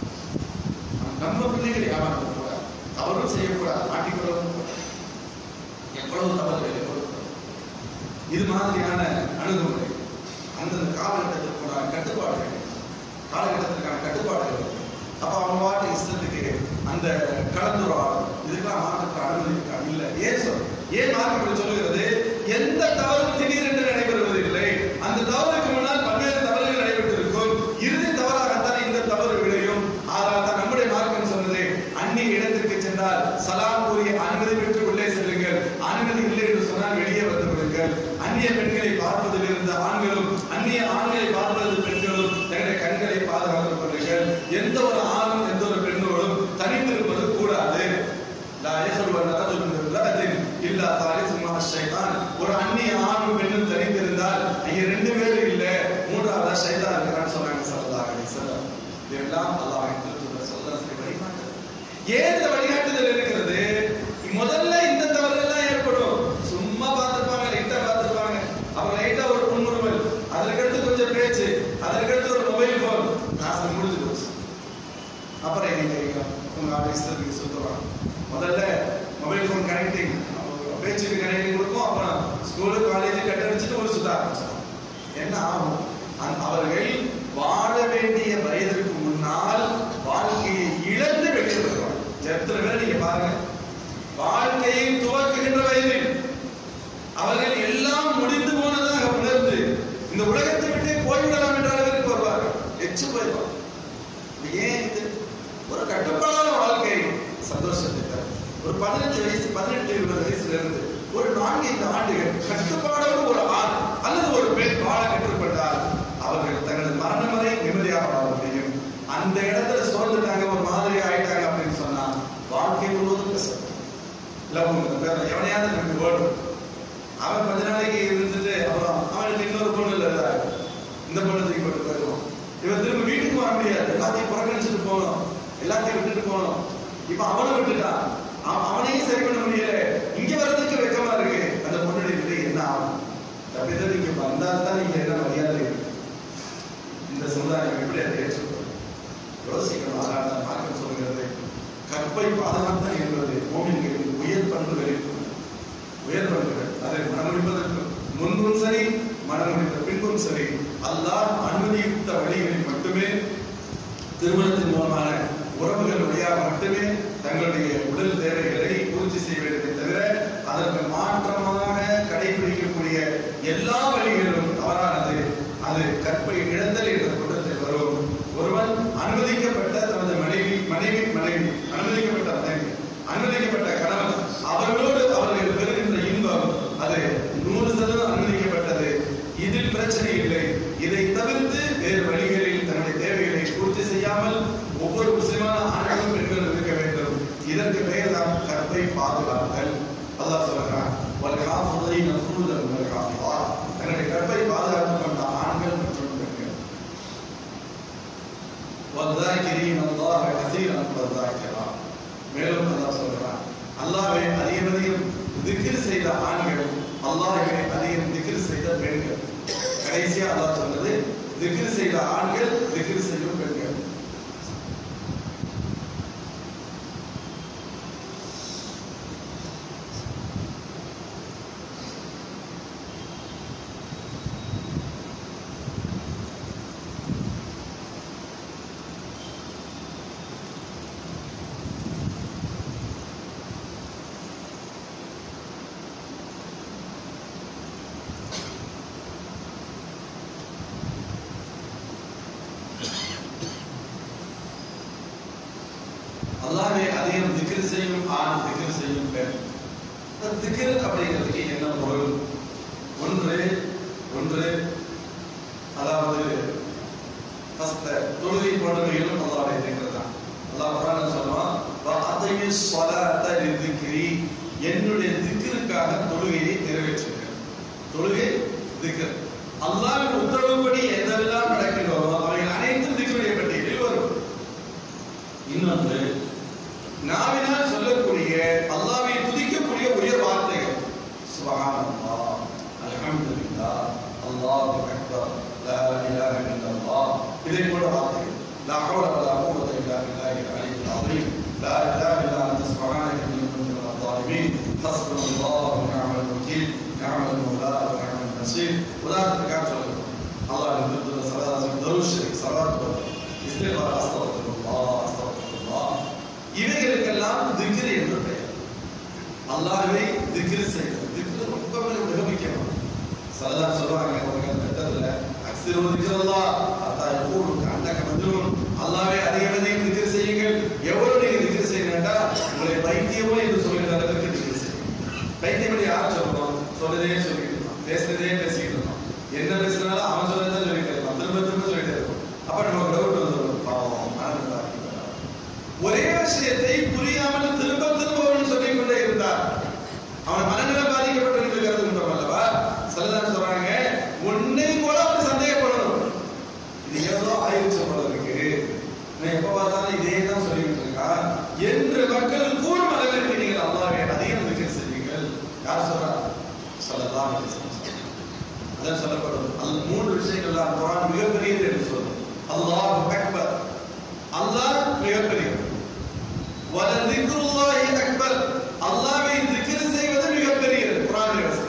நம்ம பிள்ளைகள் ஏமாற்ற கூடாது தவறும் செய்யக்கூடாது மாட்டிக்கொள்ளவும் கூடாது எவ்வளவு தவறுகள் எவ்வளவு தவறு. இது மாதிரியான அணுகுமுறை அந்தந்த காலகட்டத்திற்கான கட்டுப்பாடுகள் காலகட்டத்திற்கான கட்டுப்பாடுகள் அப்ப அவங்க பாட்டு இஷ்டத்துக்கு அந்த கலந்துரையாடல் இதுக்கெல்லாம் மாற்றத்துக்கு அனுமதி இருக்கா இல்ல ஏன் சொல் ஏன் மார்க்கம் இப்படி சொல்லுகிறது எந்த தவறும் திடீரென்று நடைபெறுவது இல்லை அந்த தவறுக்கு முன்னால் பல்வேறு தவறுகள் நடைபெற்றிருக்கும் இறுதி தவறாகத்தான் இந்த தவறு விளையும் ஆனால் தான் நம்முடைய மார்க்கம் சொன்னது அந்நிய இடத்திற்கு சென்றால் சலாம் கூறி அனுமதி பெற்று உள்ளே செல்லுங்கள் அனுமதி இல்லை என்று சொன்னால் வெளியே வந்து விடுங்கள் அந்நிய பெண்களை பார்ப்பதில் இருந்த ஆண்களும் அந்நிய ஆண்களை பார்ப்பது பெண்களும் தங்களுடைய கண்களை பாதுகாத்துக் கொள்ளுங்கள் எந்த ஒரு ஆணும் எந்த ஒரு பெண்ணோடும் தனித்திருப்பது கூடாது லா யஹ்லுவ ரஜுலுன் பிம்ரஅத்தின் இல்லா தாலிசுமா ஷைத்தான் ஒரு அந்நிய ஆணும் பெண்ணும் தனித்திருந்தால் அங்க ரெண்டு பேரும் இல்ல மூன்றாவதா ஷைத்தான் இருக்கிறான்னு சொன்னாங்க ஸல்லல்லாஹு அலைஹி வஸல்லம் இதெல்லாம் அல்லாஹ்வின் திருத்தூதர் ஸல்லல்லாஹு அலைஹி வஸல்லம் வழிகாட்டுதல் ஏன் இந்த வழிகாட்டுதல் இருக்கிறது முதல்ல இந்த தவறுகள்லாம் ஏற்படும் சும்மா பார்த்திருப்பாங்க லைட்டா பார்த்திருப்பாங்க அப்புறம் லைட்டா ஒரு புன்முறுவல் அதற்கடுத்து கொஞ்சம் பேச்சு அதற்கடுத்து ஒரு மொபைல் போன் நாசம் முடிஞ்சு போச்சு அப்புறம் என்ன தெரியும் உங்க ஆள் இஷ்டத்துக்கு சுத்துவாங்க முதல்ல மொபைல் ஃபோன் கனெக்டிங் பேச்சுக்கு கனெக்டிங் கொடுக்கும் அப்புறம் ஸ்கூலு காலேஜ் கட்டடிச்சுட்டு ஒரு சுத்த ஆரம்பிச்சிடும் என்ன ஆகும் அந்த- அவர்கள் வாழ வேண்டிய வயதிற்கு முன்னால் வாழ்க்கையை இழந்து வெளியே வருவாங்க எத்தனை பேர் நீங்க பாருங்க வாழ்க்கையை துவக்குகின்ற வயதில் அவர்கள் எல்லாம் முடிந்து போனதாக உணர்ந்து இந்த உலகத்தை விட்டே போய்விடலாம் என்ற அளவிற்கு வருவார்கள் எச்சு போய்வார் ஏன் இது ஒரு கட்டுப்பாடான வாழ்க்கை சந்தோஷத்தை தரும் ஒரு பதினஞ்சு வயசு பதினெட்டு இருபது வயசுல இருந்து ஒரு நான்கு ஐந்து ஆண்டுகள் கட்டுப்பாடோடு ஒரு ஆண் அல்லது ஒரு பெண் வாழ கற்றுக்கொண்டால் அவர்கள் தங்களது மரணம் வரை நிம்மதியாக வாழ முடியும் அந்த இடத்துல சோர்ந்துட்டாங்க ஒரு மாதிரி ஆயிட்டாங்க அப்படின்னு சொன்னா வாழ்க்கை முழுவதும் கஷ்டம் லவ் எவனையாவது நமக்கு வேணும் அவன் கொஞ்ச நாளைக்கு இருந்துட்டு அப்புறம் அவனுக்கு இன்னொரு பொண்ணு இல்ல இந்த பொண்ணு தூக்கி போட்டு போயிடுவான் இவன் திரும்ப வீட்டுக்கு வர முடியாது எல்லாத்தையும் புறக்கணிச்சுட்டு போகணும் எல்லாத்தையும் விட்டுட்டு போகணும் இப்ப அவனை விட்டுட்டான் அவ- அவனையும் சரி பண்ண முடியல இங்க வர்றதுக்கு வெக்கமா இருக்கு அந்த பொண்ணுடைய நிலை என்ன ஆகும் தப்பிதான் நீங்க வந்தா தான் நீங்க என்ன மரியாதை இருக்கு இந்த சமுதாயம் எப்படி அதை ஏற்றுக்கொள்ளும் யோசிக்கணும் அதனால தான் மார்க்கம் சொல்கிறது கற்பை பாதுகாத்தல் என்பது மோமின்களின் உயர் பண்புகளில் ஒன்று. உயர் பண்புகள் அதை மனமுடிப்பதற்கு முன்பும் சரி மனமுடித்த பின்பும் சரி அல்லாஹ் அனுமதித்த வழிகளில் மட்டுமே திருமணத்தின் மூலமான உறவுகள் வழியாக மட்டுமே தங்களுடைய உடல் தேவைகளை பூர்த்தி செய்ய வேண்டுமே தவிர அதற்கு மாற்றமாக கடைபிடிக்கக்கூடிய எல்லா வழிகளும் தவறானது அது கற்பை இழந்தல் என்ற குற்றத்தில் வரும் ஒருவன் அனுமதிக்கப்பட்ட தனது மனைவி மனைவி மனைவி அனுமதிக்கப்பட்ட மனைவி அனுமதிக்கப்பட்ட கணவன் அவர்களோடு அவர்கள் பெறுகின்ற இன்பம் அது நூறு சதவீதம் அனுமதிக்கப்பட்டது இதில் பிரச்சனை இல்லை இதை தவிர்த்து வேறு வழிகளில் தன்னுடைய தேவைகளை பூர்த்தி செய்யாமல் ஒவ்வொரு முஸ்லிமான ஆண்களும் பெண்களும் இருக்க வேண்டும் இதற்கு பெயர் தான் கற்பை பாதுகாத்தல் அல்லாஹ் சொல்கிறான் وَالْحَافِظِينَ فُرُوجَهُمْ وَالْحَافِظَاتِ தன்னுடைய கற்பை பாதுகாத்துக் கொண்ட ஆண்கள் மற்றும் பெண்கள் وَالذَّاكِرِينَ اللَّهَ كَثِيرًا وَالذَّاكِرَاتِ மேலும் அல்லாஹ் சொல்கிறான் அல்லாஹ்வை அதிகம் அதிகம் திக்ர் செய்த ஆண்கள் அல்லாஹ்வை அதிகம் திக்ர் செய்த பெண்கள் கடைசியா அல்லாஹ் சொன்னது திக்ர் செய்த ஆண்கள் திக்ர் செய்யும் பெண்கள் அல்லாஹ்வை அதிகம் திக்ர் செய்யும் ஆண் திக்ர் செய்யும் பெண் இந்த திக்ர் அப்படிங்கிறதுக்கு என்ன பொருள் ஒன்று ஒன்று அதாவது ஃபர்ஸ்ட் தொழுகை போன்றவைகளும் அல்லாஹ்வை திக்ர் தான் அல்லாஹ் குர்ஆன்ல சொல்றான் வஅதிமி ஸலாத லிذிக்ரி என்னுடைய திக்ருக்காக தொழுகையை நிறைவேற்றுங்க தொழுகை திக்ர் அல்லாஹ்வின் உத்தரவுப்படி எதெல்லாம் நடக்கின்றதோ அவைகள் அனைத்தும் திக்ருடைய பட்டியலில் வரும் இன்னொன்று நாவினால் சொல்லக்கூடிய அல்லாஹ்வை துதிக்கக்கூடிய உயர் வார்த்தைகள் சுபஹானல்லாஹ் அல்ஹம்துலில்லாஹ் அல்லாஹு அக்பர் லா இலாஹ இல்லல்லாஹ் இதை போன்ற வார்த்தைகள் லா ஹவ்ல வலா குவத்த இல்லா பில்லாஹில் அலியில் அஸீம் லா இலாஹ இல்லா அன்த சுப்ஹானக இன்னி குன்து மினல் ஸாலிமீன் ஹஸ்புனல்லாஹு வ நிஅமல் வக்கீல் நிஅமல் மௌலா வ நிஅமல் நஸீர் உதாரணத்துக்காக சொல்லுங்க அல்லாஹ் நிறுத்துற சலாத் தருஷ் சலாத் இஸ்திக்பார் அஸ்தக்ஃபிருல்லாஹ் அஸ்தக்ஃபிருல்லாஹ் இவைகளுக்கெல்லாம் திக்ர் என்று பெயர் அல்லாஹ்வை திக்ர் செய்வது திக்ர் ரொம்ப மிக முக்கியம் சலதான் சொல்றாங்க ஒரு கட்டத்துல அக்ஸிரு திக்ரல்லாஹ் அத்தா யகூலு கண்ணக மஜ்னூன் அல்லாஹ்வை அதிகம் அதிகம் திக்ர் செய்யுங்கள் எவ்வளவு நீங்க திக்ர் செய்யணும்னா உங்களை பைத்தியமோ என்று சொல்லுகிற அளவுக்கு திக்ர் செய்யுங்க பைத்தியம் யார் சொல்றோம் சொல்றதே சொல்லிட்டு இருக்கோம் பேசுறதே பேசிட்டு இருக்கோம் என்ன பேசுனாலும் அவன் சொல்றதை சொல்லிட்டு இருப்பான் திரும்ப திரும்ப சொல்லிட்டு இருப்போம் அப்ப நமக்கு டவுட் வந்துடும் பாவம் மனதில் ஒரே விஷயத்தை புரியாமல் திரும்ப திரும்ப அவன் சொல்லிக் கொண்டே இருந்தார் அவன் மனநிலை பாதிக்கப்பட்டிருக்கிறது என்றோம் அல்லவா சிலதான் சொல்றாங்க உன்னை கூட அவன் சந்தேகப்படணும் இது ஏதோ ஆயிடுச்சு போல இருக்கு நான் எப்ப பார்த்தாலும் இதே தான் சொல்லிட்டு இருக்கான் என்று மக்கள் கூறும் அளவிற்கு நீங்கள் அல்லாவே அதிகம் திக்கர் செய்வீர்கள் யார் சொல்றா சொல்லலாம் அதான் சொல்லப்படுது அந்த மூன்று விஷயங்கள் தான் குரான் மிகப்பெரியது என்று சொல்லும் அல்லாஹ் அக்பர் அல்லாஹ் மிகப்பெரியவர் வலதிக்ருல்லாஹி அக்பர் அல்லாஹ்வை திக்ர் செய்வது மிகப்பெரியது குர்ஆனில் வசனம்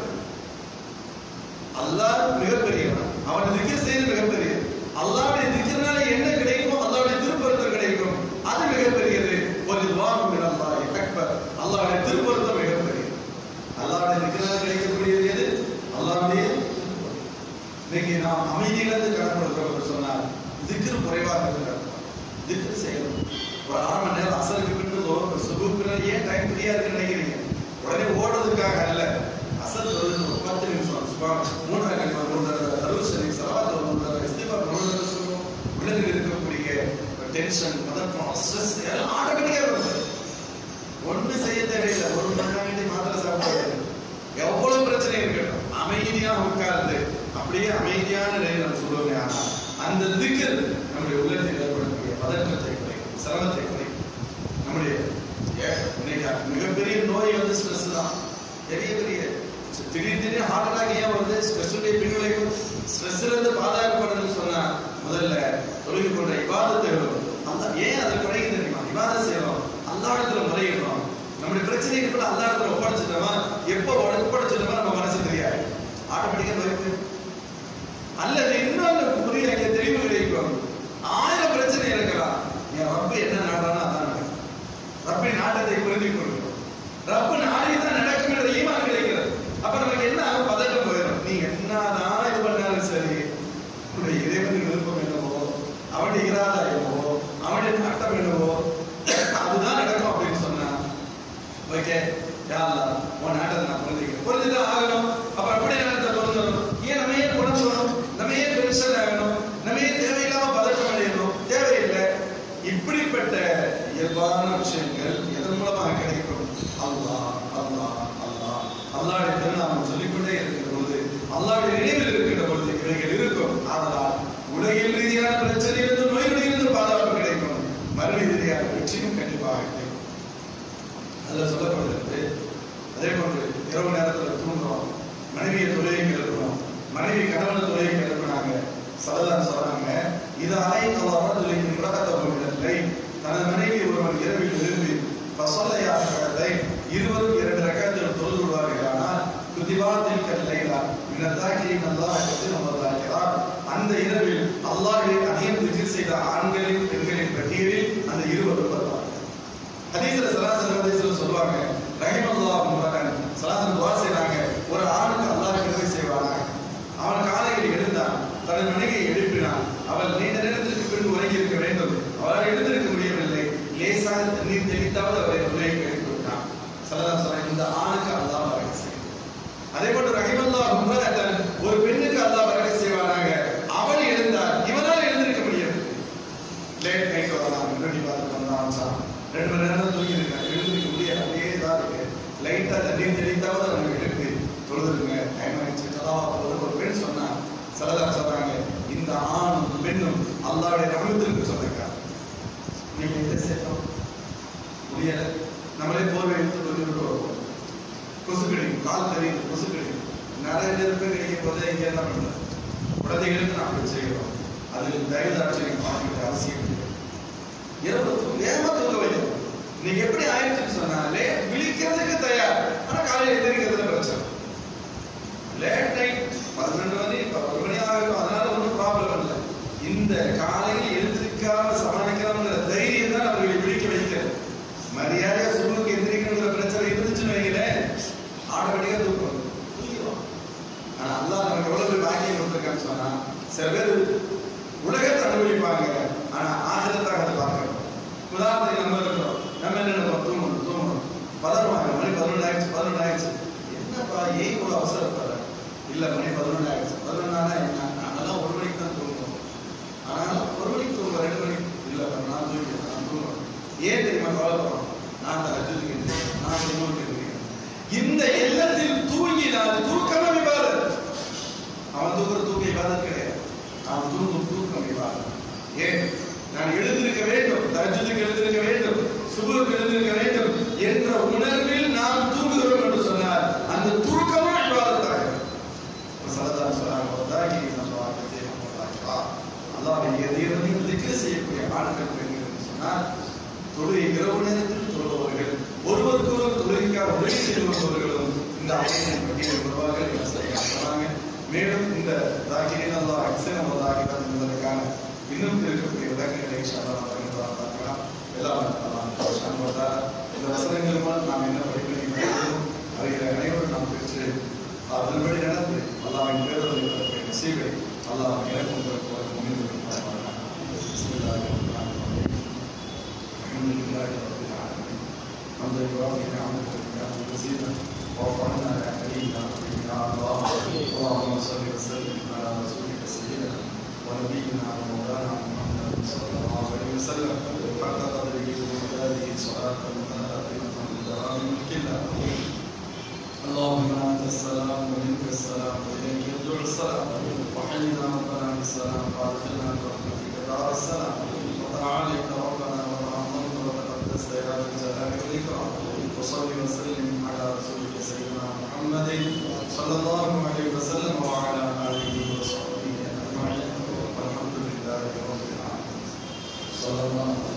அல்லாஹ் மிகப்பெரியவன் அவன் திக்ர் செய்வது மிகப்பெரியது அல்லாஹ்வுடைய திக்ர்னால என்ன கிடைக்குமோ அல்லாஹ்வுடைய திருப்பொருத்தம் கிடைக்கும் அது மிகப்பெரியது ஒரு துவாம் மின் அல்லாஹி அக்பர் அல்லாஹ்வுடைய திருப்பொருத்தம் மிகப்பெரியது அல்லாஹ்வுடைய திக்ர்னால கிடைக்கக்கூடியது எது அல்லாஹ்வுடைய இன்னைக்கு நாம் அமைதியிலிருந்து கடன் கொடுக்கிறவர் சொன்னார் திக்ர் குறைவாக இருக்கிறார் திக்ர் செய்யணும் ஒரு அரை மணி நேரம் அசருக்கு பின்பு சுகுப்பினர் ஏன் டைம் ஃப்ரீயா இருக்குன்னு நினைக்கிறீங்க உடனே ஓடுறதுக்காக அல்ல அசல் தொழுது ஒரு பத்து நிமிஷம் சுபா மூணாவது கல்மா மூணு தடவை தருவு சரி சலாத் ஒரு மூணு தடவை இஸ்திஃபா மூணு தடவை சொல்லணும் உள்ளத்தில் இருக்கக்கூடிய டென்ஷன் பதற்றம் ஸ்ட்ரெஸ் எல்லாம் ஆட்டோமேட்டிக்கா வருது ஒண்ணு செய்ய தேவையில்லை ஒரு மணி வேண்டி மாத்திரை சாப்பிட எவ்வளவு பிரச்சனை இருக்கட்டும் அமைதியா உட்கார்ந்து அப்படியே அமைதியான நிலையில் நம்ம சொல்லுவோமே ஆனா அந்த திக்கர் நம்முடைய உள்ளத்தில் ஏற்படக்கூடிய பதற்றத்தை குறைக்கும் சிரமத்தை குறைக்கும் நம்முடைய ஏ- இன்னைக்கு மிகப்பெரிய நோய் வந்து ஸ்ட்ரெஸ் தான் பெரிய பெரிய திடீர் திடீர் ஹார்ட் அட்டாக் ஏன் வந்து ஸ்ட்ரெஸ்ஸுடைய பின்விளைவு ஸ்ட்ரெஸ்ல இருந்து பாதுகாக்கப்படணும்னு சொன்னா முதல்ல தொழுகை கொண்ட இபாதத்துகள் அந்த ஏன் அதை குறைக்க தெரியுமா இபாதம் செய்யறோம் அந்த இடத்துல முறையிடுறோம் நம்முடைய பிரச்சனைக்கு கூட அந்த இடத்துல ஒப்படைச்சிட்டோமா எப்போ ஒப்படைச்சிட்டோமா நம்ம மனசு தெரியாது ஆட்டோமேட்டிக்கா நோய் அல்லது இன்னொரு புரிய இங்க தெளிவு கிடைக்கும் ஆயிரம் பிரச்சனை இருக்கலாம் என் ரப்பு என்ன நாடானோ அதான் நடக்கும் ரப்பின் நாட்டத்தை புரிந்து கொள்கிறோம் ரப்பு நாடி தான் நடக்கும் என்ற ஈமான் கிடைக்கிறது அப்ப நமக்கு என்ன ஆகும் பதட்டம் போயிடும் நீ என்னதான் இது பண்ணாலும் சரி உன்னுடைய இறைவனின் விருப்பம் என்னவோ அவனுடைய இராதா என்னவோ அவனுடைய நாட்டம் என்னவோ அதுதான் நடக்கும் அப்படின்னு சொன்னா ஓகே யாரா உன் நாட்டை நான் புரிஞ்சுக்கிறேன் புரிஞ்சுதான் ஆகணும் அப்ப அப்படியே நேரத்தை புரிஞ்சிடணும் ஏன் நம்ம ஏன் குணம் நம்ம ஏன் டென்ஷன் ஆகணும் நம்ம ஏன் தேவையில்லாம பதட்டம் அடையணும் தேவையில்லை இப்படிப்பட்ட இயல்பான விஷயங்கள் எதன் மூலமாக கிடைக்கும் அல்லாஹ் அல்லாஹ் அல்லாஹ் அல்லாஹ்வுடைய திருநாமம் சொல்லிக்கொண்டே இருக்கிற பொழுது அல்லாஹ்வுடைய நினைவில் இருக்கின்ற பொழுது இவைகள் இருக்கும் ஆனால் உலகில் ரீதியான பிரச்சனையிலிருந்து நோய்களிலிருந்து பாதுகாப்பு கிடைக்கும் மறுமை ரீதியான வெற்றியும் கண்டிப்பாக கிடைக்கும் அதுல சொல்லப்படுகிறது அதே போன்று இரவு நேரத்துல தூங்குறோம் மனைவியை தொழிலுக்கு எழுப்புறோம் மனைவி கணவனை தொழிலுக்கு எழுப்புனாங்க சலதான் சொல்றாங்க இது அலை அல்லாஹ் தொழிலுக்கு முடக்கத்தை தனது மனைவி ஒருவன் இரவில் விரும்பி பசலையாக இருவரும் இரண்டு ரகத்தில் தொழுது விடுவார்கள் ஆனால் குதிவாத்தில் கல்லைலா மினத்தாக்கிரின் அல்லாஹ் கத்தில் அமர்ந்தாக்கிறார் அந்த இரவில் அல்லாஹ்வை அதிகம் திகிர் செய்த ஆண்களின் பெண்களின் பட்டியலில் அந்த இருவரும் வருவார்கள் ஹதீஸ்ல சலாசன் ஹதீஸ்ல சொல்லுவாங்க ரஹிமல்லாஹ் முரகன் சலாசன் துவா செய்றாங்க ஒரு ஆணுக்கு அல்லாஹ் கிருபை செய்வாங்க அவன் காலையில் எழுந்தான் தனது மனைவியை எழுப்பினான் அவள் நீண்ட நேரத்திற்கு பின்பு உறங்கி இருக்க வேண்டும் அவளால் எழுந்திருக்க முடியவில்லை லேசாக தண்ணீர் தெளித்தாவது அவரை உலகில் எழுப்பி விட்டான் சலதா சொல்றாங்க இந்த ஆணுக்கு அல்லாஹ் வரக்க செய்யும் அதே போன்று ரஹிமல்லாஹ் முரகன் ஒரு பெண்ணுக்கு அல்லாஹ் வரக்க செய்வானாக அவள் எழுந்தார் இவனால் எழுந்திருக்க முடியவில்லை லேட் நைட் வரலாம் முன்னாடி பார்த்து வந்தான் பண்ண ஆரம்பிச்சான் ரெண்டு மணி நேரம் தான் தூங்கி இருக்கேன் எழுந்திருக்க முடியாது அப்படியே தான் இருக்கு லைட்டா தண்ணி தெளித்தாவது அவங்க எழுப்பி தொழுதுருங்க டைம் ஆயிடுச்சு கதா ஒரு ஒரு பெண் சொன்னா சலதா சொல்றாங்க இந்த ஆணும் பெண்ணும் அல்லாவுடைய ரமத்திற்கு சொந்தக்கார் நீங்க எதை சேர்த்தோம் முடியல நம்மளே போர்வை எடுத்து கொண்டு விட்டு வருவோம் கொசு கிடைக்கும் கால் தெரியுது கொசு கிடைக்கும் நிறைய நெருப்பு கிடைக்கும் போது இங்க என்ன பண்றது குழந்தைகளுக்கு நாம் அப்படி செய்கிறோம் அதில் தயவு தாட்சியம் பார்க்கிற அவசியம் இல்லை இரவு வேகமா தூங்க வைக்கணும் நீங்க எப்படி ஆயிடுச்சுன்னு சொன்னாலே விழிக்கிறதுக்கு தயார் ஆனா காலையில் எந்திரிக்கிறதுல பிரச்சனை லேட் நைட் பன்னெண்டு மணி ஒரு மணி ஆகும் அதனால ஒன்றும் ப்ராப்ளம் இல்லை இந்த காலையில் எழுந்திருக்காம சமாளிக்கணுங்கிற தைரியம் தான் அவர்களை விழிக்க வைக்கிறது மரியாதையா சுருளுக்கு எந்திரிக்கணுங்கிற பிரச்சனை இருந்துச்சுன்னு வைங்களேன் ஆட்டோமேட்டிக்கா தூக்கம் தூங்கிடுவான் ஆனா அல்லாஹ் நமக்கு எவ்வளவு பேர் பாக்கியம் கொடுத்துருக்கான்னு சொன்னா சில பேர் உலகத்தை அனுபவிப்பாங்க ஆனா ஆகிரத்தாக அதை பார்க்கணும் உதாரணத்துக்கு நம்ம இருக்கிறோம் நம்ம என்ன நினைப்போம் தூங்கணும் தூங்கணும் பதறுவாங்க மணி பதினொன்று ஆயிடுச்சு பதினொன்று ஆயிடுச்சு என்னப்பா ஏன் இவ்வளவு அவசரப்படுற இல்ல மணி பதினொன்று ஆயிடுச்சு பதினொன்னா என்ன நாங்கெல்லாம் ஒரு மணிக்கு தான் தூங்குவோம் ஆனால் ஒரு மணிக்கு தூங்குவோம் ரெண்டு மணிக்கு இல்ல நான் தூங்கிடுவேன் நான் தூங்குவேன் ஏன் தெரியுமா கவலைப்படுறோம் நான் தரஜுக்கு நான் தொண்ணூறுக்கு இருக்கிறேன் இந்த எண்ணத்தில் தூங்கினால் தூக்கமே விவாதம் அவன் தூக்குற தூக்க விவாதம் கிடையாது அவன் தூங்கும் தூக்கம் விவாதம் ஏன் நான் எழுந்திருக்க வேண்டும் தரஜுக்கு எழுந்திருக்க வேண்டும் சுபுருக்கு எழுந்திருக்க வேண்டும் என்ற உணர்வில் நாம் தூங்குகிறோம் என்று சொன்னார் அந்த தூக்கமும் விவாதத்தாக சலதான் சொன்னாங்க தாகி நம்ம வாழ்க்கை அல்லாஹ் எதையும் திக்கு செய்யக்கூடிய ஆண்கள் பெண்கள் என்று சொன்னால் தொழுகை இரவு நேரத்தில் தொழுபவர்கள் ஒருவருக்கொருவர் தொழுகைக்காக உதவி செய்து வருபவர்களும் இந்த அமைப்பின் பட்டியலில் வருவார்கள் என்று சொல்லி சொன்னாங்க மேலும் இந்த தாக்கிரின் அல்லா அக்ஸன் அல்லா தாக்கிதான் என்பதற்கான இன்னும் இருக்கக்கூடிய விளக்கங்களை இன்ஷால்லா நாம் பார்க்கலாம் எல்லாம் பார்க்கலாம் இந்த வசனங்கள் மூலம் நாம் என்ன படிப்பினை பெறுகிறோம் அறிகிற அனைவரும் நாம் பெற்று அதன்படி நடந்து அல்லாவின் பேரதை நசீவை அல்லாஹ் எனக்கும் உங்களுக்கு முன்னிலை الحمد لله رب العالمين حمدا يوافي نعمته ويكافئ مزيدا واعف عنا يا كريم يا رحيم يا الله اللهم صل وسلم على رسولك سيدنا ونبينا ومولانا محمد صلى الله عليه وسلم حق قدره ومقداره صلاة متناقضة بدوام ملك الله اللهم انت السلام ومنك السلام واليك يرجع السلام وحينا ربنا بالسلام وادخلنا برحمتك دار السلام وتعاليك ربنا وتعظمت وتقدست يا ذا الجلال والاكرام وصل وسلم على رسولك سيدنا محمد صلى الله عليه وسلم وعلى اله وصحبه اجمعين والحمد لله رب العالمين صلى الله عليه